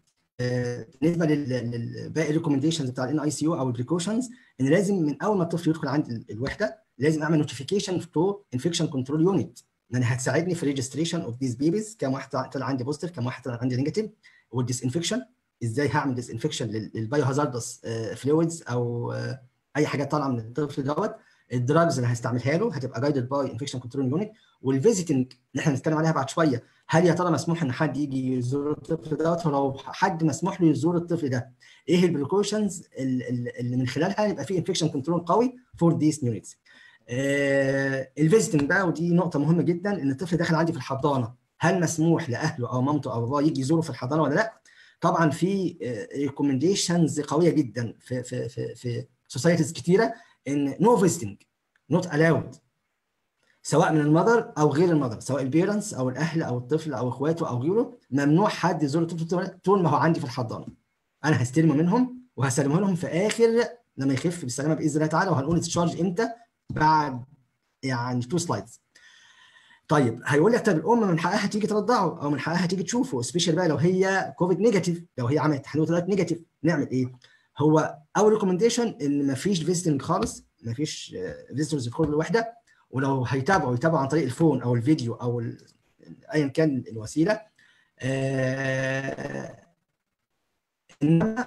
أه بالنسبه للباقي الريكومنديشنز بتاع الان اي سي يو او البريكوشنز ان لازم من اول ما الطفل يدخل عند الوحده لازم اعمل نوتيفيكيشن تو انفكشن كنترول يونت لان هتساعدني في الريجستريشن اوف ذيز بيبيز كم واحد طلع عندي بوزيتيف كم واحد طلع عندي نيجاتيف والديس انفكشن ازاي هعمل ديس انفكشن للبايو هازاردس فلويدز او اي حاجه طالعه من الطفل دوت الدراجز اللي هستعملها له هتبقى جايدد باي انفكشن كنترول يونت والفيزيتنج اللي احنا هنتكلم عليها بعد شويه هل يا ترى مسموح ان حد يجي يزور الطفل دوت ولو حد مسموح له يزور الطفل ده ايه البريكوشنز اللي من خلالها يبقى في انفكشن كنترول قوي فور ذيس نيونتس الفيزيتنج بقى ودي نقطه مهمه جدا ان الطفل داخل عندي في الحضانه هل مسموح لاهله او مامته او باباه يجي يزوروا في الحضانه ولا لا طبعا في ريكومنديشنز قويه جدا في في في في سوسايتيز كتيره ان نو فيزيتنج نوت الاود سواء من المذر او غير المذر سواء البيرنتس او الاهل او الطفل او اخواته او غيره ممنوع حد يزور الطفل طول ما هو عندي في الحضانه انا هستلمه منهم وهسلمه لهم في اخر لما يخف بالسلامه باذن الله تعالى وهنقول تشارج امتى بعد يعني تو سلايدز طيب هيقول لك طب الام من حقها تيجي ترضعه او من حقها تيجي تشوفه سبيشال بقى لو هي كوفيد نيجاتيف لو هي عملت تحليل طلعت نيجاتيف نعمل ايه؟ هو اول ريكومنديشن ان ما فيش فيزيتنج خالص ما فيش فيزيتورز يدخلوا الوحده ولو هيتابعوا يتابعوا عن طريق الفون او الفيديو او ايا كان الوسيله انما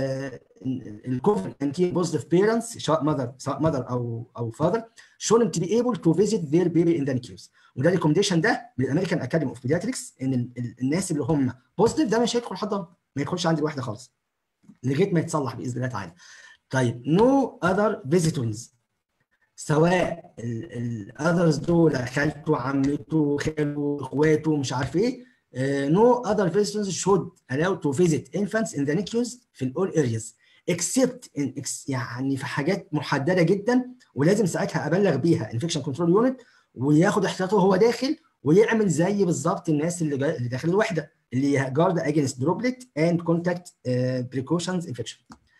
الكوفيد 19 بوزيتيف بيرنتس سواء ماذر سواء ماذر او او فاذر shouldn't be able to visit their baby in the NICUs وده الريكومنديشن ده من الامريكان اكاديمي اوف بيدياتريكس ان الناس اللي هم بوزيتيف ده مش هيدخل حضانه ما يدخلش عند الواحده خالص لغايه ما يتصلح باذن الله تعالى طيب نو اذر فيزيتورز سواء الاذرز دول خالته عمته خاله اخواته مش عارف ايه نو اذر visitors should allow to visit infants in the NICUs في all areas except in يعني في حاجات محدده جدا ولازم ساعتها ابلغ بيها انفكشن كنترول يونت وياخد احتياطه وهو داخل ويعمل زي بالظبط الناس اللي جا... اللي داخل الوحده اللي هي جارد اجينست دروبلت اند كونتاكت بريكوشنز انفكشن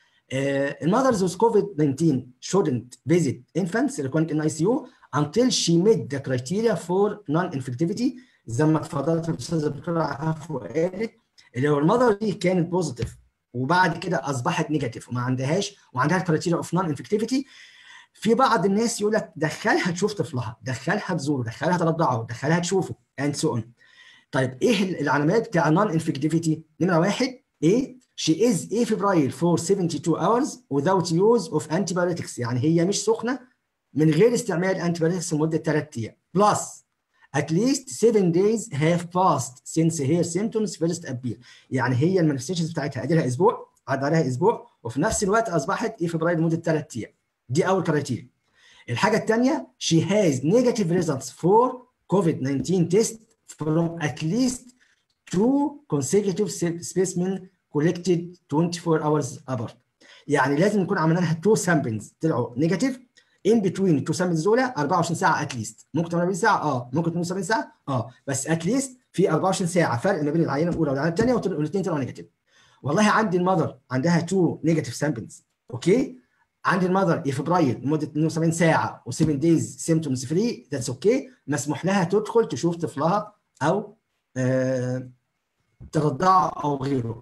المذرز with COVID-19 shouldn't visit infants recurrent in ICU until she met the criteria for non-infectivity زي ما اتفضلت الاستاذه الدكتوره عفو قالت اللي هو المذر دي كانت بوزيتيف وبعد كده اصبحت نيجاتيف وما عندهاش وعندها الكرايتيريا اوف نون انفكتيفيتي في بعض الناس يقول لك دخلها تشوف طفلها دخلها تزوره دخلها ترضعه دخلها تشوفه اند سو اون طيب ايه العلامات بتاع نون انفكتيفيتي نمره واحد ايه she is afebrile for 72 hours without use of antibiotics يعني هي مش سخنه من غير استعمال antibiotics لمده 3 ايام بلس at least 7 days have passed since her symptoms first appear يعني هي المانيفستيشنز بتاعتها ادي لها اسبوع عدى عليها اسبوع وفي نفس الوقت اصبحت افبرايل لمده 3 ايام دي اول كرايتيريا الحاجه الثانيه she has negative results for COVID-19 test from at least two consecutive specimen collected 24 hours apart يعني لازم نكون عملنا لها تو سامبلز طلعوا نيجاتيف ان بتوين التو سامبلز دول 24 ساعه اتليست ممكن 48 ساعه اه ممكن 72 ساعه اه بس اتليست في 24 ساعه فرق ما بين العينه الاولى والعينه الثانيه والاثنين طلعوا نيجاتيف والله عندي المذر عندها تو نيجاتيف سامبلز اوكي عندي المذر افبرايل لمده 72 ساعه و7 دايز سيمتومز فري ذاتس اوكي مسموح لها تدخل تشوف طفلها او آه ترضعه او غيره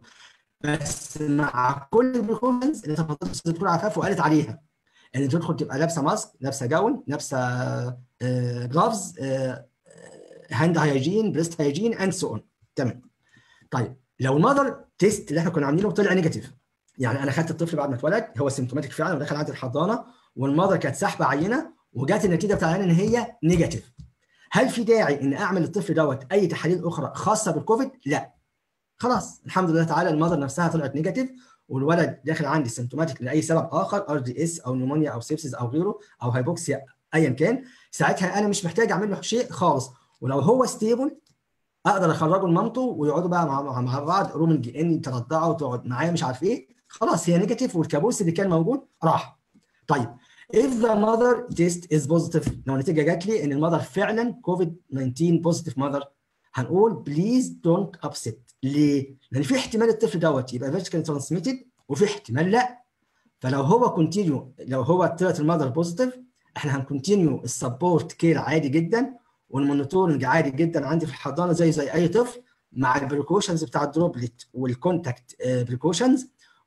بس مع كل البريكوشنز اللي تفضلت الدكتور عفاف وقالت عليها ان تدخل تبقى لابسه ماسك لابسه جاون لابسه جلافز هاند هايجين بريست هايجين اند سو اون تمام طيب لو المذر تيست اللي احنا كنا عاملينه طلع نيجاتيف يعني انا خدت الطفل بعد ما اتولد هو سيمتوماتيك فعلا ودخل عندي الحضانه والمذر كانت ساحبه عينه وجات النتيجه بتاع العينه ان هي نيجاتيف هل في داعي ان اعمل للطفل دوت اي تحاليل اخرى خاصه بالكوفيد؟ لا خلاص الحمد لله تعالى المذر نفسها طلعت نيجاتيف والولد داخل عندي سيمتوماتيك لاي سبب اخر ار دي اس او نيمونيا او سيبسيس او غيره او هايبوكسيا ايا كان ساعتها انا مش محتاج اعمل له شيء خالص ولو هو ستيبل اقدر اخرجه لمامته ويقعدوا بقى مع, مع بعض رومن جي ان ترضعه وتقعد معاه مش عارف ايه خلاص هي نيجاتيف والكابوس اللي كان موجود راح طيب if the mother test is positive لو النتيجه جات لي ان المذر فعلا كوفيد 19 بوزيتيف ماذر هنقول بليز دونت ابسيت ليه؟ لان في احتمال الطفل دوت يبقى فيرتيكال ترانسميتد وفي احتمال لا فلو هو كونتينيو لو هو طلعت المذر بوزيتيف احنا هنكونتينيو السبورت كير عادي جدا والمونيتورنج عادي جدا عندي في الحضانه زي زي اي طفل مع البريكوشنز بتاع الدروبلت والكونتاكت بريكوشنز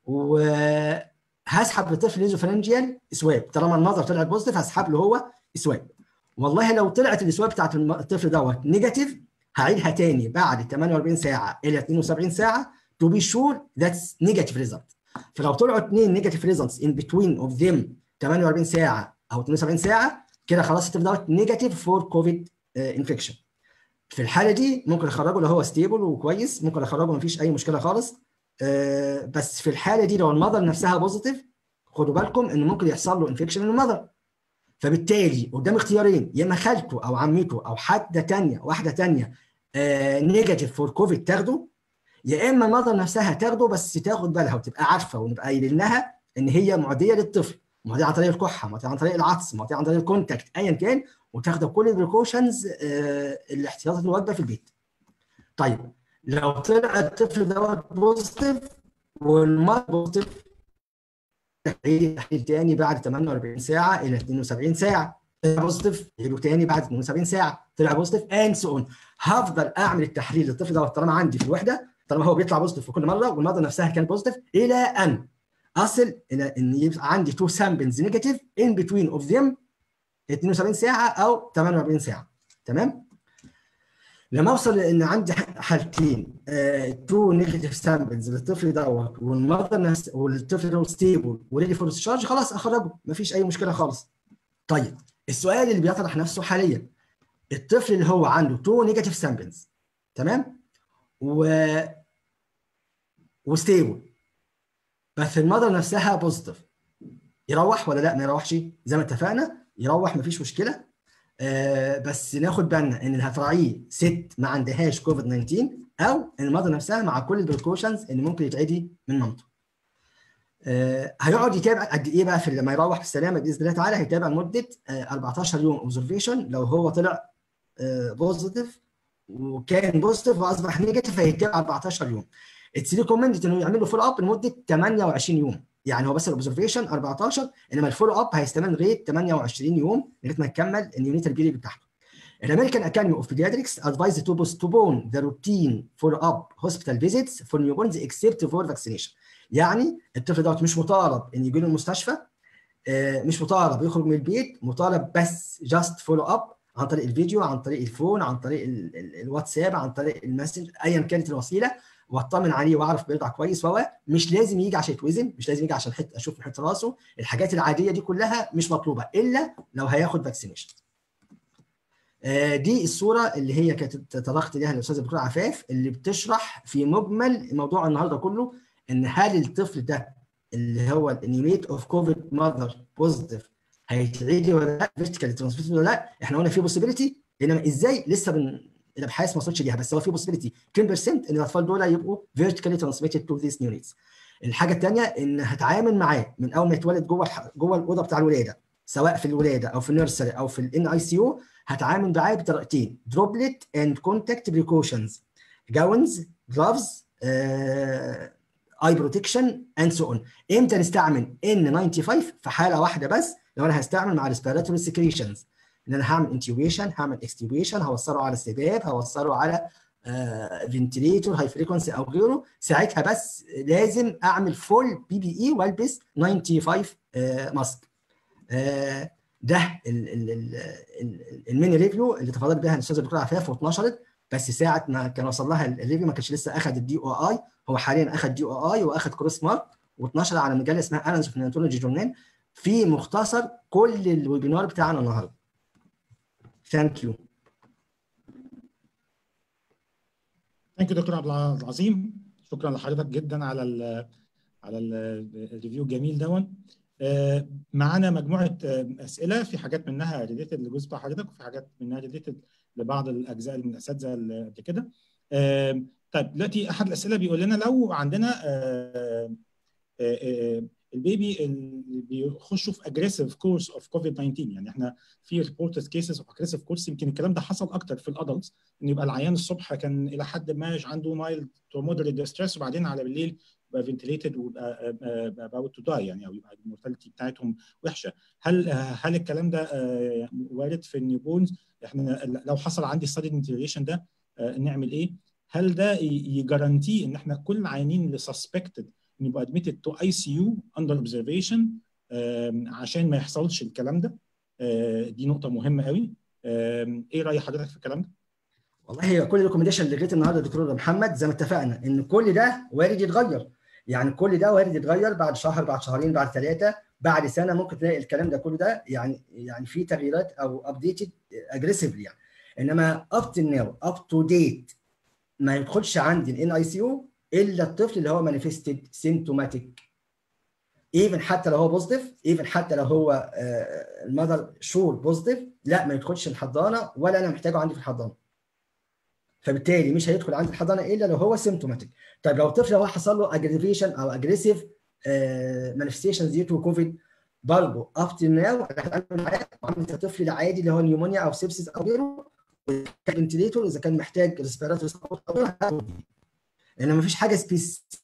وهسحب للطفل ايزوفرنجيال سواب طالما المذر طلعت بوزيتيف هسحب له هو سواب والله لو طلعت السواب بتاعت الطفل دوت نيجاتيف هعيدها تاني بعد 48 ساعه الى 72 ساعه to be sure that's negative result فلو طلعوا اثنين نيجاتيف ريزلتس ان بتوين اوف ذيم 48 ساعه او 72 ساعه كده خلاص الطفل دوت نيجاتيف فور كوفيد انفكشن في الحاله دي ممكن اخرجه لو هو ستيبل وكويس ممكن اخرجه مفيش اي مشكله خالص uh, بس في الحاله دي لو المذر نفسها بوزيتيف خدوا بالكم ان ممكن يحصل له انفكشن من المذر فبالتالي قدام اختيارين يا اما خالته او عمته او حد تانية واحده تانية نيجاتيف فور كوفيد تاخده يا اما المذر نفسها تاخده بس تاخد بالها وتبقى عارفه ونبقى قايلين لها ان هي معديه للطفل معديه عن طريق الكحه معديه عن طريق العطس معديه عن طريق الكونتاكت ايا كان وتاخد كل البريكوشنز آه الاحتياطات الواجبه في البيت. طيب لو طلع الطفل دوت بوزيتيف والمرض بوزيتيف تعيد تحليل تاني بعد 48 ساعه الى 72 ساعه طلع بوزيتيف عيده تاني بعد 72 ساعه طلع بوزيتيف اند سو اون هفضل اعمل التحليل للطفل دوت طالما عندي في الوحده طالما هو بيطلع بوزيتيف في كل مره والمرضى نفسها كانت بوزيتيف الى ان اصل الى ان يبقى عندي تو سامبلز نيجاتيف ان بتوين اوف ذيم 72 ساعه او 48 ساعه تمام لما اوصل ان عندي حالتين تو نيجاتيف سامبلز للطفل دوت والمرضى نفس والطفل دوت ستيبل وريدي فور ديسشارج خلاص اخرجه مفيش اي مشكله خالص. طيب السؤال اللي بيطرح نفسه حاليا الطفل اللي هو عنده تو نيجاتيف سامبلز تمام؟ و وستيبل بس المرضى نفسها بوزيتيف يروح ولا لا ما يروحش زي ما اتفقنا يروح مفيش مشكله آه بس ناخد بالنا ان اللي هتراعيه ست ما عندهاش كوفيد 19 او المرضى نفسها مع كل البريكوشنز اللي ممكن يتعدي من مامته. آه هيقعد يتابع قد ايه بقى في لما يروح بالسلامه باذن الله تعالى هيتابع لمده آه 14 يوم اوبزرفيشن لو هو طلع بوزيتيف وكان بوزيتيف واصبح نيجاتيف هيتابع 14 يوم. اتس ريكومندد انه يعمل له فول اب لمده 28 يوم يعني هو بس الاوبزرفيشن 14 انما الفولو اب هيستمر لغايه 28 يوم لغايه ما يكمل اليونيتال بيريد بتاعته. الامريكان اكاديمي اوف بيدياتريكس advised to postpone the routine follow up hospital visits for newborns except for vaccination. يعني الطفل دوت مش مطالب ان يجي له المستشفى مش مطالب يخرج من البيت مطالب بس جاست فولو اب عن طريق الفيديو عن طريق الفون عن طريق الواتساب عن طريق المسج ايا كانت الوسيله واطمن عليه واعرف بيرضع كويس وهو مش لازم يجي عشان يتوزن مش لازم يجي عشان حت اشوف حته راسه الحاجات العاديه دي كلها مش مطلوبه الا لو هياخد فاكسينيشن آه دي الصوره اللي هي كانت تطرقت ليها الاستاذ الدكتور عفاف اللي بتشرح في مجمل موضوع النهارده كله ان هل الطفل ده اللي هو النيونيت اوف كوفيد ماذر بوزيتيف هيتعدي ولا لا فيرتيكال ترانسميشن ولا لا احنا قلنا في بوسيبيليتي انما ازاي لسه بن الابحاث ما وصلتش ليها بس هو في بوسيبيليتي 10% ان الاطفال دول يبقوا فيرتيكالي ترانسميتد تو ذيس نيونيتس الحاجه الثانيه ان هتعامل معاه من اول ما يتولد جوه جوه الاوضه بتاع الولاده سواء في الولاده او في النيرسري او في الان اي سي يو هتعامل معاه بطريقتين دروبلت اند كونتاكت بريكوشنز جاونز جلافز اي بروتكشن اند سو اون امتى نستعمل ان 95 في حاله واحده بس لو انا هستعمل مع ريسبيراتوري سكريشنز ان انا هعمل انتيوبيشن هعمل اكستيوبيشن هوصله على السباب هوصله على فنتليتور هاي فريكونسي او غيره ساعتها بس لازم اعمل فول بي بي اي والبس 95 آه ماسك آه ده الميني ريفيو اللي تفضل بها الاستاذ الدكتور عفاف واتنشرت بس ساعه ما كان وصل لها الريفيو ما كانش لسه اخذ الدي او اي هو حاليا اخذ دي او اي واخذ كروس مارك واتنشر على مجله اسمها انالز اوف نيوناتولوجي جورنال في مختصر كل الويبينار بتاعنا النهارده ثانك يو ثانك يو دكتور عبد العظيم شكرا لحضرتك جدا على ال على الريفيو الجميل دون معانا مجموعه اسئله في حاجات منها ريليتد للجزء بتاع حضرتك وفي حاجات منها ريليتد لبعض الاجزاء من الاساتذه اللي قبل كده طيب دلوقتي احد الاسئله بيقول لنا لو عندنا البيبي اللي بيخشوا في اجريسيف كورس اوف كوفيد 19 يعني احنا في ريبورتد كيسز اوف اجريسيف كورس يمكن الكلام ده حصل اكتر في الادلتس ان يبقى العيان الصبح كان الى حد ما عنده مايلد تو مودريت ديستريس وبعدين على بالليل يبقى فنتليتد ويبقى اباوت تو داي يعني او يبقى المورتاليتي بتاعتهم وحشه هل هل الكلام ده وارد في النيوبونز احنا لو حصل عندي ستادي فنتيليشن ده نعمل ايه هل ده يجارانتي ان احنا كل العيانين اللي سسبكتد يبقى ادميتد تو اي سي يو اندر اوبزرفيشن عشان ما يحصلش الكلام ده دي نقطه مهمه قوي ايه راي حضرتك في الكلام ده؟ والله هي كل الريكومنديشن اللي لغايه النهارده دكتور محمد زي ما اتفقنا ان كل ده وارد يتغير يعني كل ده وارد يتغير بعد شهر بعد شهرين بعد ثلاثه بعد سنه ممكن تلاقي الكلام ده كل ده يعني يعني في تغييرات او ابديتد اجريسيفلي يعني انما اب تو ناو اب تو ديت ما يدخلش عندي الان اي سي يو الا الطفل اللي هو مانيفستد سيمتوماتيك ايفن حتى لو هو بوزيتيف ايفن حتى لو هو المذر شور بوزيتيف لا ما يدخلش الحضانه ولا انا محتاجه عندي في الحضانه فبالتالي مش هيدخل عندي الحضانه الا لو هو سيمتوماتيك طيب لو الطفل هو حصل له اجريفيشن او اجريسيف مانيفستيشنز دي تو كوفيد برضه اب تو ناو هتعامل معاه معامله الطفل العادي اللي هو نيومونيا او سيبسيس او غيره فنتليتور اذا كان محتاج ريسبيراتوري سبورت او غيره لان مفيش حاجه سبيسيفيك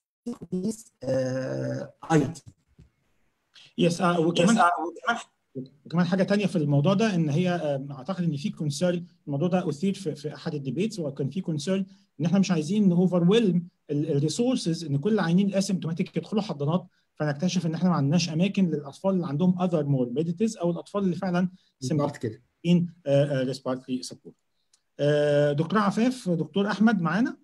ايد يس وكمان وكمان حاجه تانية في الموضوع ده ان هي اعتقد ان في كونسيرن الموضوع ده اثير في, في احد الديبيتس وكان في كونسيرن ان احنا مش عايزين نوفر ويلم الريسورسز ان كل العيانين الاسيمتوماتيك يدخلوا حضانات فنكتشف ان احنا ما عندناش اماكن للاطفال اللي عندهم اذر موربيديتيز او الاطفال اللي فعلا بالظبط كده ان ريسبيرتوري سبورت دكتور عفاف دكتور احمد معانا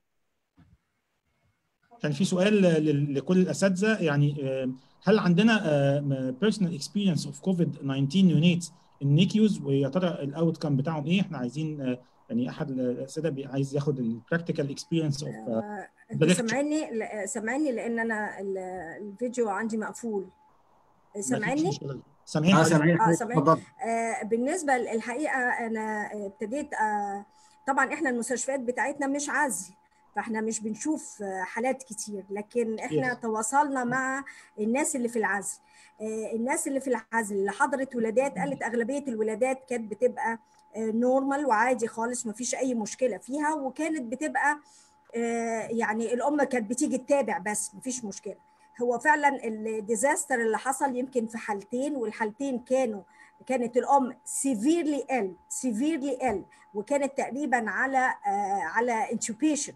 كان في سؤال لكل الاساتذه يعني هل عندنا personal experience of COVID-19 units in NICUs ويا ترى الاوت كام بتاعهم ايه؟ احنا عايزين يعني احد الاساتذه عايز ياخد البراكتيكال اكسبيرينس اوف انت سامعني سامعني لان انا الفيديو عندي مقفول سامعني؟ سامعين اه سامعين اه سامعين آه بالنسبه للحقيقه انا ابتديت آه طبعا احنا المستشفيات بتاعتنا مش عزل فاحنا مش بنشوف حالات كتير لكن احنا yes. تواصلنا مع الناس اللي في العزل آه الناس اللي في العزل اللي حضرت ولادات قالت اغلبيه الولادات كانت بتبقى نورمال وعادي خالص ما فيش اي مشكله فيها وكانت بتبقى يعني الام كانت بتيجي تتابع بس ما فيش مشكله هو فعلا الديزاستر اللي حصل يمكن في حالتين والحالتين كانوا كانت الام سيفيرلي ال سيفيرلي ال وكانت تقريبا على على انتوبيشن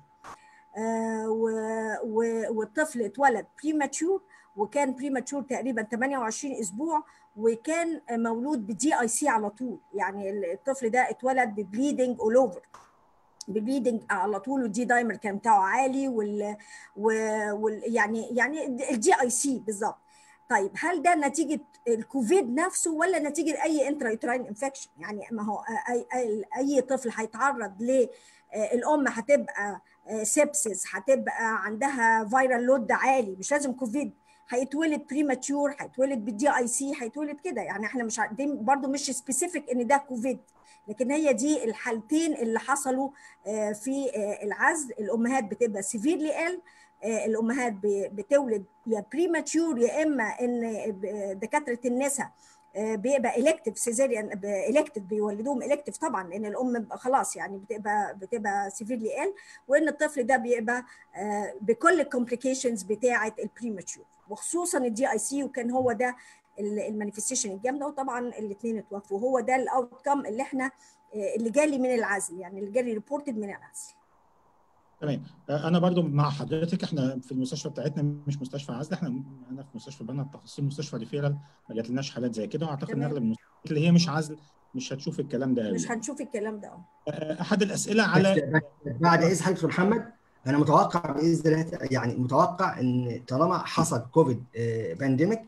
والطفل اتولد بريماتشور وكان بريماتشور تقريبا 28 اسبوع وكان مولود بدي اي سي على طول يعني الطفل ده اتولد ببليدنج اول اوفر ببليدنج على طول والدي دايمر كان بتاعه عالي وال, وال يعني يعني الدي اي سي بالظبط طيب هل ده نتيجه الكوفيد نفسه ولا نتيجه اي انترايتراين انفكشن يعني ما هو اي اي, أي طفل هيتعرض ل الام هتبقى سيبسس هتبقى عندها فيرال لود عالي مش لازم كوفيد هيتولد بريماتشور هيتولد بالدي اي سي هيتولد كده يعني احنا مش دي برضو مش سبيسيفيك ان ده كوفيد لكن هي دي الحالتين اللي حصلوا في العزل الامهات بتبقى سيفيرلي ال الامهات بتولد يا بريماتشور يا اما ان دكاتره النساء بيبقى الكتيف سيزيريان الكتيف بيولدوهم الكتيف طبعا لان الام خلاص يعني بتبقى بتبقى سيفيرلي ال وان الطفل ده بيبقى بكل الكومبليكيشنز بتاعه البريماتشور وخصوصا الدي اي سي وكان هو ده المانيفستيشن الجامده وطبعا الاثنين اتوفوا هو ده الاوت كام اللي احنا اللي جالي من العزل يعني اللي جالي ريبورتد من العزل تمام انا برضو مع حضرتك احنا في المستشفى بتاعتنا مش مستشفى عزل احنا انا في مستشفى بنا التخصصي مستشفى ريفيرال ما جاتلناش حالات زي كده واعتقد ان اغلب المستشفيات اللي هي مش عزل مش هتشوف الكلام ده مش هنشوف الكلام ده احد الاسئله على بعد اذن حضرتك محمد انا متوقع باذن الله يعني متوقع ان طالما حصل كوفيد بانديميك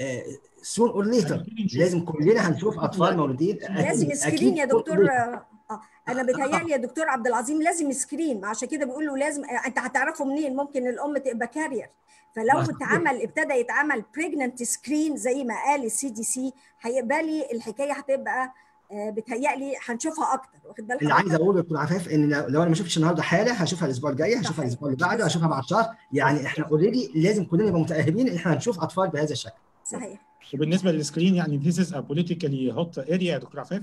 سون اور ليتر لازم كلنا هنشوف اطفال مولودين لازم سكرين يا دكتور اه انا بتهيألي يا دكتور عبد العظيم لازم سكرين عشان كده بيقول له لازم انت هتعرفه منين ممكن الام تبقى كارير فلو اتعمل ابتدى يتعمل بريجننت سكرين زي ما قال السي دي سي هيبقى لي الحكايه هتبقى بتهيألي هنشوفها اكتر واخد بالك اللي عايز اقوله يا دكتور عفاف ان لو انا ما شفتش النهارده حاله هشوفها الاسبوع الجاي هشوفها الاسبوع اللي بعده هشوفها بعد شهر يعني احنا اوريدي لازم كلنا نبقى متاهبين ان احنا هنشوف اطفال بهذا الشكل صحيح وبالنسبه للسكرين يعني this is a politically hot area يا دكتور عفاف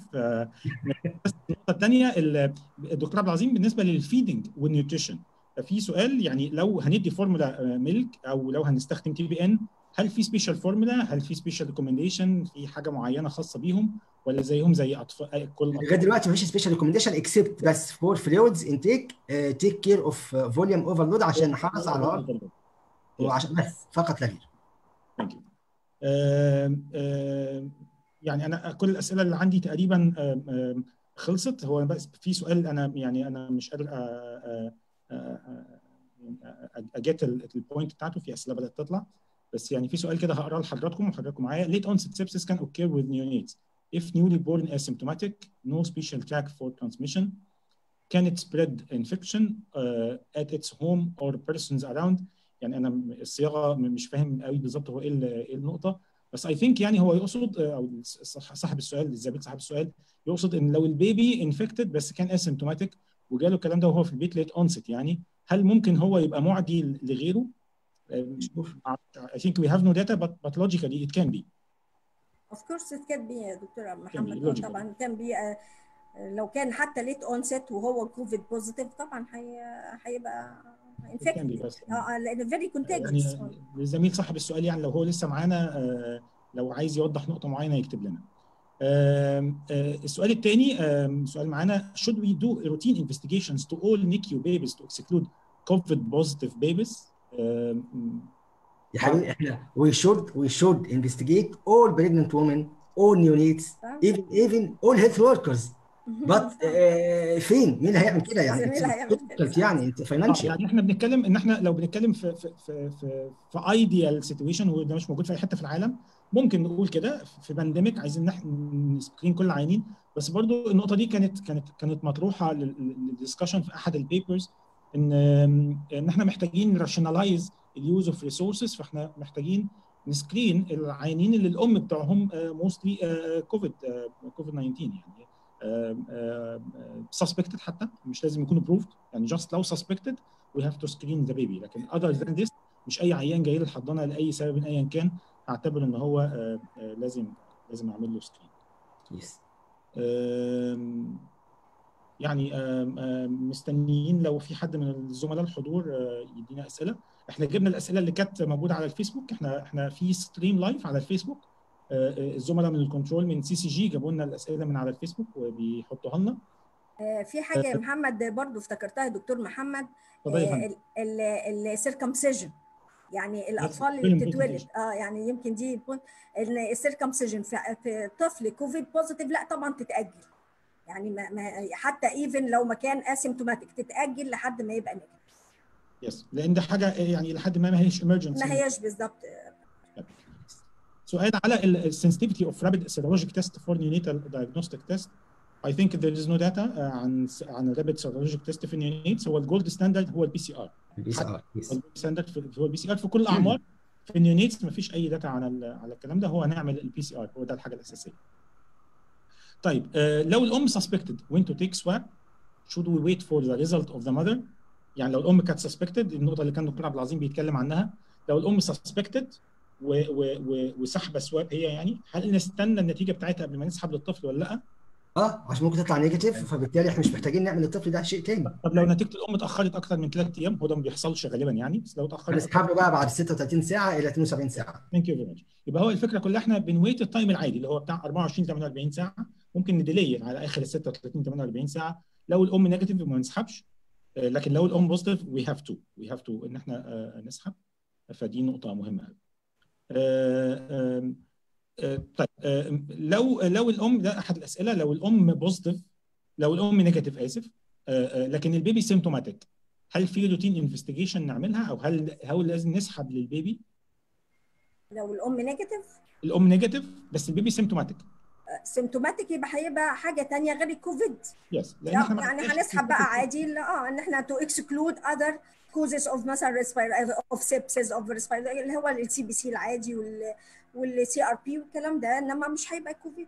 بس النقطه الثانيه الدكتور عبد العظيم بالنسبه للفيدنج والنيوتريشن في سؤال يعني لو هندي فورمولا ميلك او لو هنستخدم تي بي ان هل في سبيشال فورمولا هل في سبيشال ريكومنديشن في حاجه معينه خاصه بيهم ولا زيهم زي اطفال كل لغايه دلوقتي مفيش سبيشال ريكومنديشن اكسبت بس فور فلويدز انتيك تيك كير اوف فوليوم اوفرلود عشان نحافظ على الهارت وعشان بس فقط لا غير ثانك يو يعني انا كل الاسئله اللي عندي تقريبا خلصت هو بس في سؤال انا يعني انا مش قادر اجيت البوينت بتاعته في اسئله بدات تطلع بس يعني في سؤال كده هقراه لحضراتكم وحضراتكم معايا late onset sepsis can occur with neonates if newly born asymptomatic no special track for transmission can it spread infection uh, at its home or persons around يعني انا الصياغه مش فاهم قوي بالظبط هو ايه ايه النقطه بس اي ثينك يعني هو يقصد او صاحب السؤال الزبيب صاحب السؤال يقصد ان لو البيبي انفكتد بس كان اسيمتوماتيك وجاله الكلام ده وهو في البيت ليت اونست يعني هل ممكن هو يبقى معدي لغيره؟ I think we have no data but, but logically it can be. Of course it can be يا دكتور محمد طبعا كان بي لو كان حتى ليت اونست وهو كوفيد بوزيتيف طبعا هيبقى اه لان فيري كونتاجيوس يعني الزميل صاحب السؤال يعني لو هو لسه معانا آه لو عايز يوضح نقطه معينه يكتب لنا. آه آه السؤال الثاني سؤال معانا should we do routine investigations to all NICU babies to exclude COVID positive babies؟ يا حبيبي احنا we should we should investigate all pregnant women all neonates even even all health workers بط آه فين مين اللي هيعمل كده يعني مين اللي هيعمل كده؟ يعني انت فاينانشال يعني احنا بنتكلم ان احنا لو بنتكلم في في في في, في ايديال سيتويشن وده مش موجود في اي حته في العالم ممكن نقول كده في بانديميك عايزين نح- نسكرين كل العيانين بس برضو النقطه دي كانت كانت كانت مطروحه للدسكشن في احد البيبرز ان ان احنا محتاجين راشنالايز اليوز اوف ريسورسز فاحنا محتاجين نسكرين العيانين اللي الام بتوعهم موستلي كوفيد كوفيد 19 يعني سسبكتد حتى مش لازم يكونوا بروفد يعني جاست لو سسبكتد وي هاف تو سكرين ذا بيبي لكن اذر ذان ذس مش اي عيان جاي للحضانه لاي سبب ايا كان اعتبر ان هو آه، آه، لازم لازم اعمل له سكرين يس آم، يعني آم، آم، مستنيين لو في حد من الزملاء الحضور آه، يدينا اسئله احنا جبنا الاسئله اللي كانت موجوده على الفيسبوك احنا احنا في ستريم لايف على الفيسبوك آه، آه، الزملاء من الكنترول من سي سي جي جابوا لنا الاسئله من على الفيسبوك وبيحطوها لنا آه، في حاجه يا محمد برضو افتكرتها يا دكتور محمد اتفضل يا فندم السيركمسيجن يعني الاطفال very اللي important بتتولد issue. اه يعني يمكن دي يكون ان السيركمسيجن في, في طفل كوفيد بوزيتيف لا طبعا تتاجل يعني ما ما حتى ايفن لو ما كان اسيمتوماتيك تتاجل لحد ما يبقى نيجاتيف يس لان ده حاجه يعني لحد ما ما هيش emergency ما هياش بالظبط سؤال على السنسيتيفيتي اوف رابيد سيرولوجيك تيست فور نيونيتال دايجنوستيك تيست I think there is no data uh, عن عن الرابيد سيرولوجيك تيست في النيونيتس هو الجولد ستاندرد هو البي سي ار البي سي ار يس الجولد ستاندرد في- هو البي سي ار في كل الاعمار في النيونيتس ما فيش اي داتا على ال- على الكلام ده هو نعمل البي سي ار هو ده الحاجه الاساسيه طيب آه، لو الام suspected when to take swab should we wait for the result of the mother يعني لو الام كانت suspected النقطه اللي كان الدكتور عبد العظيم بيتكلم عنها لو الام suspected و و و وسحبه سواب هي يعني هل نستنى النتيجه بتاعتها قبل ما نسحب للطفل ولا لا؟ اه عشان ممكن تطلع نيجاتيف فبالتالي احنا مش محتاجين نعمل للطفل ده شيء تاني طب لو نتيجه الام اتاخرت اكثر من ثلاث ايام هو ده ما بيحصلش غالبا يعني بس لو اتاخرت هنسحب له بقى بعد 36 ساعه الى 72 ساعه ثانك يو فيري ماتش يبقى هو الفكره كلها احنا بنويت التايم العادي اللي هو بتاع 24 48 ساعه ممكن نديلي على اخر ال 36 48 ساعه لو الام نيجاتيف ما نسحبش آه، لكن لو الام بوزيتيف وي هاف تو وي هاف تو ان احنا آه، نسحب فدي نقطه مهمه قوي آه، آم، آه، طيب آه، لو لو الام ده احد الاسئله لو الام بوزيتيف لو الام نيجاتيف اسف آه، آه، لكن البيبي سيمتوماتيك هل في روتين انفستيجيشن نعملها او هل هل لازم نسحب للبيبي لو الام نيجاتيف الام نيجاتيف بس البيبي سيمتوماتيك سيمتوماتيك يبقى هيبقى حاجه تانية غير الكوفيد يس لان يعني احنا ما يعني عندناش هنسحب بقى عادي لا، اه ان احنا تو اكسكلود اذر كوزز اوف مثلا اوف سيبسز اوف اللي هو السي بي سي العادي وال والسي ار بي والكلام ده انما مش هيبقى كوفيد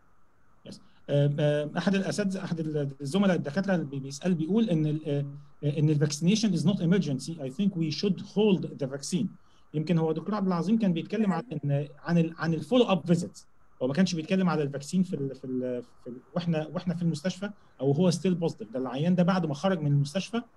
آم، آم، احد الاساتذه احد الزملاء الدكاتره اللي بيسال بيقول ان ال ان الفاكسينيشن از نوت ايمرجنسي اي ثينك وي شود هولد ذا فاكسين يمكن هو دكتور عبد العظيم كان بيتكلم عن ان عن ال عن الفولو اب فيزيتس هو ما كانش بيتكلم على الفاكسين في ال في, ال في ال واحنا واحنا في المستشفى او هو ستيل بوزيتيف ده العيان ده بعد ما خرج من المستشفى آه،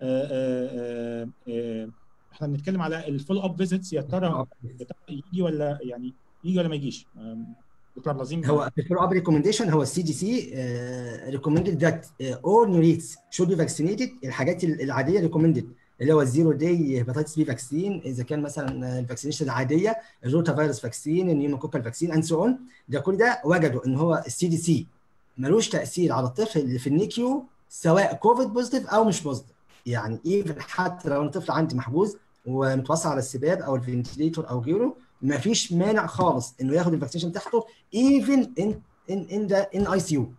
آه، آه، آه، احنا بنتكلم على الفولو اب فيزيتس يا ترى يا ترى يجي ولا يعني يجي ولا ما يجيش آم، دكتور عبد العظيم هو في الفولو اب ريكومنديشن هو السي دي سي ريكومندد ذات اول نيوريتس شود بي فاكسينيتد الحاجات العاديه ريكومندد اللي هو الزيرو داي هيباتيتس بي فاكسين اذا كان مثلا الفاكسينيشن العاديه الروتا فيروس فاكسين النيوموكوكال فاكسين اند سو اون ده كل ده وجدوا ان هو السي دي سي ملوش تاثير على الطفل اللي في النيكيو سواء كوفيد بوزيتيف او مش بوزيتيف يعني ايفن حتى لو الطفل عندي محجوز ومتوصل على السباب او الفنتليتور او غيره ما فيش مانع خالص انه ياخد الفاكسيشن بتاعته ايفن ان ان ان ذا ان اي سي يو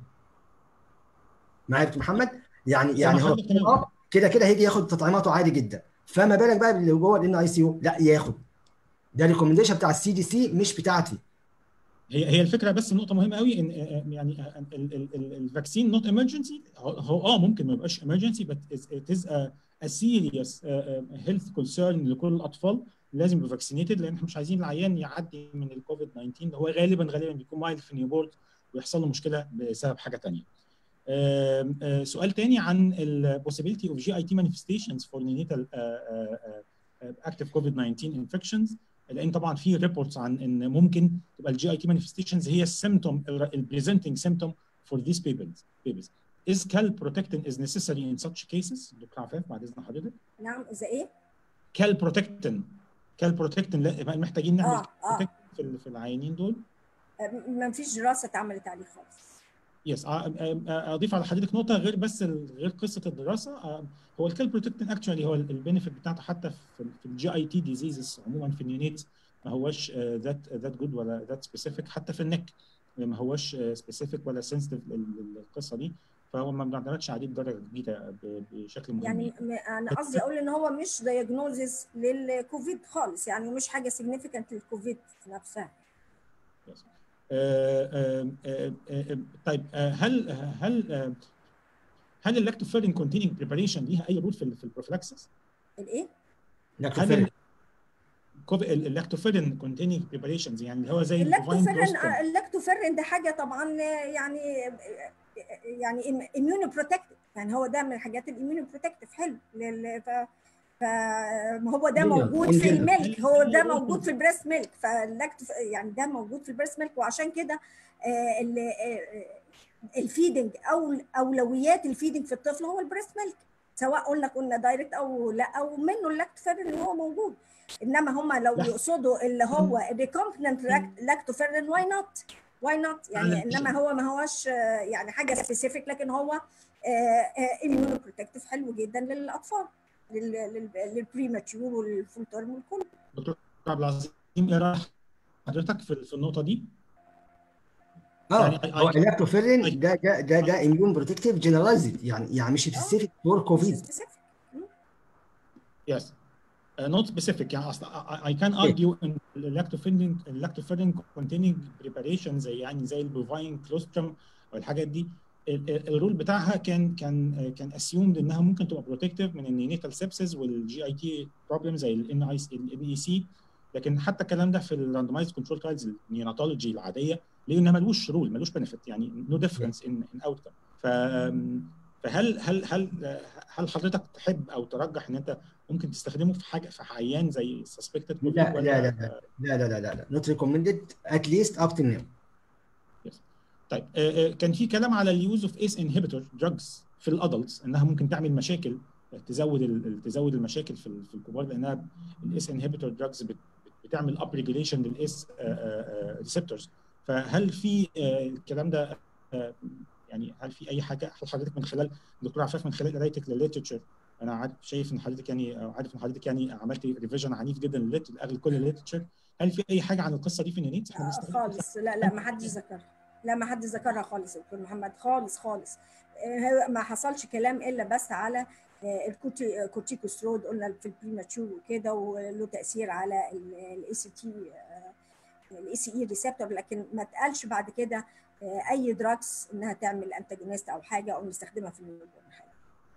معايا يا دكتور محمد يعني يعني هو آه، كده كده هيجي ياخد تطعيماته عادي جدا فما بالك بقى باللي جوه الان اي سي يو لا ياخد ده ريكومنديشن بتاع السي دي سي مش بتاعتي هي هي الفكره بس نقطه مهمه قوي ان آه، يعني آه، ال- ال- ال- الفاكسين نوت ايمرجنسي هو اه ممكن ما يبقاش ايمرجنسي بس ات از ا سيريس هيلث كونسيرن لكل الاطفال لازم يبقوا فاكسينيتد لان احنا مش عايزين العيان يعدي من الكوفيد 19 اللي هو غالبا غالبا بيكون مايل في نيوبورت ويحصل له مشكله بسبب حاجه ثانيه. سؤال تاني عن ال possibility of GIT manifestations for neonatal uh, uh, uh, active COVID-19 infections لان طبعا في ريبورتس عن ان ممكن تبقى الجي اي تي مانيفستيشنز هي السيمتوم البريزنتنج سيمتوم فور ذيس babies babies is calprotectin is necessary in such cases دكتور عفاف بعد اذن حضرتك نعم اذا ايه؟ calprotectin calprotectin لا محتاجين نعمل اه اه في ال- في العيانين دول ما فيش دراسه اتعملت عليه خالص يس اضيف على حضرتك نقطه غير بس غير قصه الدراسه هو الكال بروتكتين اكشولي هو البينفيت بتاعته حتى في الجي اي تي ديزيزز عموما في النيونيت ما هوش ذات ذات جود ولا ذات سبيسيفيك حتى في النك ما هوش سبيسيفيك ولا سنسيتيف القصه دي فهو ما بنعتمدش عليه بدرجه كبيره بشكل مهم يعني انا قصدي اقول ان هو مش دايجنوزز للكوفيد خالص يعني مش حاجه سيجنيفيكانت للكوفيد نفسها yes. آه آه آه طيب هل هل هل اللاكتوفيرين كونتيننج بريباريشن ليها اي رول في في البروفلاكسس؟ الايه؟ لاكتوفيرين اللاكتوفيرين كونتيننج بريباريشنز يعني اللي هو زي اللاكتوفيرين اللاكتوفيرين ده حاجه طبعا يعني يعني اميونو بروتكتيف يعني هو ده من الحاجات الاميونو بروتكتيف حلو ف فهو ده موجود في الميلك هو ده موجود في البريست ميلك فاللاكتوف يعني ده موجود في البريست ميلك وعشان كده الفيدنج او اولويات الفيدنج في الطفل هو البريست ميلك سواء قلنا قلنا دايركت او لا او منه اللاكتوفيرين اللي هو موجود انما هم لو يقصدوا اللي هو الريكومبننت لاكتوفيرين واي نوت واي نوت يعني انما هو ما هوش يعني حاجه سبيسيفيك لكن هو اميونو بروتكتيف حلو جدا للاطفال للبريماتيور والفول تيرم والكل دكتور عبد العظيم ايه رايك حضرتك في في النقطه دي؟ اه هو اللاكتوفيرين ده ده ده ده اميون بروتكتيف جنرالايزد يعني يعني مش سبيسيفيك فور كوفيد يس نوت سبيسيفيك يعني اصلا اي كان ارجيو ان اللاكتوفيرين اللاكتوفيرين كونتيننج بريباريشن زي يعني زي البوفاين كلوسترم والحاجات دي الرول بتاعها كان كان كان اسيومد انها ممكن تبقى بروتكتيف من النينيتال سيبسز والجي اي تي بروبلم زي الان اي الان اي سي لكن حتى الكلام ده في الراندمايز كنترول ترايلز النيوناتولوجي العاديه لانه ملوش رول ملوش بنفيت يعني نو ديفرنس ان ان اوت كم فهل هل هل هل حضرتك تحب او ترجح ان انت ممكن تستخدمه في حاجه في عيان زي سسبكتد لا لا لا لا لا لا لا نوت ريكومندد ات ليست اب تو ناو طيب كان في كلام على اليوز اوف ايس انهبيتور دراجز في الادلتس انها ممكن تعمل مشاكل تزود تزود المشاكل في في الكبار لانها الاس انهبيتور دراجز بتعمل اب ريجوليشن للاس ريسبتورز فهل في الكلام ده يعني هل في اي حاجه حضرتك من خلال دكتور عفاف من خلال قرايتك للليترشر انا عارف شايف ان حضرتك يعني عارف ان حضرتك يعني عملت ريفيجن عنيف جدا لكل الليترشر هل في اي حاجه عن القصه دي في النينيتس؟ احنا خالص لا لا ما حدش ذكرها لا ما حد ذكرها خالص دكتور محمد خالص خالص ما حصلش كلام الا بس على الكورتيكوسترود قلنا في البريماتشور وكده وله تاثير على الاي سي تي الاي سي اي ريسبتور لكن ما اتقالش بعد كده اي دراجز انها تعمل انتاجونيست او حاجه او نستخدمها في النيوبورن حاجه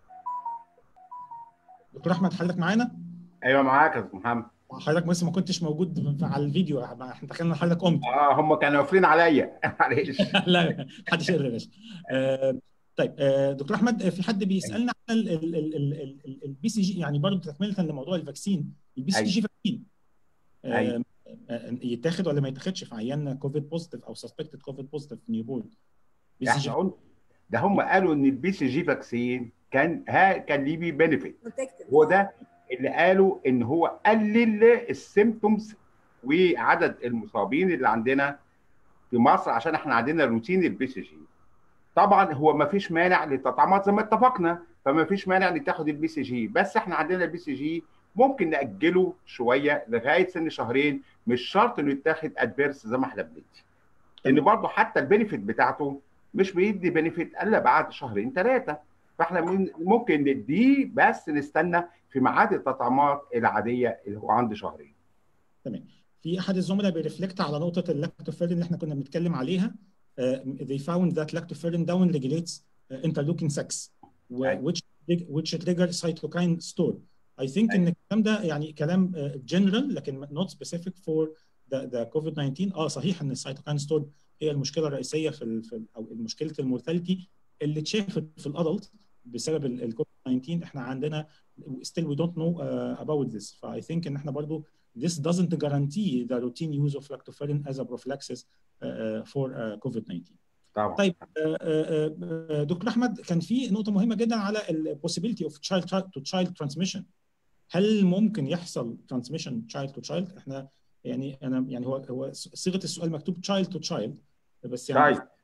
دكتور احمد حضرتك معانا؟ ايوه معاك يا استاذ محمد حضرتك بس ما كنتش موجود على الفيديو احنا تخيلنا حضرتك قمت اه هم كانوا قافلين عليا معلش لا محدش يقدر يا باشا آه طيب آه دكتور احمد في حد بيسالنا عن البي سي جي يعني برضه تكمله لموضوع الفاكسين البي سي جي فاكسين آه يتاخد ولا ما يتاخدش في عيان كوفيد بوزيتيف او سسبكتد كوفيد بوزيتيف نيو بورن ده هم قالوا ان البي سي جي فاكسين كان ها كان ليه بي بنفيت هو ده اللي قالوا ان هو قلل السيمتومز وعدد المصابين اللي عندنا في مصر عشان احنا عندنا روتين البي سي جي طبعا هو ما فيش مانع للتطعيمات زي ما اتفقنا فما فيش مانع ان تاخد البي سي جي بس احنا عندنا البي سي جي ممكن ناجله شويه لغايه سن شهرين مش شرط انه يتاخد ادفيرس زي ما احنا بندي لان برضه حتى البينيفيت بتاعته مش بيدي بينيفيت الا بعد شهرين ثلاثه فاحنا ممكن نديه بس نستنى في ميعاد التطعيمات العاديه اللي هو عند شهرين. تمام. في احد الزملاء بيرفلكت على نقطه اللاكتوفيرين اللي احنا كنا بنتكلم عليها. Uh, they found that lactoferrin down regulates uh, interleukin 6 which which trigger cytokine store. I think ان الكلام ده يعني كلام جنرال لكن not specific for the, the COVID-19 اه صحيح ان السيتوكاين ستور هي المشكله الرئيسيه في, ال في ال او مشكله المورتاليتي اللي اتشافت في الادلت بسبب الكوفيد 19 احنا عندنا still we don't know uh, about this ف I think ان احنا برضو this doesn't guarantee the routine use of lactoferrin as a prophylaxis uh, for uh, COVID-19 طبعا طيب دكتور احمد كان في نقطه مهمه جدا على ال possibility of child to child transmission هل ممكن يحصل transmission child to child احنا يعني انا يعني هو هو صيغه السؤال مكتوب child to child بس يعني child.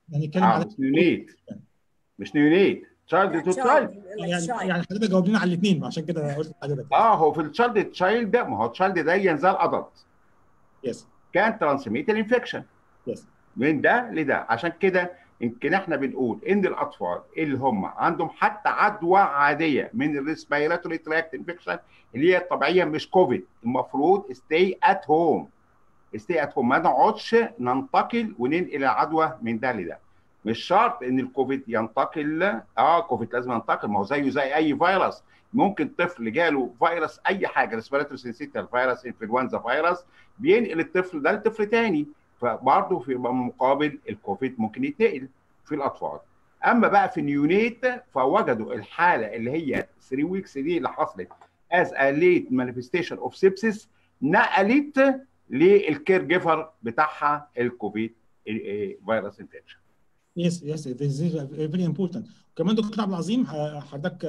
هنتكلم اه على مش نيونيت مش نيونيت تشايلد تو تشايلد يعني يعني حضرتك جاوبنا على الاثنين عشان كده قلت لحضرتك اه هو في التشايلد تشايلد ده ما هو التشايلد ده ينزل ادلت يس كان ترانسميت الانفكشن يس من ده لده عشان كده يمكن احنا بنقول ان الاطفال اللي هم عندهم حتى عدوى عاديه من الريسبيراتوري تراكت انفكشن اللي هي الطبيعيه مش كوفيد المفروض ستي ات هوم ستي ات هوم ما نقعدش ننتقل وننقل العدوى من ده لده مش شرط ان الكوفيد ينتقل اه كوفيد لازم ينتقل ما هو زيه زي اي فيروس ممكن طفل جاله فيروس اي حاجه ريسبيراتوري سينسيتال فيروس انفلونزا فيروس بينقل الطفل ده لطفل تاني فبرضه في مقابل الكوفيد ممكن يتنقل في الاطفال اما بقى في النيونيت فوجدوا الحاله اللي هي 3 ويكس دي اللي حصلت از ا ليت مانيفستيشن اوف سيبسيس نقلت للكير جيفر بتاعها الكوفيد فيروس انفكشن يس يس this is very important كمان دكتور عبد العظيم حضرتك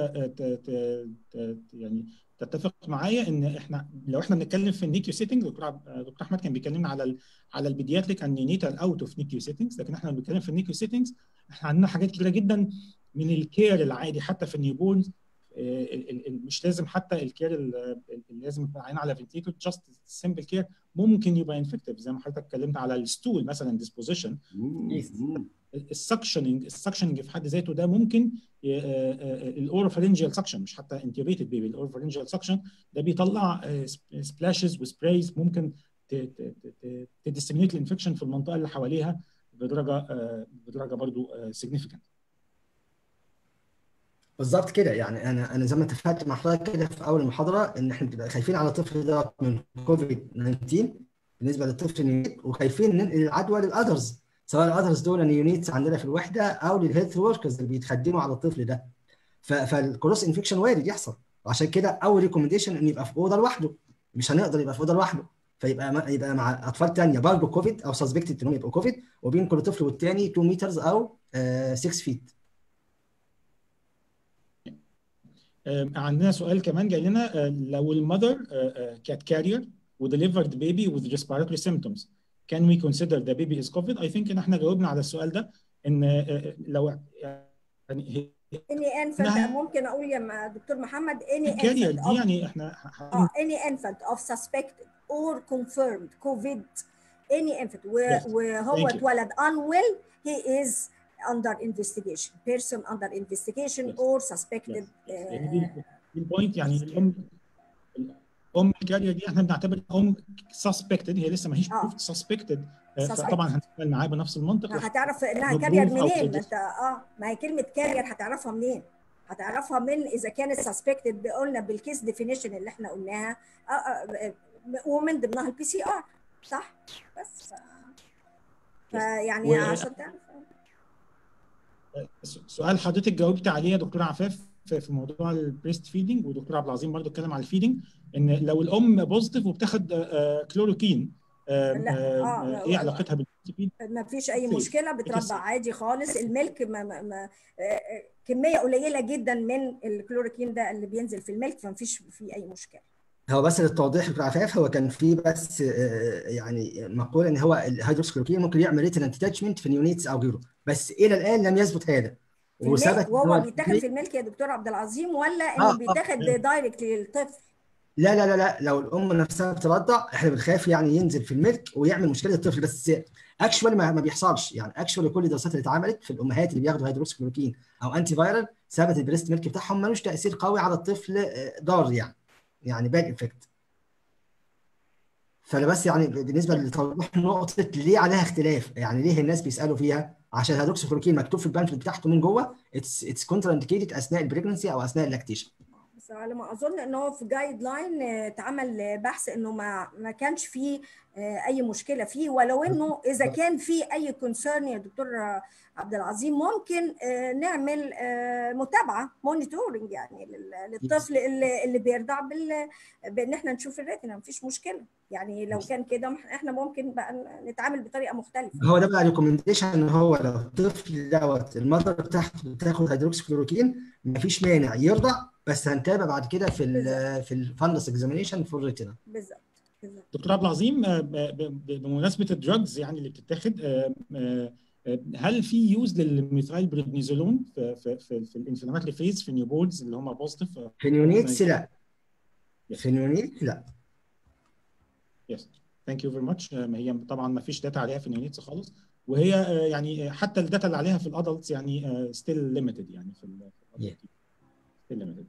يعني تتفق معايا ان احنا لو احنا بنتكلم في النيكيو سيتنج دكتور دكتور احمد كان بيكلمنا على ال على البيدياتريك اند نيونيتال اوت اوف نيكيو سيتنجز لكن احنا بنتكلم في النيكيو سيتنجز احنا عندنا حاجات كتيره جدا من الكير العادي حتى في النيوبورن مش لازم حتى الكير اللي لازم يكون عين على فنتيتور جاست سمبل كير ممكن يبقى انفكتيف زي ما حضرتك اتكلمت على الستول مثلا ديسبوزيشن السكشننج السكشننج في حد ذاته ده ممكن الاوروفارنجيال سكشن مش حتى انتيبيتد بيبي الاوروفارنجيال سكشن ده بيطلع سبلاشز وسبرايز ممكن تديسمينيت الانفكشن في المنطقه اللي حواليها بدرجه بدرجه برضو سيجنيفيكانت بالظبط كده يعني انا انا زي ما اتفقت مع حضرتك كده في اول المحاضره ان احنا بنبقى خايفين على الطفل ده من كوفيد 19 بالنسبه للطفل النيونيت وخايفين ننقل العدوى للاذرز سواء الاذرز دول نيونيتس عندنا في الوحده او للهيلث وركرز اللي بيتخدموا على الطفل ده فالكروس انفكشن وارد يحصل وعشان كده اول ريكومنديشن ان يبقى في اوضه لوحده مش هنقدر يبقى في اوضه لوحده فيبقى يبقى مع اطفال ثانيه برضه كوفيد او سسبكتد انهم يبقوا كوفيد وبين كل طفل والتاني 2 مترز او 6 فيت عندنا سؤال كمان جاي لنا لو المذر كانت كارير وديليفرد بيبي with respiratory symptoms can we consider the baby is COVID I think ان احنا جاوبنا على السؤال ده ان لو يعني اني انفنت ممكن اقول يا دكتور محمد اني كارير دي يعني احنا اه اني انفنت اوف suspected or confirmed COVID any infant وهو اتولد unwell he is under investigation person under investigation yes. or suspected yes. يعني دي البوينت يعني الام الام الكارير دي احنا بنعتبر ام سسبكتد هي لسه ما هيش آه. سسبكتد فطبعا هنتكلم معاه بنفس المنطق هتعرف انها كارير منين ما انت اه ما هي كلمه كارير هتعرفها منين هتعرفها من اذا كانت سسبكتد قلنا بالكيس ديفينيشن اللي احنا قلناها آه آه ومن ضمنها البي سي ار صح بس فيعني و... عشان تعرف سؤال حضرتك جاوبت عليه يا دكتور عفاف في موضوع البريست فيدنج ودكتور عبد العظيم برضو اتكلم على الفيدنج ان لو الام بوزيتيف وبتاخد كلوروكين لا. ايه علاقتها بالبريست ما فيش اي مشكله بترضع عادي خالص الملك ما ما ما كميه قليله جدا من الكلوروكين ده اللي بينزل في الملك فما فيش فيه اي مشكله هو بس للتوضيح دكتور عفاف هو كان في بس يعني مقوله ان هو الهيدروكسيكلوروكين ممكن يعمل ريتن انتاتشمنت في نيونيتس او غيره بس الى الان لم يثبت هذا وثبت وهو بيتاخد في الملك يا دكتور عبد العظيم ولا انه آه بيتاخد آه. دايركت للطفل لا لا لا لا لو الام نفسها بترضع احنا بنخاف يعني ينزل في الملك ويعمل مشكله للطفل بس اكشوالي ما, ما بيحصلش يعني اكشوالي كل الدراسات اللي اتعملت في الامهات اللي بياخدوا هيدروكسيكلوروكين او انتي فايرال ثبت البريست ميلك بتاعهم ملوش تاثير قوي على الطفل ضار يعني يعني باد افكت فانا بس يعني بالنسبه لتوضيح نقطه ليه عليها اختلاف يعني ليه الناس بيسالوا فيها عشان الهيدروكسيكلوروكين مكتوب في البامفلت بتاعته من جوه اتس اتس كونترا انديكيتد اثناء البريجنسي او اثناء اللاكتيشن بس على ما اظن ان هو في جايد لاين اتعمل بحث انه ما ما كانش فيه اي مشكله فيه ولو انه اذا كان في اي كونسيرن يا دكتور عبد العظيم ممكن نعمل متابعه مونيتورنج يعني للطفل اللي, اللي بيرضع بال بان احنا نشوف الريتنا مفيش مشكله يعني لو كان كده احنا ممكن بقى نتعامل بطريقه مختلفه هو ده بقى ريكومنديشن ان هو لو الطفل دوت المذر بتاعته بتاخد هيدروكسيكلوروكين مفيش مانع يرضع بس هنتابع بعد كده في ال في الفندس اكزامينيشن فور ريتنا بالظبط دكتور عبد العظيم بمناسبه الدراجز يعني اللي بتتاخد هل في يوز للميثايل بريدنيزولون في في في, في الانفلاماتري فيز في النيوبولز اللي هم بوزيتيف في نيونيتس لا في نيونيتس لا يس ثانك يو فيري ماتش هي طبعا ما فيش داتا عليها في النيونيتس خالص وهي يعني حتى الداتا اللي عليها في الادلتس يعني ستيل ليميتد يعني في ستيل ليميتد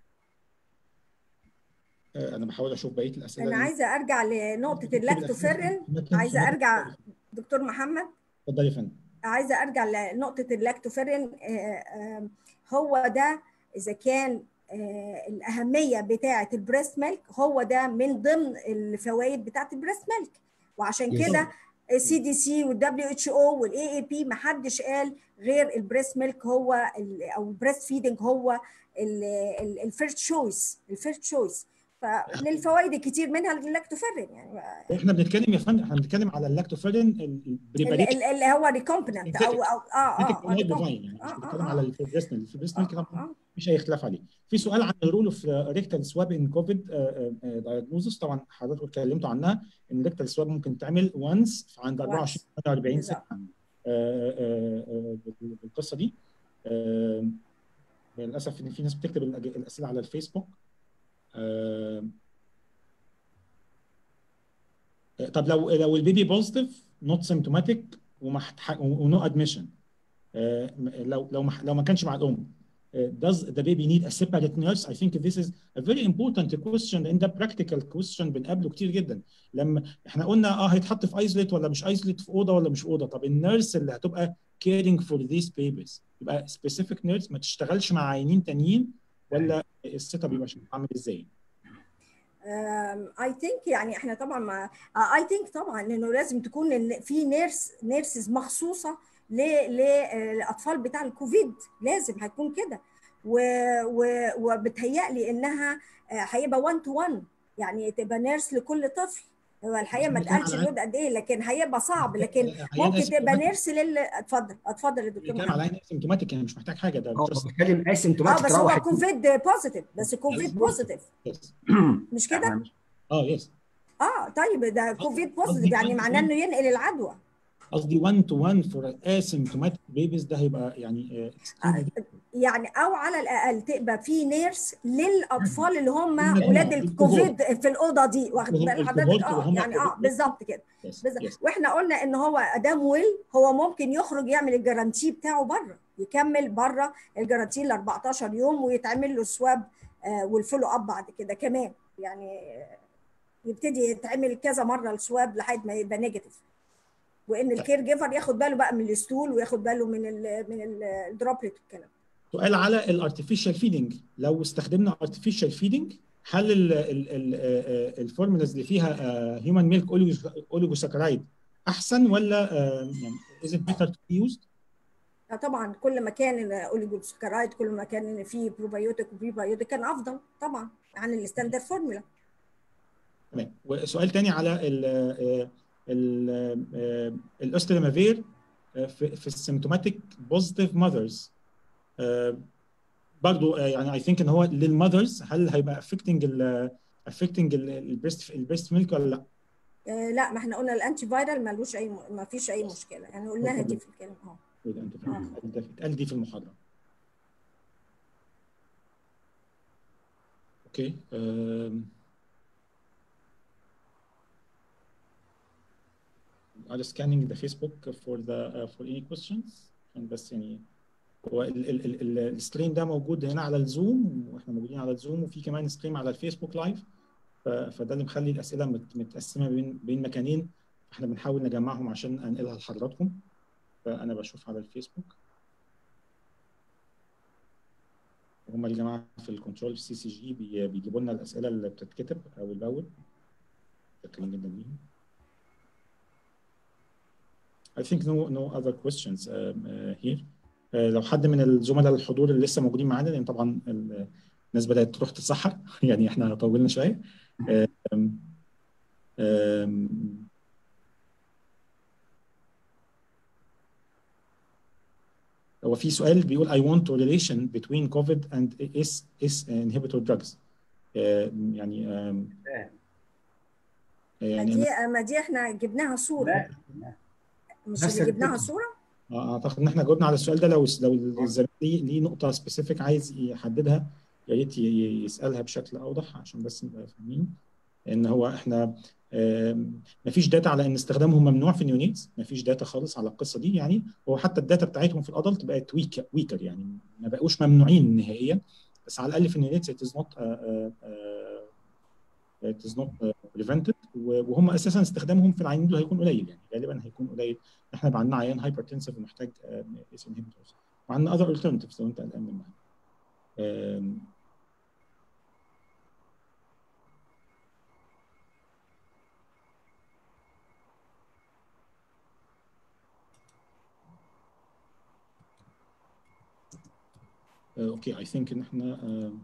انا بحاول اشوف بقيه الاسئله انا عايزه ارجع لنقطه اللاكتوفيرين عايزه ارجع دكتور محمد اتفضلي يا فندم عايزه ارجع لنقطه اللاكتوفيرين هو ده اذا كان الاهميه بتاعه البريست ميلك هو ده من ضمن الفوائد بتاعه البريست ميلك وعشان كده السي دي سي والدبليو اتش او والاي اي بي ما حدش قال غير البريست ميلك هو او البريست فيدنج هو الفيرست تشويس الفيرست تشويس فللفوائد الكتير منها اللاكتوفيرين يعني احنا بنتكلم يا فندم احنا بنتكلم على اللاكتوفيرين اللي هو ريكومبننت او او اه اه يعني مش بنتكلم على الفيبريسنال الفيبريسنال كده مش هي خلاف عليه في سؤال عن الرول اوف ريكتال سواب ان كوفيد دايجنوزس طبعا حضراتكم اتكلمتوا عنها ان الريكتال سواب ممكن تعمل وانس عند 24 48 ساعه بالقصه دي للاسف ان في ناس بتكتب الاسئله على الفيسبوك طب لو لو البيبي بوزيتيف نوت سيمتوماتيك ونو ادميشن لو لو لو ما كانش مع الام does the baby need a separate nurse? I think this is a very important question and a practical question بنقابله كتير جدا لما احنا قلنا اه هيتحط في ايزوليت ولا مش ايزوليت في اوضه ولا مش في اوضه طب النيرس اللي هتبقى caring for these babies يبقى specific nurse ما تشتغلش مع عيانين تانيين ولا السيت اب يبقى عامل ازاي؟ اي ثينك يعني احنا طبعا ما اي ثينك طبعا انه لازم تكون إن في نيرس نيرسز مخصوصه للاطفال بتاع الكوفيد لازم هتكون كده وبتهيألي انها هيبقى 1 تو 1 يعني تبقى نيرس لكل طفل هو الحقيقه ما اتقالش اللود قد ايه لكن هيبقى صعب لكن ممكن تبقى نيرس لل اتفضل اتفضل يا دكتور محمد على اسيمتوماتيك يعني مش محتاج حاجه ده اه بتكلم اسيمتوماتيك اه بس هو كوفيد بوزيتيف بس كوفيد بوزيتيف مش كده؟ اه يس اه طيب ده كوفيد بوزيتيف يعني معناه انه ينقل العدوى قصدي 1 تو 1 فور اسيمتوماتيك بيبيز ده هيبقى يعني آه يعني او على الاقل تبقى في نيرس للاطفال اللي هم ولاد الكوفيد في الاوضه دي واخد بال حضرتك اه يعني اه بالظبط كده بالظبط واحنا قلنا ان هو ادام ويل هو ممكن يخرج يعمل الجرانتي بتاعه بره يكمل بره الجرانتي ل 14 يوم ويتعمل له سواب آه والفولو اب بعد كده كمان يعني يبتدي يتعمل كذا مره السواب لحد ما يبقى نيجاتيف وان الكير جيفر ياخد باله بقى من الستول وياخد باله من ال من الدروبلت والكلام سؤال على الارتفيشال فيدنج لو استخدمنا ارتفيشال فيدنج هل الفورمولاز اللي فيها هيومن ميلك اوليجوساكرايد احسن ولا يعني از ات بيتر تو يوزد؟ طبعا كل ما كان الاوليجوساكرايد كل ما كان فيه بروبايوتيك وبريبايوتيك كان افضل طبعا عن الستاندرد فورمولا تمام وسؤال تاني على ال الاوسترامافير في, في السيمتوماتيك بوزيتيف ماذرز برضه يعني اي ثينك ان هو للماذرز هل هيبقى افكتنج ال افكتنج البريست البريست ميلك ولا لا؟ آه لا ما احنا قلنا الانتي فايرال ملوش اي ما فيش اي مشكله يعني قلناها دي في الكلام اه اتقال دي في المحاضره اوكي are scanning the Facebook for the uh, for any questions عشان بس يعني هو الستريم ده موجود هنا على الزوم واحنا موجودين على الزوم وفي كمان ستريم على الفيسبوك لايف فده اللي مخلي الاسئله متقسمه بين بين مكانين احنا بنحاول نجمعهم عشان انقلها لحضراتكم فانا بشوف على الفيسبوك هم الجماعه في الكنترول في السي سي جي بيجيبوا لنا الاسئله اللي بتتكتب اول باول شكرا جدا ليهم I think no no other questions uh, uh, here. Uh, لو حد من الزملاء الحضور اللي لسه موجودين معانا لان طبعا الناس بدات تروح تتسحر يعني احنا طولنا شويه. um, um, هو في سؤال بيقول I want a relation between COVID and S S inhibitor drugs. يعني يعني ما دي ما دي احنا جبناها صوره لا مش اللي جبناها صوره اعتقد ان احنا جاوبنا على السؤال ده لو لو الزميل ليه نقطه سبيسيفيك عايز يحددها يا ريت يسالها بشكل اوضح عشان بس نبقى فاهمين ان هو احنا ما فيش داتا على ان استخدامهم ممنوع في النيونيتس ما فيش داتا خالص على القصه دي يعني هو حتى الداتا بتاعتهم في الادلت بقت ويك ويكر يعني ما بقوش ممنوعين نهائيا بس على الاقل في النيونيتس it is not uh, uh, it is not prevented وهم اساسا استخدامهم في العيانين دول هيكون قليل يعني غالبا هيكون قليل احنا بقى عندنا عيان هايبرتنسيف ومحتاج اس انهبيتورز وعندنا اذر alternatives لو انت قلقان منها اوكي اي ثينك ان احنا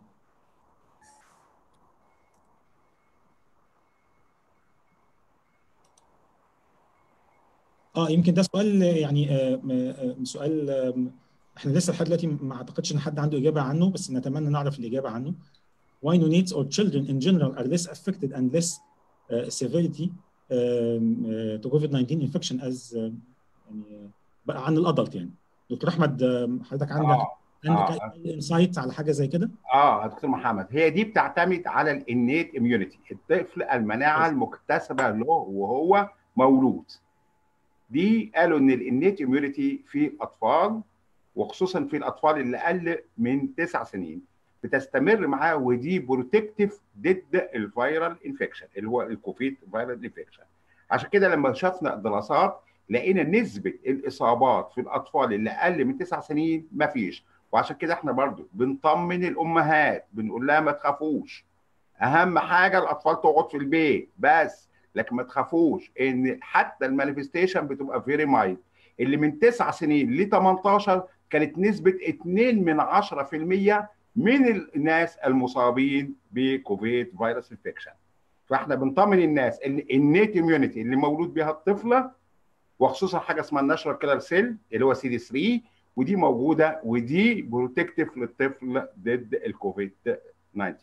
اه يمكن ده سؤال يعني آه سؤال آه احنا لسه لحد دلوقتي ما اعتقدش ان حد عنده اجابه عنه بس نتمنى نعرف الاجابه عنه. Why neonates or children in general are less affected and less uh, severity um, uh, to COVID-19 infection as uh, يعني بقى عن الادلت يعني. دكتور احمد حضرتك عندك آه. عندك آه. انسايت على حاجه زي كده؟ اه دكتور محمد هي دي بتعتمد على الانيت اميونيتي الطفل المناعه المكتسبه له وهو مولود. دي قالوا ان الانيت اميونيتي في الاطفال وخصوصا في الاطفال اللي اقل من تسع سنين بتستمر معاه ودي بروتكتيف ضد الفيرال انفكشن اللي هو الكوفيد فيرال انفكشن عشان كده لما شفنا الدراسات لقينا نسبه الاصابات في الاطفال اللي اقل من تسع سنين ما فيش وعشان كده احنا برضو بنطمن الامهات بنقول لها ما تخافوش اهم حاجه الاطفال تقعد في البيت بس لكن ما تخافوش ان حتى المانيفستيشن بتبقى فيري مايلد اللي من 9 سنين ل 18 كانت نسبه 2 من 10% من الناس المصابين بكوفيد فيروس انفكشن فاحنا بنطمن الناس ان النيت اميونيتي اللي مولود بها الطفله وخصوصا حاجه اسمها النشرال كيلر سيل اللي هو سي دي 3 ودي موجوده ودي بروتكتيف للطفل ضد الكوفيد 19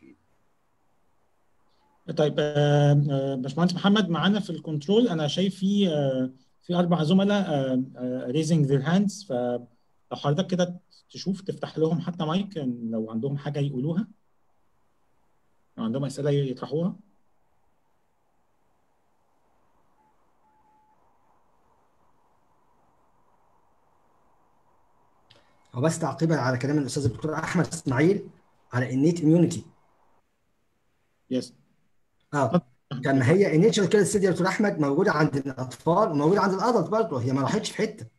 طيب باشمهندس محمد معانا في الكنترول انا شايف في في اربع زملاء ريزنج ذير هاندز فلو حضرتك كده تشوف تفتح لهم حتى مايك لو عندهم حاجه يقولوها لو عندهم اسئله يطرحوها هو بس تعقيبا على كلام الاستاذ الدكتور احمد اسماعيل على النيت اميونيتي يس اه كان هي النيتشر كده ستيدي يا دكتور احمد موجوده عند الاطفال وموجوده عند الادلت برضه هي ما راحتش في حته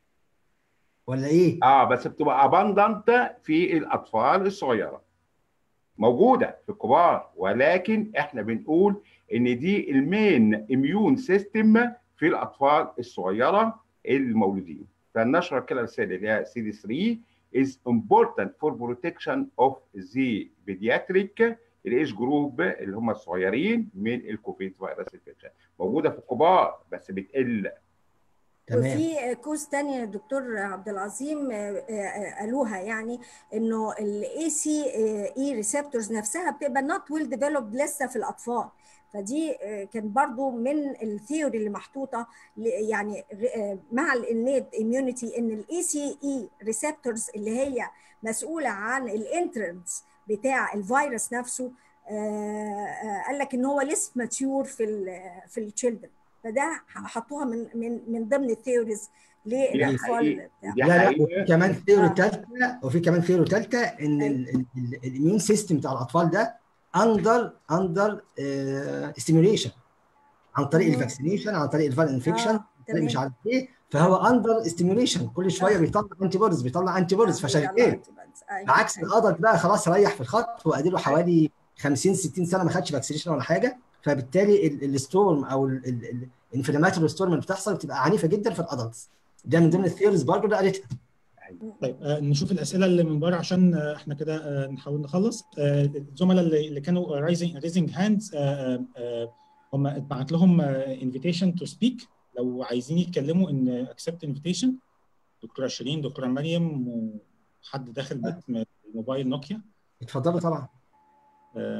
ولا ايه؟ اه بس بتبقى اباندنت في الاطفال الصغيره موجوده في الكبار ولكن احنا بنقول ان دي المين اميون سيستم في الاطفال الصغيره المولودين فالنشره كيلر سيل اللي هي سي دي 3 is important for protection of the pediatric الايج جروب اللي هم الصغيرين من الكوفيد فيروس انفكشن موجوده في الكبار بس بتقل تمام وفي كوز تانية دكتور عبد العظيم قالوها يعني انه الاي سي اي ريسبتورز نفسها بتبقى نوت ويل ديفلوبد لسه في الاطفال فدي كان برضو من الثيوري اللي محطوطه يعني مع الانيت اميونيتي ان الاي سي اي ريسبتورز اللي هي مسؤوله عن الانترنس بتاع الفيروس نفسه قال لك ان هو لسه ماتيور في ال في التشيلدرن فده حطوها من من من ضمن الثيوريز للاطفال لا لا وفي كمان ثيوري ثالثه وفي كمان ثيوري ثالثه ان الاميون سيستم بتاع الاطفال ده اندر اندر ستيميوليشن عن طريق الفاكسينيشن عن طريق الفال انفكشن طريق مش عارف ايه فهو اندر ستيميوليشن كل شويه بيطلع انتي بوديز بيطلع انتي بوديز فشغال بعكس الادلت بقى خلاص ريح في الخط واديله حوالي 50 60 سنه ما خدش فاكسينيشن ولا حاجه فبالتالي الستورم او الانفلاماتوري ستورم اللي بتحصل بتبقى عنيفه جدا في الادلتس ده من ضمن الثيوريز برضه اللي قالتها طيب آه نشوف الاسئله اللي من بره عشان آه احنا كده آه نحاول نخلص الزملاء اللي, اللي كانوا رايزنج ريزنج هاندز هم اتبعت لهم انفيتيشن تو سبيك لو عايزين يتكلموا ان اكسبت انفيتيشن دكتوره شيرين دكتوره مريم وحد داخل بيت موبايل نوكيا اتفضلوا طبعا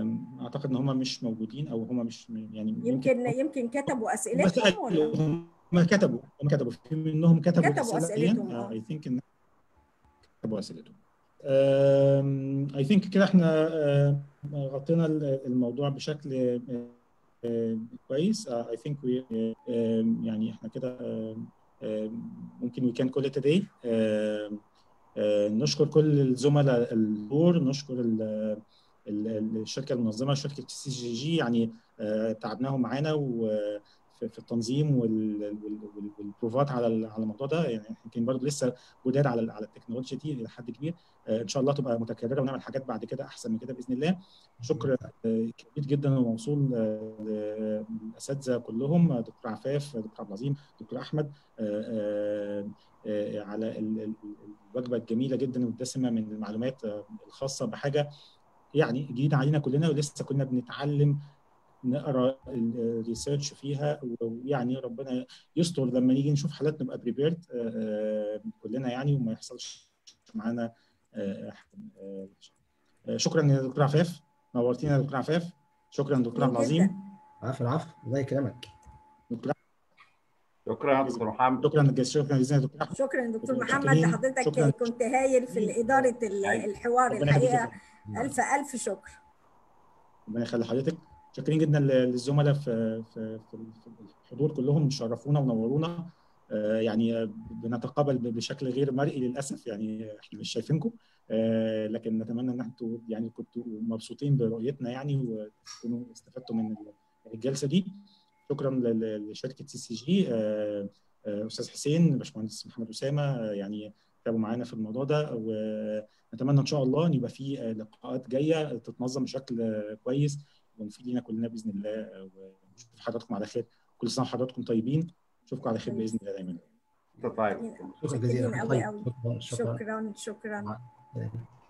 اعتقد ان هم مش موجودين او هم مش يعني يمكن يمكن كتبوا اسئلتهم ولا هم كتبوا هم كتبوا في منهم كتبوا كتبوا اسئلتهم اي ثينك ان كتبوا اسئلتهم اي ثينك كده احنا غطينا الموضوع بشكل كويس اي ثينك يعني احنا كده ممكن وي كان كول ات داي نشكر كل الزملاء الدور نشكر الشركه المنظمه شركه سي جي جي يعني تعبناهم معانا في التنظيم والبروفات على على الموضوع ده يعني يمكن برضه لسه جداد على على التكنولوجيا دي الى حد كبير ان شاء الله تبقى متكرره ونعمل حاجات بعد كده احسن من كده باذن الله شكر كبير جدا وموصول للاساتذه كلهم دكتور عفاف دكتور عبد العظيم دكتور احمد على الوجبه الجميله جدا والدسمه من المعلومات الخاصه بحاجه يعني جديده علينا كلنا ولسه كنا بنتعلم نقرا الريسيرش فيها ويعني ربنا يستر لما نيجي نشوف حالات نبقى بريبيرد كلنا يعني وما يحصلش معانا شكرا يا دكتور عفاف نورتينا يا دكتور عفاف شكرا دكتور عبد العظيم عفوا العفو الله يكرمك دكتور شكرا دكتور محمد شكرا شكرا جزيلا دكتور احمد شكرا دكتور محمد لحضرتك كنت هايل في اداره الحوار الحقيقه الف الف شكر ربنا يخلي حضرتك شاكرين جدا للزملاء في في في الحضور كلهم شرفونا ونورونا يعني بنتقابل بشكل غير مرئي للاسف يعني احنا مش شايفينكم لكن نتمنى ان انتم يعني كنتوا مبسوطين برؤيتنا يعني وتكونوا استفدتوا من الجلسه دي شكرا لشركه سي سي جي استاذ حسين باشمهندس محمد اسامه يعني تعبوا معانا في الموضوع ده ونتمنى ان شاء الله ان يبقى في لقاءات جايه تتنظم بشكل كويس ومفيد لينا كلنا باذن الله ونشوف حضراتكم على خير كل سنه وحضراتكم طيبين نشوفكم على خير باذن الله دايما طيب شكرا جزيلا شكرا شكرا, شكرا.